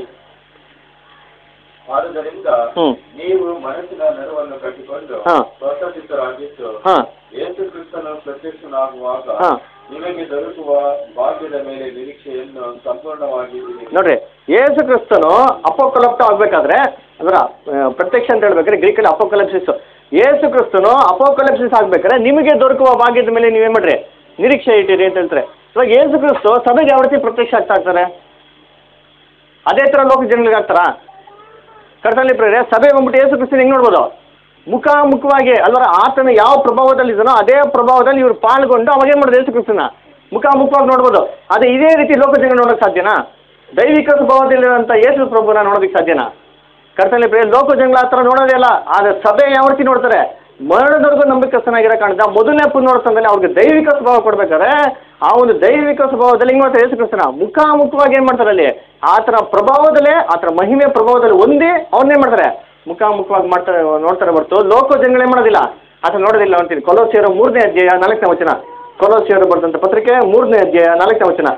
ಆದುದರಿಂದ ಹ್ಮ್. ನೀವು ಮನಸ್ಸಿನ ನಡುವನ್ನು ಕಟ್ಟಿಕೊಂಡು ಹಾ. ಸ್ವತಂತ್ರರಾಗಿದ್ದು ಹಾಂ ಯೇಸು ಕ್ರಿಸ್ತನು ಪ್ರತ್ಯಕ್ಷನಾಗುವಾಗ ಹಾ. ನಿಮಗೆ ದೊರಕುವ ಭಾಗ್ಯದ ಮೇಲೆ ನಿರೀಕ್ಷೆಯನ್ನು ಸಂಪೂರ್ಣವಾಗಿ ಇರಿರಿ. ನೋಡ್ರಿ ಯೇಸು ಕ್ರಿಸ್ತನು ಅಪೋಕಲಪ್ಟ ಆಗ್ಬೇಕಾದ್ರೆ ಅದರ ಆ, ಪ್ರತ್ಯಕ್ಷ ಅಂತ ಹೇಳ್ಬೇಕಾದ್ರೆ ಗ್ರೀಕಲ್ಲಿ ಅಪೋಕಲಪ್ಸಿಸ್ ಯೇಸು ಕ್ರಿಸ್ತನು ಅಪೋಕಲಪ್ಸಿಸ್ ಆಗ್ಬೇಕಾದ್ರೆ ನಿಮಗೆ ದೊರಕುವ ಭಾಗ್ಯದ ಮೇಲೆ ನೀವೇನ್ ಮಾಡ್ರಿ ನಿರೀಕ್ಷೆ ಇಟ್ಟಿರಿ ಅಂತ ಹೇಳ್ತಾರೆ ಇವಾಗ ಯೇಸು ಕ್ರಿಸ್ತು ಸಭೆಗೆ ಯಾವ ರೀತಿ ಪ್ರತ್ಯಕ್ಷ ಆಗ್ತಾ ಇರ್ತಾರೆ ಅದೇ ಥರ ಲೋಕ ಜನಗಳಿಗೆ ಆಗ್ತಾರಾ ಕರ್ತನಲ್ಲಿ ಪ್ರೇರೆ ಸಭೆ ಬಂದ್ಬಿಟ್ಟು ಯೇಸು ಕ್ರಿಸ್ತನ ಹೆಂಗ್ ನೋಡ್ಬೋದು ಮುಖಾಮುಖವಾಗಿ ಅಲ್ವರ ಆತನ ಯಾವ ಪ್ರಭಾವದಲ್ಲಿ ಇದನೋ ಅದೇ ಪ್ರಭಾವದಲ್ಲಿ ಇವ್ರು ಪಾಲ್ಗೊಂಡು ಅವಾಗ ಏನು ಮಾಡೋದು ಯೇಸು ಕ್ರಿಸ್ತನ ಮುಖಾಮುಖವಾಗಿ ನೋಡ್ಬೋದು ಅದೇ ಇದೇ ರೀತಿ ಲೋಕ ಜನ ನೋಡೋಕೆ ಸಾಧ್ಯನಾ ದೈವಿಕ ಸ್ವಭಾವದಲ್ಲಿರುವಂಥ ಯೇಸು ಪ್ರಭುನ ನೋಡೋದಕ್ಕೆ ಸಾಧ್ಯನಾ ಕರ್ತನಲ್ಲಿ ಪ್ರೇರೆ ಲೋಕ ಜನಗಳ ಆ ಥರ ನೋಡೋದೇ ಇಲ್ಲ ಆದರೆ ಸಭೆ ಯಾವ ರೀತಿ ನೋಡ್ತಾರೆ ಮರಣದವರೆಗೂ ನಂಬಿಕಸ್ಥನಾಗಿರೋ ಕಾರಣದ ಮೊದಲನೇ ಪುನಃ ನೋಡ್ತಂದ್ರೆ ಅವ್ರಿಗೆ ದೈವಿಕ ಸ್ವಭಾವ ಕೊಡ್ಬೇಕಾದ್ರೆ ಆ ಒಂದು ದೈವಿಕ ಸ್ವಭಾವದಲ್ಲಿ ಹಿಂಗೆ ಮಾಡ್ತಾರೆ ಯೇಸು ಕ್ರಿಸ್ತನ ಮುಖಾಮುಖವಾಗಿ ಏನು ಮಾಡ್ತಾರೆ ಅಲ್ಲಿ ಆತನ ಪ್ರಭಾವದಲ್ಲೇ ಆತನ ಮಹಿಮೆ ಪ್ರಭಾವದಲ್ಲಿ ಒಂದೇ ಅವ್ರನ್ನೇ ಮಾಡ್ತಾರೆ ಮುಖಾಮುಖವಾಗಿ ಮಾಡ್ತಾರೆ ನೋಡ್ತಾರೆ ಹೊರತು ಲೋಕ ಜನಗಳೇ ಮಾಡೋದಿಲ್ಲ ಆತ ನೋಡೋದಿಲ್ಲ ಅಂತೀನಿ ಕೊಲೋಸಿಯರು ಮೂರನೇ ಅಧ್ಯಾಯ ನಾಲ್ಕನೇ ವಚನ ಕೊಲೋಸಿಯರು ಬರೆದಂಥ ಪತ್ರಿಕೆ ಮೂರನೇ ಅಧ್ಯಾಯ ನಾಲ್ಕನೇ ವಚನ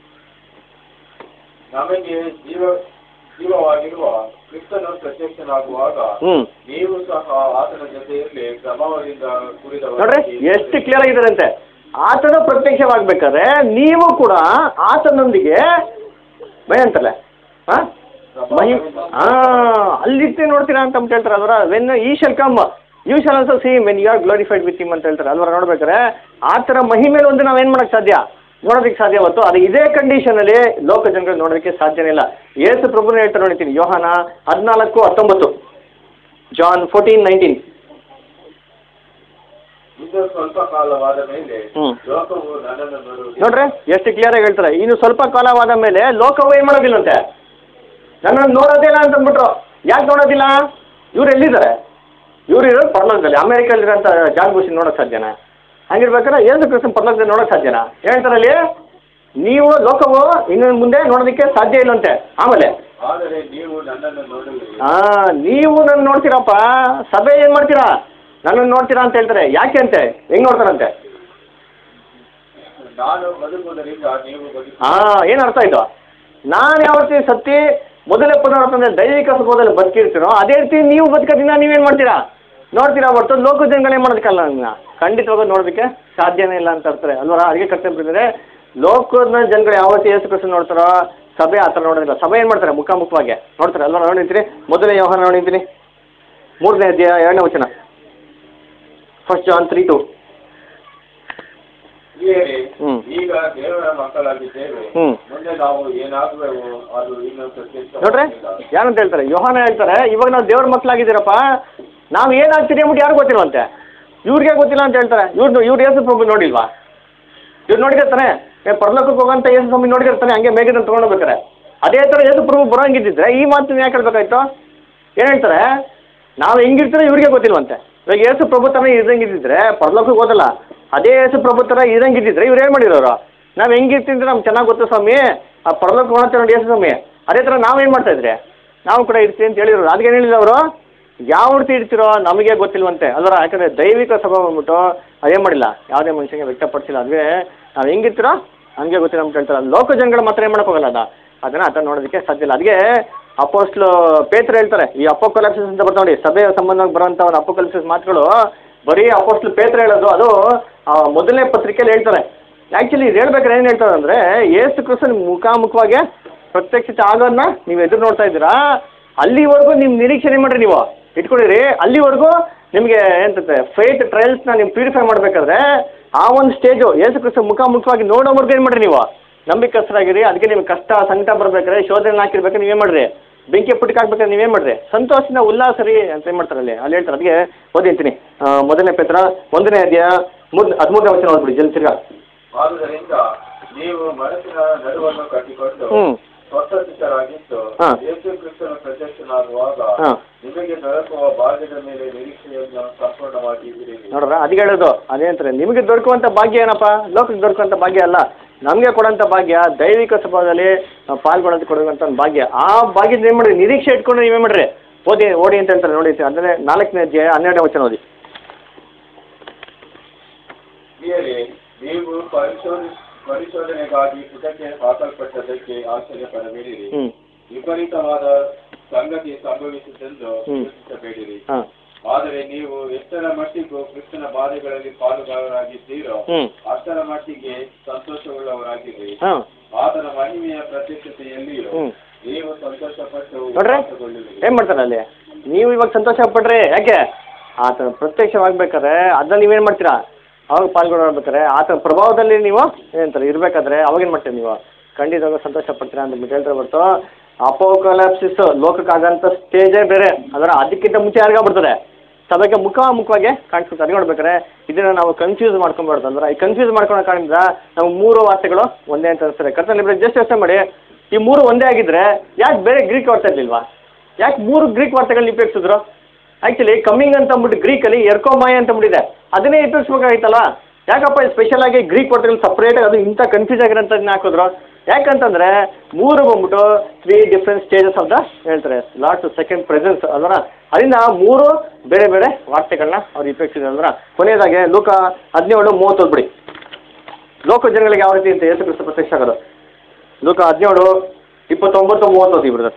ನಮಗೆ ಜೀವ ಜೀವವಾಗಿರುವ ಕ್ರಿಸ್ತನು ಪ್ರತ್ಯಕ್ಷನಾಗುವಾಗ ಹ್ಞೂ ನೀವು ಸಹ ಆತನ ಜೊತೆಯಲ್ಲಿ ಪ್ರಭಾವದಿಂದ ನೋಡ್ರಿ ಕುರಿದವರಾಗಿ ಎಷ್ಟು ಕ್ಲಿಯರ್ ಆಗಿದ್ದಾರಂತೆ ಆತನ ಪ್ರತ್ಯಕ್ಷವಾಗಬೇಕಾದ್ರೆ ನೀವು ಕೂಡ ಆತನೊಂದಿಗೆ ಏನಂತಲ್ಲ ಹಾಂ ಮಹಿ ಹಾಂ ಅಲ್ಲಿರ್ತಿ ನೋಡ್ತೀರಾ ಅಂತ ಅಂತ ಹೇಳ್ತಾರೆ ಅದರ when he shall come you shall also see when you are glorified with him ಅಂತ ಹೇಳ್ತಾರೆ ಅಲ್ವರ ನೋಡ್ಬೇಕಾದ್ರೆ ಆ ಥರ ಮಹಿಮೇಲೆ ಒಂದು ನಾವೇನು ಮಾಡೋಕ್ಕೆ ಸಾಧ್ಯ ನೋಡೋದಕ್ಕೆ ಸಾಧ್ಯ ಹೊತ್ತು ಅದು ಇದೇ ಕಂಡೀಷನಲ್ಲಿ ಲೋಕ ಜನಗಳು ನೋಡೋದಕ್ಕೆ ಸಾಧ್ಯನೇ ಇಲ್ಲ ಏಸು ಪ್ರಭುನ ಹೇಳ್ತಾರೆ ನೋಡ್ತೀನಿ ಯೋಹಾನ ಹದಿನಾಲ್ಕು ಹತ್ತೊಂಬತ್ತು ಜಾನ್ ಫೋರ್ಟೀನ್ ನೈನ್ಟೀನ್ ಇದು ಸ್ವಲ್ಪ ಕಾಲವಾದ ಮೇಲೆ ಹ್ಮ್. ಲೋಕವು ನನ್ನನ್ನು ನೋಡುವುದು ನೋಡ್ರಿ ಎಷ್ಟು ಕ್ಲಿಯರ್ ಆಗಿ ಹೇಳ್ತಾರೆ ಇನ್ನು ಸ್ವಲ್ಪ ಕಾಲವಾದ ಮೇಲೆ ಲೋಕವು ಏನು ಮಾಡೋದಿಲ್ಲಂತೆ ನನ್ನನ್ನು ನೋಡೋದಿಲ್ಲ ಅಂತ ಅಂದ್ಬಿಟ್ರು ಯಾಕೆ ನೋಡೋದಿಲ್ಲ ಇವ್ರು ಎಲ್ಲಿದ್ದಾರೆ ಇವ್ರು ಇರೋದು ಪರ್ಲೋಕದಲ್ಲಿ ಅಮೇರಿಕಲ್ಲಿರೋಂಥ ಜಾನ್ ಬುಷನ್ ನೋಡೋಕೆ ಸಾಧ್ಯನಾ ಹಂಗಿರ್ಬೇಕಾದ್ರೆ ಏಸು ಕ್ರಿಸ್ತನ್ ಪರ್ಲೋಕದಲ್ಲಿ ನೋಡೋಕೆ ಸಾಧ್ಯನಾ ಹೇಳ್ತಾರಲ್ಲಿ ನೀವು ಲೋಕವು ಇನ್ನು ಮುಂದೆ ನೋಡೋದಕ್ಕೆ ಸಾಧ್ಯ ಇಲ್ಲಂತೆ ಆಮೇಲೆ ಆದರೆ ನೀವು ನನ್ನನ್ನು ನೋಡುವಿರಿ ಹಾಂ ನೀವು ನನ್ನ ನೋಡ್ತೀರಪ್ಪ ಸಭೆ ಏನು ಮಾಡ್ತೀರಾ ನನ್ನನ್ನು ನೋಡ್ತೀರಾ ಅಂತ ಹೇಳ್ತಾರೆ ಯಾಕೆ ಅಂತೆ ಹೆಂಗೆ ನೋಡ್ತಾರಂತೆ ನಾನು ಬದುಕುವುದರಿಂದ ನೀವು ಬದುಕು ಹಾಂ ಏನು ಅರ್ಥ ಆಯ್ತು ನಾನು ಯಾವತ್ತಿ ಸತ್ತಿ ಮೊದಲೇ ಪುನರುತ್ಥಾನ ಅಂದರೆ ದೈವಿಕ ಸುಖದಲ್ಲಿ ಬದುಕಿರ್ತೀರೋ ಅದೇ ರೀತಿ ನೀವು ಬದುಕೋದ್ರಿಂದ ನೀವೇನು ಮಾಡ್ತೀರಾ ನೋಡ್ತೀರಾ ಹೊರತು ಲೋಕ ಜನಗಳು ಏನು ಮಾಡೋದಕ್ಕಲ್ಲ ನನ್ನ ಖಂಡಿತವಾಗ ನೋಡೋದಕ್ಕೆ ಸಾಧ್ಯನೇ ಇಲ್ಲ ಅಂತ ಇರ್ತಾರೆ ಅಲ್ವರ ಅದಕ್ಕೆ ಕರ್ತವ್ಯ ಲೋಕದ ಜನಗಳು ಯಾವತ್ತು ಯೇಸು ಕ್ರಿಸ್ತ ನೋಡ್ತಾರೋ ಸಭೆ ಆ ಥರ ನೋಡೋದಿಲ್ಲ ಸಭೆ ಏನು ಮಾಡ್ತಾರೆ ಮುಖಾಮುಖವಾಗಿ ನೋಡ್ತಾರೆ ಅಲ್ವರ ನೋಡಿರ್ತೀರಿ ಮೊದಲನೇ ವ್ಯವಹಾರ ನೋಡಿರ್ತೀನಿ ಮೂರನೇ ಅಧ್ಯಾಯ ಎರಡನೇ ವಚನ ಫಸ್ಟ್ ಜಾನ್ ತ್ರೀ ಟು ಪ್ರಿಯರೇ, ಹ್ಮ್. ಈಗ ದೇವರ ಮಕ್ಕಳಾಗಿದ್ದೇವೆ ಹ್ಮ್. ಮುಂದೆ ನಾವು ಏನಾಗುವೆವು ಅದು ಇನ್ನೂ ನೋಡ್ರಿ ಪ್ರತ್ಯಕ್ಷ ಯಾರಂತ ಹೇಳ್ತಾರೆ ಯೋಹಾನ ಹೇಳ್ತಾರೆ ಇವಾಗ ನಾವು ದೇವ್ರ ಮಕ್ಕಳಾಗಿದ್ದೀರಪ್ಪ ನಾವು ಏನಾಗ್ತೀರಿ ಅಂದ್ಬಿಟ್ಟು ಯಾರು ಗೊತ್ತಿಲ್ವಂತೆ ಇವ್ರಿಗೆ ಗೊತ್ತಿಲ್ಲ ಅಂತ ಹೇಳ್ತಾರೆ ಇವ್ರು ಇವ್ರು ಯೇಸು ಪ್ರಭು ನೋಡಿಲ್ವಾ ಇವ್ರು ನೋಡಿರ್ತಾನೆ ಏ ಪರ್ಲೋಕಕ್ಕೆ ಹೋಗಂತ ಯೇಸು ಸ್ವಾಮಿ ನೋಡಿರ್ತಾನೆ ಹಂಗೆ ಮೇಘದ ತೊಗೊಂಡೋಗ್ಬೇಕಾರೆ ಅದೇ ಥರ ಯೇಸು ಪ್ರಭು ಬರೋಂಗಿದ್ದಿದ್ರೆ ಈ ಮಾತನ್ನ ಯಾಕೆ ಹೇಳ್ಬೇಕಾಯ್ತು ಏನು ಹೇಳ್ತಾರೆ ನಾವು ಹೆಂಗಿರ್ತೀರೋ ಇವ್ರಿಗೆ ಗೊತ್ತಿಲ್ವಂತೆ ಇವಾಗ ಯೇಸು ಪ್ರಭು ಥರ ಇದ್ದಂಗಿದ್ದಿದ್ರೆ ಪರ್ಲೋಕಕ್ಕೆ ಹೋದಲ್ಲ ಅದೇ ಯೇಸು ಪ್ರಭು ಥರ ಇದ್ದಂಗಿದ್ದಿದ್ರೆ ಇವ್ರು ಏನು ಮಾಡಿರೋರು ನಾವು ಹೆಂಗಿರ್ತಿದ್ರೆ ನಮ್ಗೆ ಚೆನ್ನಾಗಿ ಗೊತ್ತು ಸ್ವಾಮಿ ಆ ಪರ್ಲೋಕ ಹೋಗ್ತಾ ನೋಡಿ ಯೇಸು ಸ್ವಾಮಿ ಅದೇ ಥರ ನಾವೇನು ಮಾಡ್ತಾ ಇದ್ರಿ ನಾವು ಕೂಡ ಇರ್ತೀವಿ ಅಂತ ಹೇಳಿರೋರು ಅದಕ್ಕೆ ಹೇಳಿಲ್ಲ ಅವರು ಯಾವ ರೀತಿ ಇರ್ತಿರೋ ನಮಗೆ ಗೊತ್ತಿಲ್ವಂತೆ ಅಲ್ವರ ಯಾಕಂದರೆ ದೈವಿಕ ಸ್ವಭಾವ ಬಂದ್ಬಿಟ್ಟು ಅದೇನು ಮಾಡಿಲ್ಲ ಯಾವುದೇ ಮನುಷ್ಯನಿಗೆ ವ್ಯಕ್ತಪಡಿಸಿಲ್ಲ ಅದುವೇ ನಾವು ಹೆಂಗಿರ್ತೀರೋ ಹಂಗೆ ಗೊತ್ತಿಲ್ಲ ಅಂತ ಹೇಳ್ತಾರೆ ಲೋಕ ಜನಗಳು ಮಾತ್ರ ಏನು ಮಾಡೋಕ್ಕೋಗಲ್ಲ ಅದ ಅದನ್ನು ಆತ ನೋಡೋದಕ್ಕೆ ಸಾಧ್ಯ ಇಲ್ಲ ಅದಕ್ಕೆ ಅಪೋಸ್ಟ್ಲು ಪೇತ್ರ ಹೇಳ್ತಾರೆ ಈ ಅಪೋಕಲಿಪ್ಸಿಸ್ ಅಂತ ಬರ್ತಾ ನೋಡಿ ಸಭೆಯ ಸಂಬಂಧವಾಗಿ ಬರುವಂಥ ಒಂದು ಅಪೋಕಲಿಪ್ಸಿಸ್ ಮಾತುಗಳು ಬರೀ ಅಪೋಸ್ಟ್ಲು ಪೇತ್ರ ಹೇಳೋದು ಅದು ಆ ಮೊದಲನೇ ಪತ್ರಿಕೆಯಲ್ಲಿ ಹೇಳ್ತಾರೆ ಆ್ಯಕ್ಚುಲಿ ಇದು ಹೇಳ್ಬೇಕಾದ್ರೆ ಏನು ಹೇಳ್ತಾರೆ ಅಂದರೆ ಏಸು ಕ್ರಿಸ್ತನ ಮುಖಾಮುಖವಾಗಿ ಪ್ರತ್ಯಕ್ಷತೆ ಆಗೋದನ್ನ ನೀವು ಎದುರು ನೋಡ್ತಾ ಇದ್ದೀರಾ ಅಲ್ಲಿವರೆಗೂ ನಿಮ್ಮ ನಿರೀಕ್ಷಣೆ ಮಾಡ್ರಿ ನೀವು ಇಟ್ಕೊಂಡಿರಿ ಅಲ್ಲಿವರೆಗೂ ನಿಮಗೆ ಎಂತಂತೆ ಫೇಟ್ ಟ್ರಯಲ್ಸ್ನ ನೀವು ಪ್ಯೂರಿಫೈ ಮಾಡಬೇಕಾದ್ರೆ ಆ ಒಂದು ಸ್ಟೇಜು ಏಸು ಕ್ರಿಸ್ತ ಮುಖಾಮುಖವಾಗಿ ನೋಡೋವರೆಗೂ ಏನು ಮಾಡ್ರಿ ನೀವು ನಂಬಿಕಸ್ಥರಾಗಿರಿ ಅದಕ್ಕೆ ನಿಮ್ಗೆ ಕಷ್ಟ ಸಂಕಟ ಬರ್ಬೇಕಾದ್ರೆ ಶೋಧನೆ ಹಾಕಿರ್ಬೇಕಾದ್ರೆ ನೀವೇನು ಮಾಡ್ರಿ ಬೆಂಕಿ ಪುಟ್ಟಿಗೆ ಹಾಕ್ಬೇಕಾದ್ರೆ ನೀವೇನು ಮಾಡ್ರಿ ಸಂತೋಷನ ಉಲ್ಲಾಸರಿ ಅಂತ ಏನು ಮಾಡ್ತಾರೆ ಅಲ್ಲಿ ಅಲ್ಲಿ ಹೇಳ್ತಾರೆ ಅದಕ್ಕೆ ಓದಿಂತೀನಿ ಮೊದಲನೇ ಪೇತ್ರ ಒಂದನೇ ಅಧ್ಯಾಯ ಮೂರು ಹದಿಮೂರನೇ ವಚನ ಓದ್ಬಿಡಿ ಜಲ್ದಿ ತಿರ್ಗಾ ಆದುದರಿಂದ ನೀವು ಮನಸ್ಸಿನ ನಡುವನ್ನು ಕಟ್ಟಿಕೊಂಡು ಹ್ಞೂ ಸ್ವತಂತ್ರರಾಗಿದ್ದು ಹಾ. ಯೇಸು ಕ್ರಿಸ್ತನು ಪ್ರತ್ಯಕ್ಷನಾಗುವಾಗ ಹಾ. ನಿಮಗೆ ದೊರಕುವ ಭಾಗ್ಯದ ಮೇಲೆ ನಿರೀಕ್ಷೆಯನ್ನು ಸಂಪೂರ್ಣವಾಗಿ ಇರಿರಿ ನೋಡ್ರ ಅದಕ್ಕೆ ಹೇಳೋದು ಅದೇಂತಾರೆ ನಿಮಗೆ ದೊರಕುವಂಥ ಭಾಗ್ಯ ಏನಪ್ಪ ಲೋಕಕ್ಕೆ ದೊರಕುವಂಥ ಭಾಗ್ಯ ಅಲ್ಲ ನಮಗೆ ಕೊಡೋಂಥ ಭಾಗ್ಯ ದೈವಿಕ ಸ್ವಭಾವದಲ್ಲಿ ನಾವು ಪಾಲ್ಗೊಳ್ಳೋದು ಕೊಡುವಂಥ ಒಂದು ಭಾಗ್ಯ ಆ ಭಾಗ್ಯದ ಏನು ಮಾಡಿ ನಿರೀಕ್ಷೆ ಇಟ್ಕೊಂಡು ನೀವೇ ಮಾಡ್ರಿ ಓದಿ ಓಡಿ ಅಂತ ಹೇಳ್ತಾರೆ ನೋಡಿ ಅಂದರೆ ನಾಲ್ಕನೇ ಅಧ್ಯಾಯ ಹನ್ನೆರಡನೇ ವಚನ ಓದಿ ಪ್ರಿಯರೇ ನೀವು ಪರಿಶೋಧ ಪರಿಶೋಧನೆಗಾಗಿ ಪುಟಕ್ಕೆ ಹಾಕಲ್ಪಟ್ಟದಕ್ಕೆ ಆಶ್ಚರ್ಯ ಪಡಬೇಡಿರಿ ಹ್ಞೂ ವಿಪರೀತವಾದ ಸಂಗತಿ ಸಂಭವಿಸಿದ್ದೆಂದು ಹ್ಮ್. ಯೋಚಿಸಬೇಡಿರಿ ಹಾಂ ಆದರೆ ನೀವು ಎಷ್ಟರ ಮಟ್ಟಿಗೂ ಕ್ರಿಸ್ತನ ಬಾಧೆಗಳಲ್ಲಿ ಪಾಲುಗಾರರಾಗಿದ್ದೀರೋ ಹ್ಞೂ ಅಷ್ಟರ ಮಟ್ಟಿಗೆ ಸಂತೋಷವುಳ್ಳವರಾಗಿರಿ ಹಾಂ ಆತನ ಮಹಿಮೆಯ ಪ್ರತ್ಯಕ್ಷತೆಯಲ್ಲಿಯೂ ಹ್ಞೂ ನೀವು ಸಂತೋಷಪಟ್ಟು ನೋಡ್ರಿ ಉಲ್ಲಾಸಗೊಳ್ಳುವಿರಿ. ಏನು ಮಾಡ್ತಾರೆ ಅಲ್ಲಿ ನೀವು ಇವಾಗ ಸಂತೋಷ ಪಡ್ರಿ ಯಾಕೆ ಆತನ ಪ್ರತ್ಯಕ್ಷವಾಗ್ಬೇಕಾದ್ರೆ ಅದನ್ನ ನೀವೇನು ಮಾಡ್ತೀರಾ ಅವಾಗ ಪಾಲ್ಗೊಳ್ಬೇಕಾದ್ರೆ ಆತನ ಪ್ರಭಾವದಲ್ಲಿ ನೀವು ಏನಂತಾರೆ ಇರಬೇಕಾದ್ರೆ ಅವಾಗೇನು ಮಾಡ್ತೀರಿ ನೀವು ಖಂಡಿತವಾಗ ಸಂತೋಷ ಪಡ್ತೀರಾ ಅಂತ ಬಿಟ್ಟು ಹೇಳ್ತಾರೆ ಹೊರತು ಅಪೋಕಲಾಪ್ಸಿಸ್ ಲೋಕಕ್ಕಾಗಂಥ ಸ್ಟೇಜೇ ಬೇರೆ ಅದರ ಅದಕ್ಕಿಂತ ಮುಂಚೆ ಯಾರಿಗಾಗ್ಬಿಡ್ತದೆ ಸಭೆಗೆ ಮುಖಾಮುಖವಾಗಿ ಕಾಣಿಸ್ಕೊತಾರೆ ಅದು ನೋಡ್ಬೇಕಾದ್ರೆ ಇದನ್ನ ನಾವು ಕನ್ಫ್ಯೂಸ್ ಮಾಡ್ಕೊಂಬಾರ್ದು ಅಂದ್ರೆ ಈ ಕನ್ಫ್ಯೂಸ್ ಮಾಡ್ಕೊಳ್ಳೋ ಕಾರಣದಿಂದ ನಾವು ಮೂರು ವಾರ್ತೆಗಳು ಒಂದೇ ಅಂತ ಅನಿಸ್ತಾರೆ ಕರ್ತನಲ್ಲಿ ಜಸ್ಟ್ ಯೋಚನೆ ಮಾಡಿ ಈ ಮೂರು ಒಂದೇ ಆಗಿದ್ರೆ ಯಾಕೆ ಬೇರೆ ಗ್ರೀಕ್ ವಾರ್ತೆ ಇರ್ಲಿಲ್ವಾ ಯಾಕೆ ಮೂರು ಗ್ರೀಕ್ ವಾರ್ತೆಗಳನ್ನ ಉಪಯೋಗಿಸಿದ್ರು ಆ್ಯಕ್ಚುಲಿ ಕಮ್ಮಿಂಗ್ ಅಂತ ಅಂದ್ಬಿಟ್ಟು ಗ್ರೀಕಲ್ಲಿ ಎರ್ಕೋಮಾಯ ಅಂತ ಅಂದ್ಬಿಟ್ಟಿದೆ ಅದನ್ನೇ ಉಪಯೋಗಿಸ್ಬೇಕಾಗಿತ್ತಲ್ಲ ಯಾಕಪ್ಪ ಸ್ಪೆಷಲ್ ಆಗಿ ಗ್ರೀಕ್ ವಾರ್ತೆಗಳು ಸಪ್ರೇಟ್ ಅದು ಇಂಥ ಕನ್ಫ್ಯೂಸ್ ಆಗಿರೋಂಥದ್ದನ್ನ ಹಾಕಿದ್ರು ಯಾಕಂತಂದ್ರೆ ಮೂರು ಬಂದ್ಬಿಟ್ಟು three different stages of the ಹೇಳ್ತಾರೆ ಲಾಸ್ಟ್ ಸೆಕೆಂಡ್ ಪ್ರೆಸೆನ್ಸ್ ಅಲ್ವರ ಅದರಿಂದ ಮೂರು ಬೇರೆ ಬೇರೆ ವಾರ್ತೆಗಳನ್ನ ಅವ್ರು ಉಪಯೋಗಿಸಿದ್ರು ಅಲ್ವರ ಕೊನೆಯದಾಗಿ ಲೋಕ ಹದಿನೇಳು ಮೂವತ್ತೊಂದು ಬಿಡಿ ಲೋಕ ಜನಗಳಿಗೆ ಯಾವ ರೀತಿ ಅಂತ ಯೇಸು ಕ್ರಿಸ್ತ ಪ್ರತ್ಯಕ್ಷ ಆಗೋದು ಲೋಕ ಹದಿನೇಳು ಇಪ್ಪತ್ತೊಂಬತ್ತು ಮೂವತ್ತೊಂದು ಬ್ರದರ್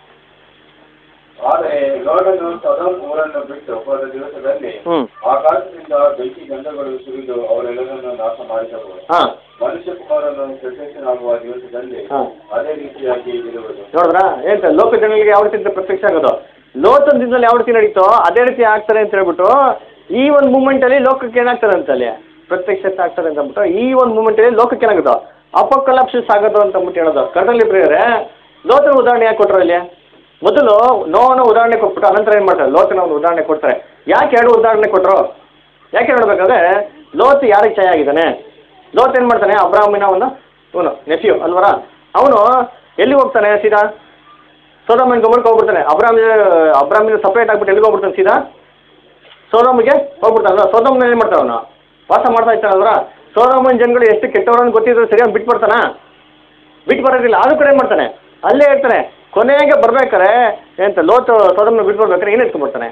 ಆದರೆ ಲೋಟನು ಸದೋಮ್ ಊರನ್ನು ಬಿಟ್ಟು ಹೋದ ದಿವಸದಲ್ಲಿ ಹ್ಞೂ ಆಕಾಶದಿಂದ ಬೆಂಕಿ ಗಂಧಗಳು ಸುರಿದು ಅವರೆಲ್ಲರನ್ನು ನಾಶ ಮಾಡಿಸಬಹುದು ಹಾಂ ಮನುಷ್ಯ ಕುಮಾರನು ಪ್ರತ್ಯಕ್ಷನಾಗುವ ದಿವಸದಲ್ಲಿ ಹಾಂ ಅದೇ ರೀತಿಯಾಗಿ ಇರುವುದು ನೋಡಿದ್ರಾ ಹೇಳ್ತಾ ಲೋಕ ಜನಗಳಿಗೆ ಯಾವ ರೀತಿ ಅಂತ ಪ್ರತ್ಯಕ್ಷ ಆಗೋದು ಲೋಕದ ದಿನದಲ್ಲಿ ಯಾವ ರೀತಿ ನಡೀತೋ ಅದೇ ರೀತಿ ಆಗ್ತಾರೆ ಅಂತ ಹೇಳ್ಬಿಟ್ಟು ಈ ಒಂದು ಮೂಮೆಂಟಲ್ಲಿ ಲೋಕಕ್ಕೆ ಏನಾಗ್ತಾರೆ ಅಂತಲ್ಲಿ ಪ್ರತ್ಯಕ್ಷ ಆಗ್ತಾರೆ ಅಂತ ಅಂದ್ಬಿಟ್ಟು ಈ ಒಂದು ಮೂಮೆಂಟಲ್ಲಿ ಲೋಕಕ್ಕೆ ಏನಾಗೋದು ಅಪಕಲಾಪ್ಸಿಸ್ ಆಗೋದು ಅಂತ ಅಂದ್ಬಿಟ್ಟು ಹೇಳೋದು ಕರ್ನಲ್ಲಿ ಪ್ರಿಯರೇ ಲೋಕನ ಉದಾಹರಣೆ ಯಾಕೆ ಕೊಟ್ಟರು ಇಲ್ಲಿ ಮೊದಲು ನೋವನ ಉದಾಹರಣೆ ಕೊಟ್ಬಿಟ್ಟು ಅನಂತರ ಏನು ಮಾಡ್ತಾರೆ ಲೋಕನ ಒಂದು ಉದಾಹರಣೆ ಕೊಡ್ತಾರೆ ಯಾಕೆ ಎರಡು ಉದಾಹರಣೆ ಕೊಟ್ಟರು ಯಾಕೆ ನೋಡ್ಬೇಕಾದ್ರೆ ಲೋತ್ ಯಾರಿಗೆ ಛಾಯ ಆಗಿದ್ದಾನೆ ಲೋತ್ ಏನು ಮಾಡ್ತಾನೆ ಅಬ್ರಾಹ್ಮಿನ ಒಂದು ಇವನು ನೆಫ್ಯೂ ಅಲ್ವರ ಅವನು ಎಲ್ಲಿ ಹೋಗ್ತಾನೆ ಸೀದಾ ಸೋದಮ್ಮನ ಗಮನಕ್ಕೆ ಹೋಗ್ಬಿಡ್ತಾನೆ ಅಬ್ರಾಹ್ಮಿನ ಅಬ್ರಾಹ್ಮಿನ ಸಪ್ರೇಟ್ ಆಗ್ಬಿಟ್ಟು ಎಲ್ಲಿಗೆ ಹೋಗ್ಬಿಡ್ತಾನೆ ಸೀದಾ ಸೋದಮ್ಗೆ ಹೋಗ್ಬಿಡ್ತಾನಲ್ಲ ಸೋದಮ್ನ ಏನು ಮಾಡ್ತಾನೆ ಅವನು ವಾಸ ಮಾಡ್ತಾ ಇರ್ತಾನಲ್ವರ ಸೋದಮ್ಮನ ಜನಗಳು ಎಷ್ಟು ಕೆಟ್ಟವರನ್ನು ಗೊತ್ತಿದ್ರು ಸರಿ ಅವ್ನು ಬಿಟ್ಟು ಬರ್ತಾನ ಬಿಟ್ಟು ಬರೋದಿಲ್ಲ ಆದ್ರೂ ಕಡೆ ಏನು ಮಾಡ್ತಾನೆ ಅಲ್ಲೇ ಇರ್ತಾನೆ ಕೊನೆಗೆ ಬರ್ಬೇಕಾರೆ ಎಂತ ಲೋತು ಸೋದಮ್ನ ಬಿಟ್ಟು ಬರ್ಬೇಕಾರೆ ಏನು ಎತ್ಕೊಂಡ್ಬರ್ತಾನೆ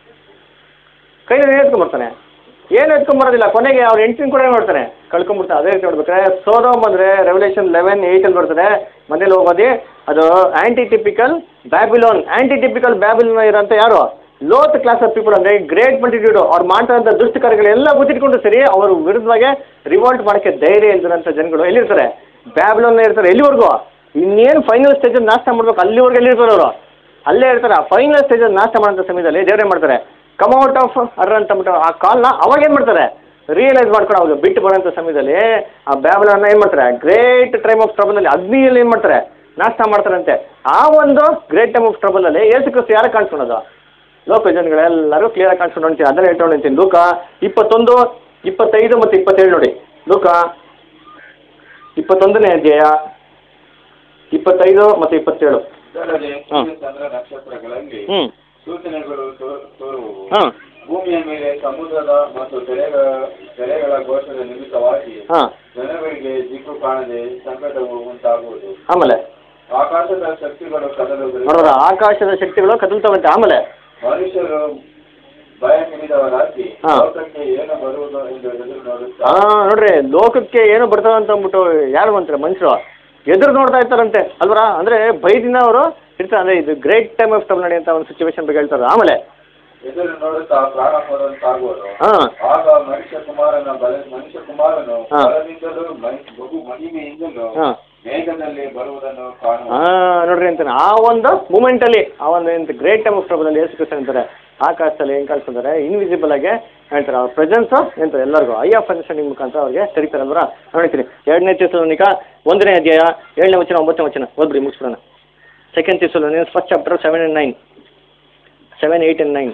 ಕೈಯಲ್ಲಿ ಏನು ಎತ್ಕೊಂಡ್ಬರ್ತಾನೆ ಏನು ಎತ್ಕೊಂಡ್ಬರೋದಿಲ್ಲ ಕೊನೆಗೆ ಅವ್ರ ಹೆಂಡತಿನ ಕೂಡ ಏನು ಮಾಡ್ತಾನೆ ಕಳ್ಕೊಂಡ್ಬಿಡ್ತಾನೆ ಅದೇ ರೀತಿ ನೋಡ್ಬೇಕಾದ್ರೆ ಸೋದೋಮ್ ಅಂದರೆ ರೆವಲ್ಯೂಷನ್ ಲೆವೆನ್ ಏಯ್ಟಲ್ಲಿ ಬರ್ತದೆ ಮನೇಲಿ ಹೋಗೋದಿ ಅದು antitypical Babylon antitypical Babylon ಇರೋಂಥ ಯಾರು ಲೋತ್ ಕ್ಲಾಸ್ ಆಫ್ ಪೀಪಲ್ ಅಂದರೆ ಗ್ರೇಟ್ ಮಲ್ಟಿಟ್ಯೂಡ್ ಅವ್ರು ಮಾಡ್ತಾರಂಥ ದುಷ್ಟ ಕಾರ್ಯಗಳೆಲ್ಲ ಗೊತ್ತಿಟ್ಕೊಂಡು ಸರಿ ಅವ್ರ ವಿರುದ್ಧವಾಗಿ ರಿವೋಲ್ಟ್ ಮಾಡೋಕ್ಕೆ ಧೈರ್ಯ ಇಲ್ದಿರೋಂಥ ಜನಗಳು ಎಲ್ಲಿರ್ತಾರೆ ಬ್ಯಾಬಿಲೋನ್ ಇರ್ತಾರೆ ಎಲ್ಲಿವರೆಗೂ ಇನ್ನೇನು ಫೈನಲ್ ಸ್ಟೇಜ್ ನಾಶ ಮಾಡ್ಬೇಕು ಅಲ್ಲಿವರೆಗೂ ಎಲ್ಲಿರ್ತಾರೆ ಅವರು ಅಲ್ಲೇ ಇರ್ತಾರೆ ಆ ಫೈನಲ್ ಸ್ಟೇಜ್ ನಾಶ ಮಾಡೋಂಥ ಸಮಯದಲ್ಲಿ ದೇವ್ರೇನು ಮಾಡ್ತಾರೆ ಕಮ್ಔಟ್ ಆಫ್ ಅರ್ ಅಂತ ಅಂದ್ಬಿಟ್ಟು ಆ ಕಾಲ್ನ ಅವಾಗ ಏನು ಮಾಡ್ತಾರೆ ರಿಯಲೈಸ್ ಮಾಡ್ಕೊಂಡು ಅವಾಗ ಬಿಟ್ಟು ಬರೋಂಥ ಸಮಯದಲ್ಲಿ ಆ ಬ್ಯಾಬಲನ್ನ ಏನು ಮಾಡ್ತಾರೆ ಗ್ರೇಟ್ ಟೈಮ್ ಆಫ್ ಟ್ರಬಲಲ್ಲಿ ಅಗ್ನಿಯಲ್ಲಿ ಏನು ಮಾಡ್ತಾರೆ ನಾಶ ಮಾಡ್ತಾರಂತೆ ಆ ಒಂದು ಗ್ರೇಟ್ ಟೈಮ್ ಆಫ್ ಟ್ರಬಲಲ್ಲಿ ಏಸು ಕ್ರಿಸ್ತು ಯಾರು ಕಾಣಿಸ್ಕೊಳೋದು ಲೋಕ ಜನಗಳೆಲ್ಲರೂ ಕ್ಲಿಯರಾಗಿ ಕಾಣಿಸ್ಕೊಂಡು ಹೊಂತೀನಿ ಅದನ್ನೇ ಹೇಳ್ಕೊಂಡು ಹೊಂತೀನಿ ಲೂಕ ಇಪ್ಪತ್ತೊಂದು ಇಪ್ಪತ್ತೈದು ಮತ್ತು ಇಪ್ಪತ್ತೇಳು ನೋಡಿ ಲೂಕ ಇಪ್ಪತ್ತೊಂದನೇ ಅಧ್ಯಾಯ ಇಪ್ಪತ್ತೈದು ಮತ್ತು ಇಪ್ಪತ್ತೇಳು ಇದಲ್ಲದೆ ಹಾ. ಸೂರ್ಯ ಚಂದ್ರ ನಕ್ಷತ್ರಗಳಲ್ಲಿ ಹ್ಞೂ ಸೂಚನೆಗಳು ತೋ- ತೋರುವುವು ಹಾಂ ಭೂಮಿಯ ಮೇಲೆ ಸಮುದ್ರದ ಮತ್ತು ತೆರೆಗಳ ತೆರೆಗಳ ಘೋಷದ ನಿಮಿತ್ತವಾಗಿ ಹಾಂ ಜನಗಳಿಗೆ ದಿಕ್ಕು ಕಾಣದೆ ಸಂಕಟವು ಉಂಟಾಗುವುದು ಆಮೇಲೆ ಆಕಾಶದ ಶಕ್ತಿಗಳು ಕದಲುವುದು ನೋಡಿದ್ರ ಆಕಾಶದ ಶಕ್ತಿಗಳು ಕದಲ್ತವಂತೆ ಆಮೇಲೆ ಮನುಷ್ಯರು ಭಯ ಹಿಡಿದವರಾಗಿ ಹಾ. ಲೋಕಕ್ಕೆ ಏನು ಬರುವುದು ಎಂದು ಎದುರು ನೋಡುತ್ತಾ ಹಾಂ ನೋಡ್ರಿ ಲೋಕಕ್ಕೆ ಏನು ಬರ್ತದೆ ಅಂತ ಅಂದ್ಬಿಟ್ಟು ಯಾರು ಅಂತಾರೆ ಮನುಷ್ಯರು ಎದುರು ನೋಡ್ತಾ ಇರ್ತಾರಂತೆ ಅಲ್ವರ ಅಂದರೆ ಭಯದಿಂದ ಅವರು ಇರ್ತಾರೆ ಅಂದರೆ ಇದು ಗ್ರೇಟ್ ಟೈಮ್ ಆಫ್ ಟ್ರಬಲ್ ನಡೆಯುವಂಥ ಒಂದು ಸಿಚುವೇಶನ್ ಬಗ್ಗೆ ಹೇಳ್ತಾರೆ ಆಮೇಲೆ ಎದುರು ನೋಡುತ್ತಾ ಪ್ರಾಣ ಹೋದಂತಾಗುವುದು ಹಾಂ ಆಗ ಮನುಷ್ಯ ಕುಮಾರನ ಬಲ ಮನುಷ್ಯ ಕುಮಾರನು ಹಾ. ಬಲದಿಂದಲೂ ಮೈ- ಬಹು ಮಹಿಮೆಯಿಂದಲೂ ಹಾಂ ಮೇಘದಲ್ಲಿ ಬರುವುದನ್ನು ಕಾಣುವ ಹಾಂ ನೋಡ್ರಿ ಅಂತಾನೆ ಆ ಒಂದು ಮೂಮೆಂಟಲ್ಲಿ ಆ ಒಂದು ಎಂತ ಗ್ರೇಟ್ ಟೈಮ್ ಆಫ್ ಟ್ರಬಲ್ ಅಲ್ಲಿ ಯೇಸು ಕ್ರಿಸ್ತ ಅಂತಾರೆ ಆಕಾಶದಲ್ಲಿ ಏನು ಕಳ್ಸ್ಕೊಂತಾರೆ ಇನ್ವಿಸಿಬಲ್ ಆಗಿ ಹೇಳ್ತಾರೆ ಅವ್ರ ಪ್ರೆಸೆನ್ಸು ಎಂತಾರೆ ಎಲ್ಲರಿಗೂ ಐ ಆಫ್ ಅಂಡರ್ಸ್ಟ್ಯಾಂಡಿಂಗ್ ಮುಖಾಂತರ ಅವ್ರಿಗೆ ತೆರಿತಾರೆ ಅಂದ್ರೆ ನೋಡ್ತೀನಿ ಎರಡನೇ ತಿಸಲೋನಿಕ ಒಂದನೇ ಅಧ್ಯಾಯ ಏಳನೇ ವಚನ ಒಂಬತ್ತನೇ ವಚನ ಓದ್ಬಿಡಿ ಮುಗಿಸ್ಬಿಡೋಣ second Thessalonians first chapter seven and nine seven eight and nine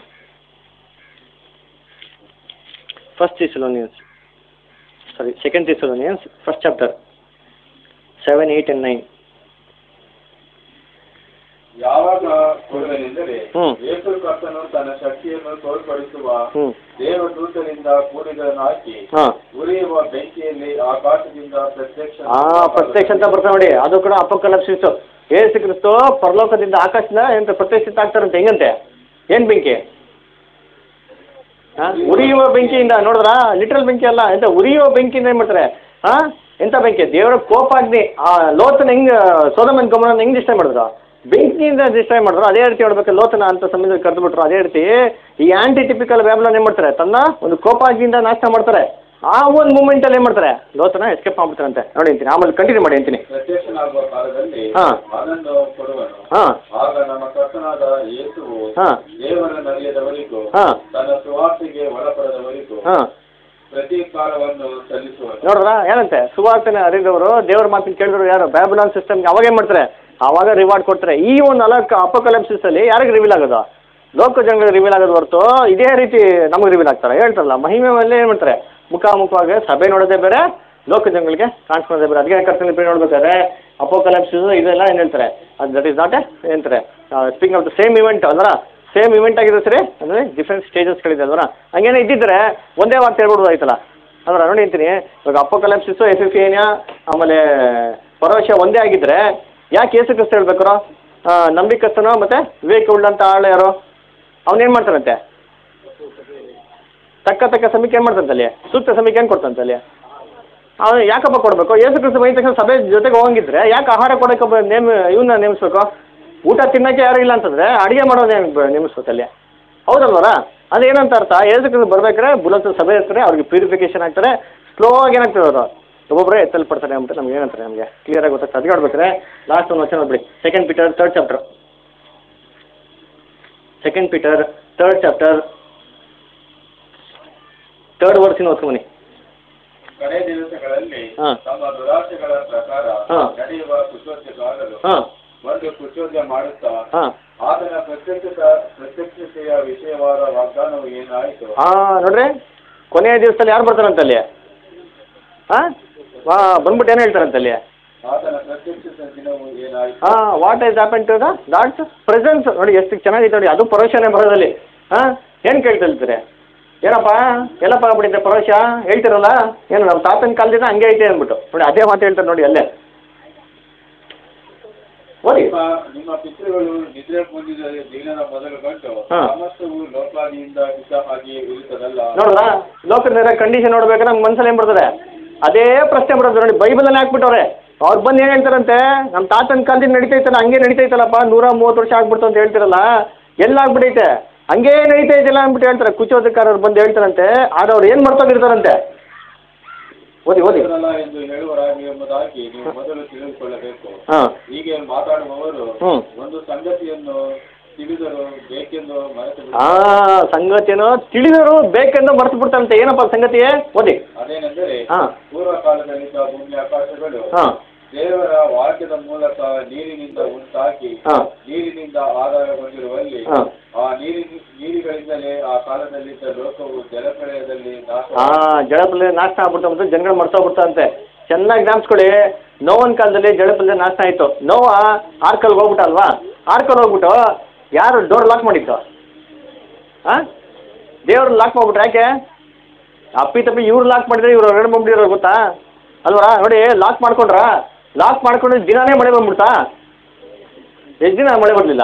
first Thessalonians sorry second Thessalonians first chapter seven eight and nine ಯಾವಾಗ ಕೊಡುವೆನೆಂದರೆ ಹ್ಮ್. ಯೇಸು ಕರ್ತನು ತನ್ನ ಶಕ್ತಿಯನ್ನು ತೋರ್ಪಡಿಸುವ ಹ್ಞೂ ದೇವದೂತರಿಂದ ಕೂಡಿದನಾಗಿ ಹಾಂ ಉರಿಯುವ ಬೆಂಕಿಯಲ್ಲಿ ಆಕಾಶದಿಂದ ಪ್ರತ್ಯಕ್ಷ ಆ ಪ್ರತ್ಯಕ್ಷ ಅಂತ ಬರ್ತಾವೆ ನೋಡಿ ಅದು ಕೂಡ ಅಪೋಕಲಿಪ್ಸಿಸ್ ಏಸು ಕ್ರಿಸ್ತು ಪರಲೋಕದಿಂದ ಆಕಾಶದಿಂದ ಎಂತ ಪ್ರತ್ಯಕ್ಷಿತ ಆಗ್ತಾರಂತೆ ಹೆಂಗಂತೆ ಏನು ಬೆಂಕಿ ಹಾ ಉರಿಯುವ ಬೆಂಕಿಯಿಂದ ನೋಡಿದ್ರಾ ಲಿಟ್ರಲ್ ಬೆಂಕಿ ಅಲ್ಲ ಎಂತ ಉರಿಯುವ ಬೆಂಕಿಯಿಂದ ಏನು ಮಾಡ್ತಾರೆ ಹಾ ಎಂತ ಬೆಂಕಿ ದೇವರ ಕೋಪಾಗ್ನಿ ಆ ಲೋತನ ಹೆಂಗ್ ಸೋದಮನ್ ಗಮನ ಹೆಂಗ್ ಡಿಸ್ಟ್ರೈ ಮಾಡಿದ್ರು ಬೆಂಕಿಯಿಂದ ಡಿಸ್ಟ್ರೈ ಮಾಡಿದ್ರು ಅದೇ ರೀತಿ ಹೇಳ್ಬೇಕು ಲೋತನ ಅಂತ ಸಮಯದಲ್ಲಿ ಕರೆದುಬಿಟ್ರು ಅದೇ ರೀತಿ ಈ ಆಂಟಿ ಟಿಪಿಕಲ್ ಬ್ಯಾಬ್ಲನ್ ಏನು ಮಾಡ್ತಾರೆ ತನ್ನ ಒಂದು ಕೋಪಾಗ್ನಿಯಿಂದ ನಾಶ ಮಾಡ್ತಾರೆ ಆ ಒಂದು ಮೂಮೆಂಟಲ್ಲಿ ಏನು ಮಾಡ್ತಾರೆ ಲೋತನ ಎಸ್ಕೇಪ್ ಮಾಡ್ಬಿಡ್ತಾರಂತೆ ನೋಡಿ ಅಂತೀನಿ ಆಮೇಲೆ ಕಂಟಿನ್ಯೂ ಮಾಡಿ ಅಂತೀನಿ ಪ್ರತ್ಯಕ್ಷನಾಗುವ ಕಾಲದಲ್ಲಿ ಹಾ. ಅದನ್ನು ಕೊಡುವನು ಹಾಂ ಆಗ ನಮ್ಮ ಕರ್ತನಾದ ಯೇಸುವು ಹಾಂ ದೇವರ ನಲಿಯದವರಿಗೂ ಹಾಂ ತನ್ನ ಸುವಾರ್ತೆಗೆ ಒಳಪಡದವರಿಗೂ ಹಾಂ ಪ್ರತೀಕಾರವನ್ನು ಸಲ್ಲಿಸುವನು ನೋಡ್ರ ಏನಂತೆ ಸುವಾರ್ತನೆ ಅರಿದವರು ದೇವ್ರ ಮಾತಿನ ಕೇಳಿದ್ರು ಯಾರು ಬ್ಯಾಬುಲಾನ್ ಸಿಸ್ಟಮ್ಗೆ ಅವಾಗ ಏನು ಮಾಡ್ತಾರೆ ಆವಾಗ ರಿವಾರ್ಡ್ ಕೊಡ್ತಾರೆ ಈ ಒಂದು ಅಲಕ್ ಅಪೋಕಲಿಪ್ಸಿಸ್ ಅಲ್ಲಿ ಯಾರಿಗೆ ರಿವೀಲ್ ಆಗೋದು ಲೋಕ ಜನಗಳಿಗೆ ರಿವೀಲ್ ಆಗೋದು ಹೊರತು ಇದೇ ರೀತಿ ನಮಗೆ ರಿವೀಲ್ ಆಗ್ತಾರೆ ಹೇಳ್ತಾರಲ್ಲ ಮಹಿಮೆ ಮೇಲೆ ಏನು ಮಾಡ್ತಾರೆ ಮುಖಾಮುಖವಾಗಿ ಸಭೆ ನೋಡೋದೇ ಬೇರೆ ಲೋಕ ಜನಗಳಿಗೆ ಕಾಣಿಸ್ಕೊಳ್ಳೋದೇ ಬೇರೆ ಅದಕ್ಕೆ ಕರ್ತನ ಪ್ರೀ ನೋಡ್ಬೇಕಾದ್ರೆ ಅಪೋಕಲಿಪ್ಸಿಸ್ ಇದೆಲ್ಲ ಏನು ಹೇಳ್ತಾರೆ ಅದು ದಟ್ ಇಸ್ ನಾಟ್ ಎ ಏನಂತಾರೆ speaking of the same event ಅಲ್ವರ ಸೇಮ್ ಇವೆಂಟ್ ಆಗಿದೆ ಸರಿ ಅಂದರೆ ಡಿಫ್ರೆಂಟ್ ಸ್ಟೇಜಸ್ಗಳಿದೆ ಅಲ್ವರ ಹಂಗೇನೆ ಇದ್ದಿದ್ರೆ ಒಂದೇ ವಾರ್ತೆ ಹೇಳ್ಬಿಡ್ಬೋದಾಯ್ತಲ್ಲ ಅಂದ್ರೆ ನೋಡಿ ಅಂತೀನಿ ಇವಾಗ ಅಪೋಕಲಿಪ್ಸಿಸು ಎಫಿಫಿಯೇನಿಯಾ ಆಮೇಲೆ ಪರವಶ ಒಂದೇ ಆಗಿದ್ರೆ ಯಾಕೆ ಏಸು ಕ್ರಿಸ್ತ ಹೇಳ್ಬೇಕು ನಂಬಿಕಸ್ತನೋ ಮತ್ತೆ ವಿವೇಕ ಉಳ್ಳಂತ ಆಳು ಯಾರು ಅವನೇನು ಮಾಡ್ತಾನಂತೆ ತಕ್ಕ ತಕ್ಕ ಸಮೀಕ್ಷೆ ಏನು ಮಾಡ್ತಾನಂತಲ್ಲಿ ಸೂಕ್ತ ಸಮೀಕ್ಷೆ ಏನು ಕೊಡ್ತಾನಂತಲ್ಲಿ ಅವನು ಯಾಕಪ್ಪ ಕೊಡಬೇಕು ಏಸು ಕ್ರಿಸ್ತ ಬೈದ ತಕ್ಷಣ ಸಭೆ ಜೊತೆಗೆ ಹೋಗಿದ್ರೆ ಯಾಕೆ ಆಹಾರ ಕೊಡೋಕೆ ಒಬ್ಬ ನೇಮ್ ಇವನ್ನ ನೇಮಿಸ್ಬೇಕು ಊಟ ತಿನ್ನೋಕ್ಕೆ ಯಾರು ಇಲ್ಲ ಅಂತಂದ್ರೆ ಅಡುಗೆ ಮಾಡೋದೇ ನೇಮಿಸ್ಬೇಕಲ್ಲಿ ಹೌದಲ್ವರ ಅದೇನಂತ ಅರ್ಥ ಏಸು ಕ್ರಿಸ್ತ ಬರ್ಬೇಕಾದ್ರೆ ಬುಲತ್ ಸಭೆ ಇರ್ತಾರೆ ಅವ್ರಿಗೆ ಪ್ಯೂರಿಫಿಕೇಶನ್ ಆಗ್ತಾರೆ ಸ್ಲೋ ಆಗಿ ಏನಾಗ್ತದೆ ಅವರು ಒಬ್ಬೊಬ್ಬರೇ ಎತ್ತಲ್ಪಡ್ತಾರೆ ಅಂತ ನಮ್ಗೆ ಏನಂತಾರೆ ನಮಗೆ ಕ್ಲಿಯರಾಗಿ ಗೊತ್ತಾಗ್ತದೆ ಅದಕ್ಕೆ ನೋಡ್ಬೇಕಾದ್ರೆ ಲಾಸ್ಟ್ ಒಂದು ವಚನ ನೋಡ್ಬಿಡಿ second Peter third chapter second Peter third chapter third ವರ್ಸಿನ ಓದ್ಕೊಂಬನಿ ಕಡೆ ದಿವಸಗಳಲ್ಲಿ ಹಾ. ತಮ್ಮ ದುರಾಶೆಗಳ ಪ್ರಕಾರ ಹಾ. ನಡೆಯುವ ಕುಚೋದ್ಯಗಾರರು ಹಾಂ ಒಂದು ಕುಚೋದ್ಯ ಮಾಡುತ್ತಾ ಹಾಂ ಆತನ ಪ್ರತ್ಯಕ್ಷ ಪ್ರತ್ಯಕ್ಷತೆಯ ವಿಷಯವಾದ ವಾಗ್ದಾನವು ಏನಾಯಿತು ಹಾಂ ನೋಡ್ರಿ ಕೊನೆಯ ದಿವಸದಲ್ಲಿ ಯಾರು ಬರ್ತಾರಂತಲ್ಲಿ ಹಾಂ ವಾ ಬಂದ್ಬಿಟ್ಟು ಏನು ಹೇಳ್ತಾರಂತಲ್ಲಿ ಆತನ ಪ್ರತ್ಯಕ್ಷ ದಿನವು ಏನಾಯಿತು ಹಾಂ what is happen to the that's presence ನೋಡಿ ಎಷ್ಟು ಚೆನ್ನಾಗಿದೆ ನೋಡಿ ಅದು ಪರೋಶನೇ ಬರೋದಲ್ಲಿ ಹಾಂ ಏನು ಕೇಳ್ತಿರ್ತೀರಿ ಏನಪ್ಪ ಎಲ್ಲಪ್ಪ ಆಗ್ಬಿಟ್ಟಿದೆ ಪರೋಶ ಹೇಳ್ತಿರಲ್ಲ ಏನು ನಮ್ಮ ತಾತನ ಕಾಲದಿಂದ ಹಂಗೆ ಐತೆ ಅಂದ್ಬಿಟ್ಟು ನೋಡಿ ಅದೇ ಮಾತು ಹೇಳ್ತಾರೆ ನೋಡಿ ಅಲ್ಲೇ ಓದಿ ನಿಮ್ಮ ನಿಮ್ಮ ಪಿತೃಗಳು ನಿದ್ರೆ ಹೊಂದಿದ ದಿನದ ಮೊದಲು ಗಂಟು ಹಾ. ಸಮಸ್ತವು ಲೋಕಾದಿಯಿಂದ ಇದ್ದ ಹಾಗೆಯೇ ಇರುತ್ತದಲ್ಲ ನೋಡ್ರಾ ಲೋಕದ ಕಂಡೀಷನ್ ನೋಡ್ಬೇಕಾದ್ರೆ ನಮ್ಗೆ ಮನ್ಸಲ್ಲಿ ಏನು ಬರ್ತದೆ ಅದೇ ಪ್ರಶ್ನೆ ಬರೋದು ನೋಡಿ ಬೈಬಲಲ್ಲಿ ಹಾಕ್ಬಿಟ್ಟವ್ರೆ ಅವ್ರು ಬಂದು ಏನು ಹೇಳ್ತಾರಂತೆ ನಮ್ಮ ತಾತನ ಕಾಲದಿಂದ ನಡೀತೈತಲ್ಲ ಹಂಗೆ ನಡೀತೈತಲ್ಲಪ್ಪ ನೂರ ಮೂವತ್ತು ವರ್ಷ ಆಗ್ಬಿಡ್ತು ಅಂತ ಹೇಳ್ತಿರಲ್ಲ ಎಲ್ಲ ಆಗ್ಬಿಟ್ಟೈತೆ ಹಂಗೇ ನಡೀತಾ ಇದೆಯಲ್ಲ ಅಂದ್ಬಿಟ್ಟು ಹೇಳ್ತಾರೆ ಕುಚೋದಕಾರರು ಬಂದು ಹೇಳ್ತಾರಂತೆ ಆದ್ರೆ ಅವ್ರು ಏನು ಮಾಡ್ಕೊಂಡಿರ್ತಾರಂತೆ ಓದಿ ಓದಿ ಇರುತ್ತದಲ್ಲ ಎಂದು ಹೇಳುವರಾಗಿ ಎಂಬುದಾಗಿ ನೀವು ಮೊದಲು ತಿಳಿದುಕೊಳ್ಳಬೇಕು ಹಾಂ ಹೀಗೆ ಮಾತಾಡುವವರು ಹ್ಮ್. ಒಂದು ಸಂಗತಿಯನ್ನು ತಿಳಿದರು ಬೇಕೆಂದು ಮರೆತು ಆ ಸಂಗತಿನೋ ತಿಳಿದರು ಬೇಕೆಂದು ಮರ್ತು ಬಿಡ್ತಾರಂತೆ ಏನಪ್ಪ ಸಂಗತಿಯೇ ಓದಿ ಅದೇನೆಂದರೆ ಹಾಂ ಪೂರ್ವ ಕಾಲದಲ್ಲಿದ್ದ ಭೂಮಿ ಆಕಾಶಗಳು ಹಾಂ ದೇವರ ವಾಕ್ಯದ ಮೂಲಕ ನೀರಿನಿಂದ ಉಂಟಾಗಿ ಹಾಂ ನೀರಿನಿಂದ ಆಧಾರಗೊಂಡಿರುವಲ್ಲಿ ಹಾಂ ಆ ನೀರಿ ನೀರಿಗಳಿಂದಲೇ ಆ ಕಾಲದಲ್ಲಿದ್ದ ಲೋಕವು ಜಲಪ್ರಳಯದಲ್ಲಿ ನಾಶ ಆ ಜಳಪಲ್ಲೆ ನಾಶ ಆಗ್ಬಿಡ್ತಾ ಬಂತು ಜನಗಳು ಮರ್ತೋಗ್ಬಿಡ್ತಾರಂತೆ ಚೆನ್ನಾಗಿ ಜ್ಞಾಪಿಸ್ಕೊಳ್ಳಿ ನೋವನ್ ಕಾಲದಲ್ಲಿ ಜಳಪಲ್ಲೆ ನಾಶ ಆಯಿತು ನೋವ ಆರ್ಕಲ್ಗೆ ಹೋಗ್ಬಿಟ್ಟ ಅಲ್ವಾ ಆರ್ಕಲ್ ಹೋಗ್ಬಿಟ್ಟು ಯಾರು ಡೋರ್ ಲಾಕ್ ಮಾಡಿತ್ತು ಹಾಂ ದೇವ್ರು ಲಾಕ್ ಮಾಡ್ಬಿಟ್ರೆ ಯಾಕೆ ಅಪ್ಪಿ ತಪ್ಪಿ ಇವ್ರು ಲಾಕ್ ಮಾಡಿದ್ರೆ ಇವ್ರು ಹೊರಗಡೆ ಬಂದ್ಬಿಟ್ಟಿರೋ ಗೊತ್ತಾ ಅಲ್ವಾ ನೋಡಿ ಲಾಕ್ ಮಾಡ್ಕೊಂಡ್ರಾ ಲಾಕ್ ಮಾಡ್ಕೊಂಡು ದಿನಾನೇ ಮಳೆ ಬಂದ್ಬಿಡ್ತಾ ಎಷ್ಟು ದಿನ ಮಳೆ ಬರಲಿಲ್ಲ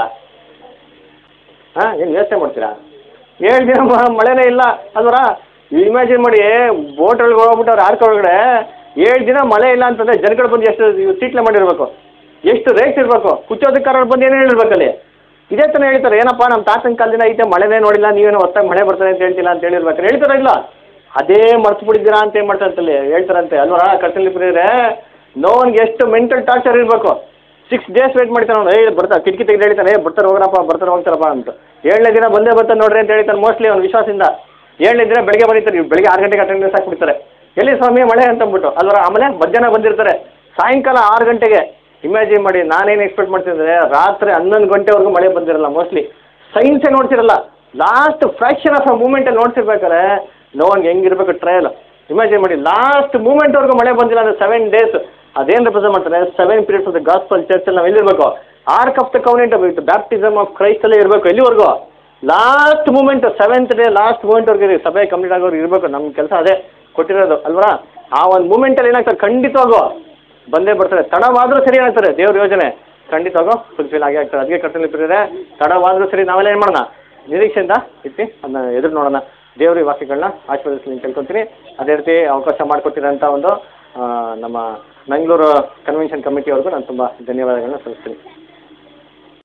ಹಾಂ ಏನು ಯೋಚನೆ ಮಾಡ್ತೀರಾ ಏಳು ದಿನ ಮ- ಮಳೆನೇ ಇಲ್ಲ ಅಲ್ವರ ಇಮ್ಯಾಜಿನ್ ಮಾಡಿ ಬೋಟ್ ಒಳಗೆ ಹೋಗ್ಬಿಟ್ಟವ್ರು ಆರ್ಕ ಒಳಗಡೆ ಏಳು ದಿನ ಮಳೆ ಇಲ್ಲ ಅಂತಂದ್ರೆ ಜನಗಳು ಬಂದು ಎಷ್ಟು ಸೀಟ್ಲೆ ಮಾಡಿರ್ಬೇಕು ಎಷ್ಟು ರೇಟ್ಸ್ ಇರಬೇಕು ಕುಚ್ಚೋದಕ್ಕಾರರು ಬಂದು ಏನೇನು ಹೇಳ್ಬೇಕಲ್ಲಿ ಇದೇ ತಾನೇ ಹೇಳ್ತಾರೆ ಏನಪ್ಪ ನಮ್ಮ ತಾತನ ಕಾಲದಿಂದ ಐತೆ ಮಳೆನೇ ನೋಡಿಲ್ಲ ನೀವೇನೋ ಹೊತ್ತಾಗಿ ಮಳೆ ಬರ್ತಾರೆ ಅಂತ ಹೇಳ್ತಿಲ್ಲ ಅಂತ ಹೇಳಿರ್ಬೇಕು ಹೇಳ್ತಾರ ಇಲ್ಲ ಅದೇ ಮರ್ತು ಬಿಟ್ಟಿದ್ದೀರಾ ಅಂತ ಏನು ಮಾಡ್ತಾರಂತಲ್ಲಿ ಹೇಳ್ತಾರಂತೆ ಅಲ್ವರ ಕರ್ತಲ್ಲಿ ಪ್ರಿಯರೇ ನೋವನ್ಗೆ ಎಷ್ಟು ಮೆಂಟಲ್ ಟಾರ್ಚರ್ ಇರಬೇಕು ಸಿಕ್ಸ್ ಡೇಸ್ ವೇಟ್ ಮಾಡ್ತಾನೆ ಅವ್ನು ಏ ಬರ್ತಾ ಕಿಟಕಿ ತೆಗೆದು ಹೇಳ್ತಾನೆ ಏ ಬರ್ತಾರೆ ಹೋಗ್ರಪ್ಪ ಬರ್ತಾರೆ ಹೋಗ್ತಾರಪ್ಪ ಅಂತ ಏಳನೇ ದಿನ ಬಂದೇ ಬರ್ತಾನೆ ನೋಡ್ರಿ ಅಂತ ಹೇಳ್ತಾನೆ ಮೋಸ್ಟ್ಲಿ ಅವ್ನ ವಿಶ್ವಾಸದಿಂದ ಏಳನೇ ದಿನ ಬೆಳಗ್ಗೆ ಬರೀತಾರೆ ಇವ್ರು ಬೆಳಗ್ಗೆ ಆರು ಗಂಟೆಗೆ ಅಟೆಂಡೆನ್ಸ್ ಹಾಕ್ಬಿಡ್ತಾರೆ ಎಲ್ಲಿ ಸ್ವಾಮಿ ಮಳೆ ಅಂತ ಅಂದ್ಬಿಟ್ಟು ಅಲ್ವರ ಆಮೇಲೆ ಮಧ್ಯಾಹ್ನ ಬಂದಿರ್ತಾರೆ ಸಾಯಂಕಾಲ ಆರು ಗಂಟೆಗೆ ಇಮ್ಯಾಜಿನ್ ಮಾಡಿ ನಾನೇನು ಎಕ್ಸ್ಪೆಕ್ಟ್ ಮಾಡ್ತಿದ್ರೆ ರಾತ್ರಿ ಹನ್ನೊಂದು ಗಂಟೆವರೆಗೂ ಮಳೆ ಬಂದಿರಲ್ಲ ಮೋಸ್ಟ್ಲಿ ಸೈನ್ಸೇ ನೋಡ್ತಿರಲ್ಲ ಲಾಸ್ಟ್ ಫ್ರಾಕ್ಷನ್ ಆಫ್ ಅ ಮೂಮೆಂಟಲ್ಲಿ ನೋಡ್ತಿರ್ಬೇಕಾದ್ರೆ ನೋವನ್ಗೆ ಹೆಂಗಿರ್ಬೇಕು ಟ್ರಯಲ್ ಇಮ್ಯಾಜಿನ್ ಮಾಡಿ ಲಾಸ್ಟ್ ಮೂಮೆಂಟ್ವರೆಗೂ ಮಳೆ ಬಂದಿಲ್ಲ ಅಂದರೆ ಸೆವೆನ್ ಡೇಸ್ ಅದೇನು ರೆಪ್ರೆಸೆಂಟ್ ಮಾಡ್ತಾರೆ seven periods of the gospel ಚರ್ಚಲ್ಲಿ ನಾವು ಎಲ್ಲಿರ್ಬೇಕು ark of the covenant with baptism of ಕ್ರೈಸ್ತಲ್ಲೇ ಇರಬೇಕು ಎಲ್ಲಿವರೆಗೂ last moment seventh day last ಮೂಮೆಂಟ್ವರೆಗೆ ಸಭೆ ಕಂಪ್ಲೀಟ್ ಆಗೋರು ಇರಬೇಕು ನಮ್ಮ ಕೆಲಸ ಅದೇ ಕೊಟ್ಟಿರೋದು ಅಲ್ವಾ ಆ ಒಂದು ಮೂಮೆಂಟಲ್ಲಿ ಏನಾಗ್ತದೆ ಖಂಡಿತವಾಗೂ ಬಂದೇ ಬರ್ತಾರೆ ತಡವಾದರೂ ಸರಿ ಏನಾಗ್ತಾರೆ ದೇವ್ರ ಯೋಜನೆ ಖಂಡಿತವಾಗೂ ಫುಲ್ಫಿಲ್ ಆಗೇ ಆಗ್ತದೆ ಅದಕ್ಕೆ ಕರ್ತನಲ್ಲಿ ಪ್ರಿಯರೇ ತಡವಾದರೂ ಸರಿ ನಾವೆಲ್ಲ ಏನು ಮಾಡೋಣ ನಿರೀಕ್ಷೆಯಿಂದ ಇಟ್ಟು ಅದನ್ನ ಎದುರು ನೋಡೋಣ ದೇವ್ರ ಈ ವಾಕ್ಯಗಳನ್ನ ಆಶೀರ್ವದಿಸಲಿ ಅಂತ ಕೇಳ್ಕೊತೀನಿ ಅದೇ ರೀತಿ ಅವಕಾಶ ಮಾಡಿಕೊಟ್ಟಿರೋಂಥ ಒಂದು ಆ, ನಮ್ಮ ಮಂಗಳೂರು ಕನ್ವೆನ್ಷನ್ ಕಮಿಟಿಯವ್ರಿಗೂ ನಾನು ತುಂಬ ಧನ್ಯವಾದಗಳನ್ನ ಸಲ್ಲಿಸ್ತೀನಿ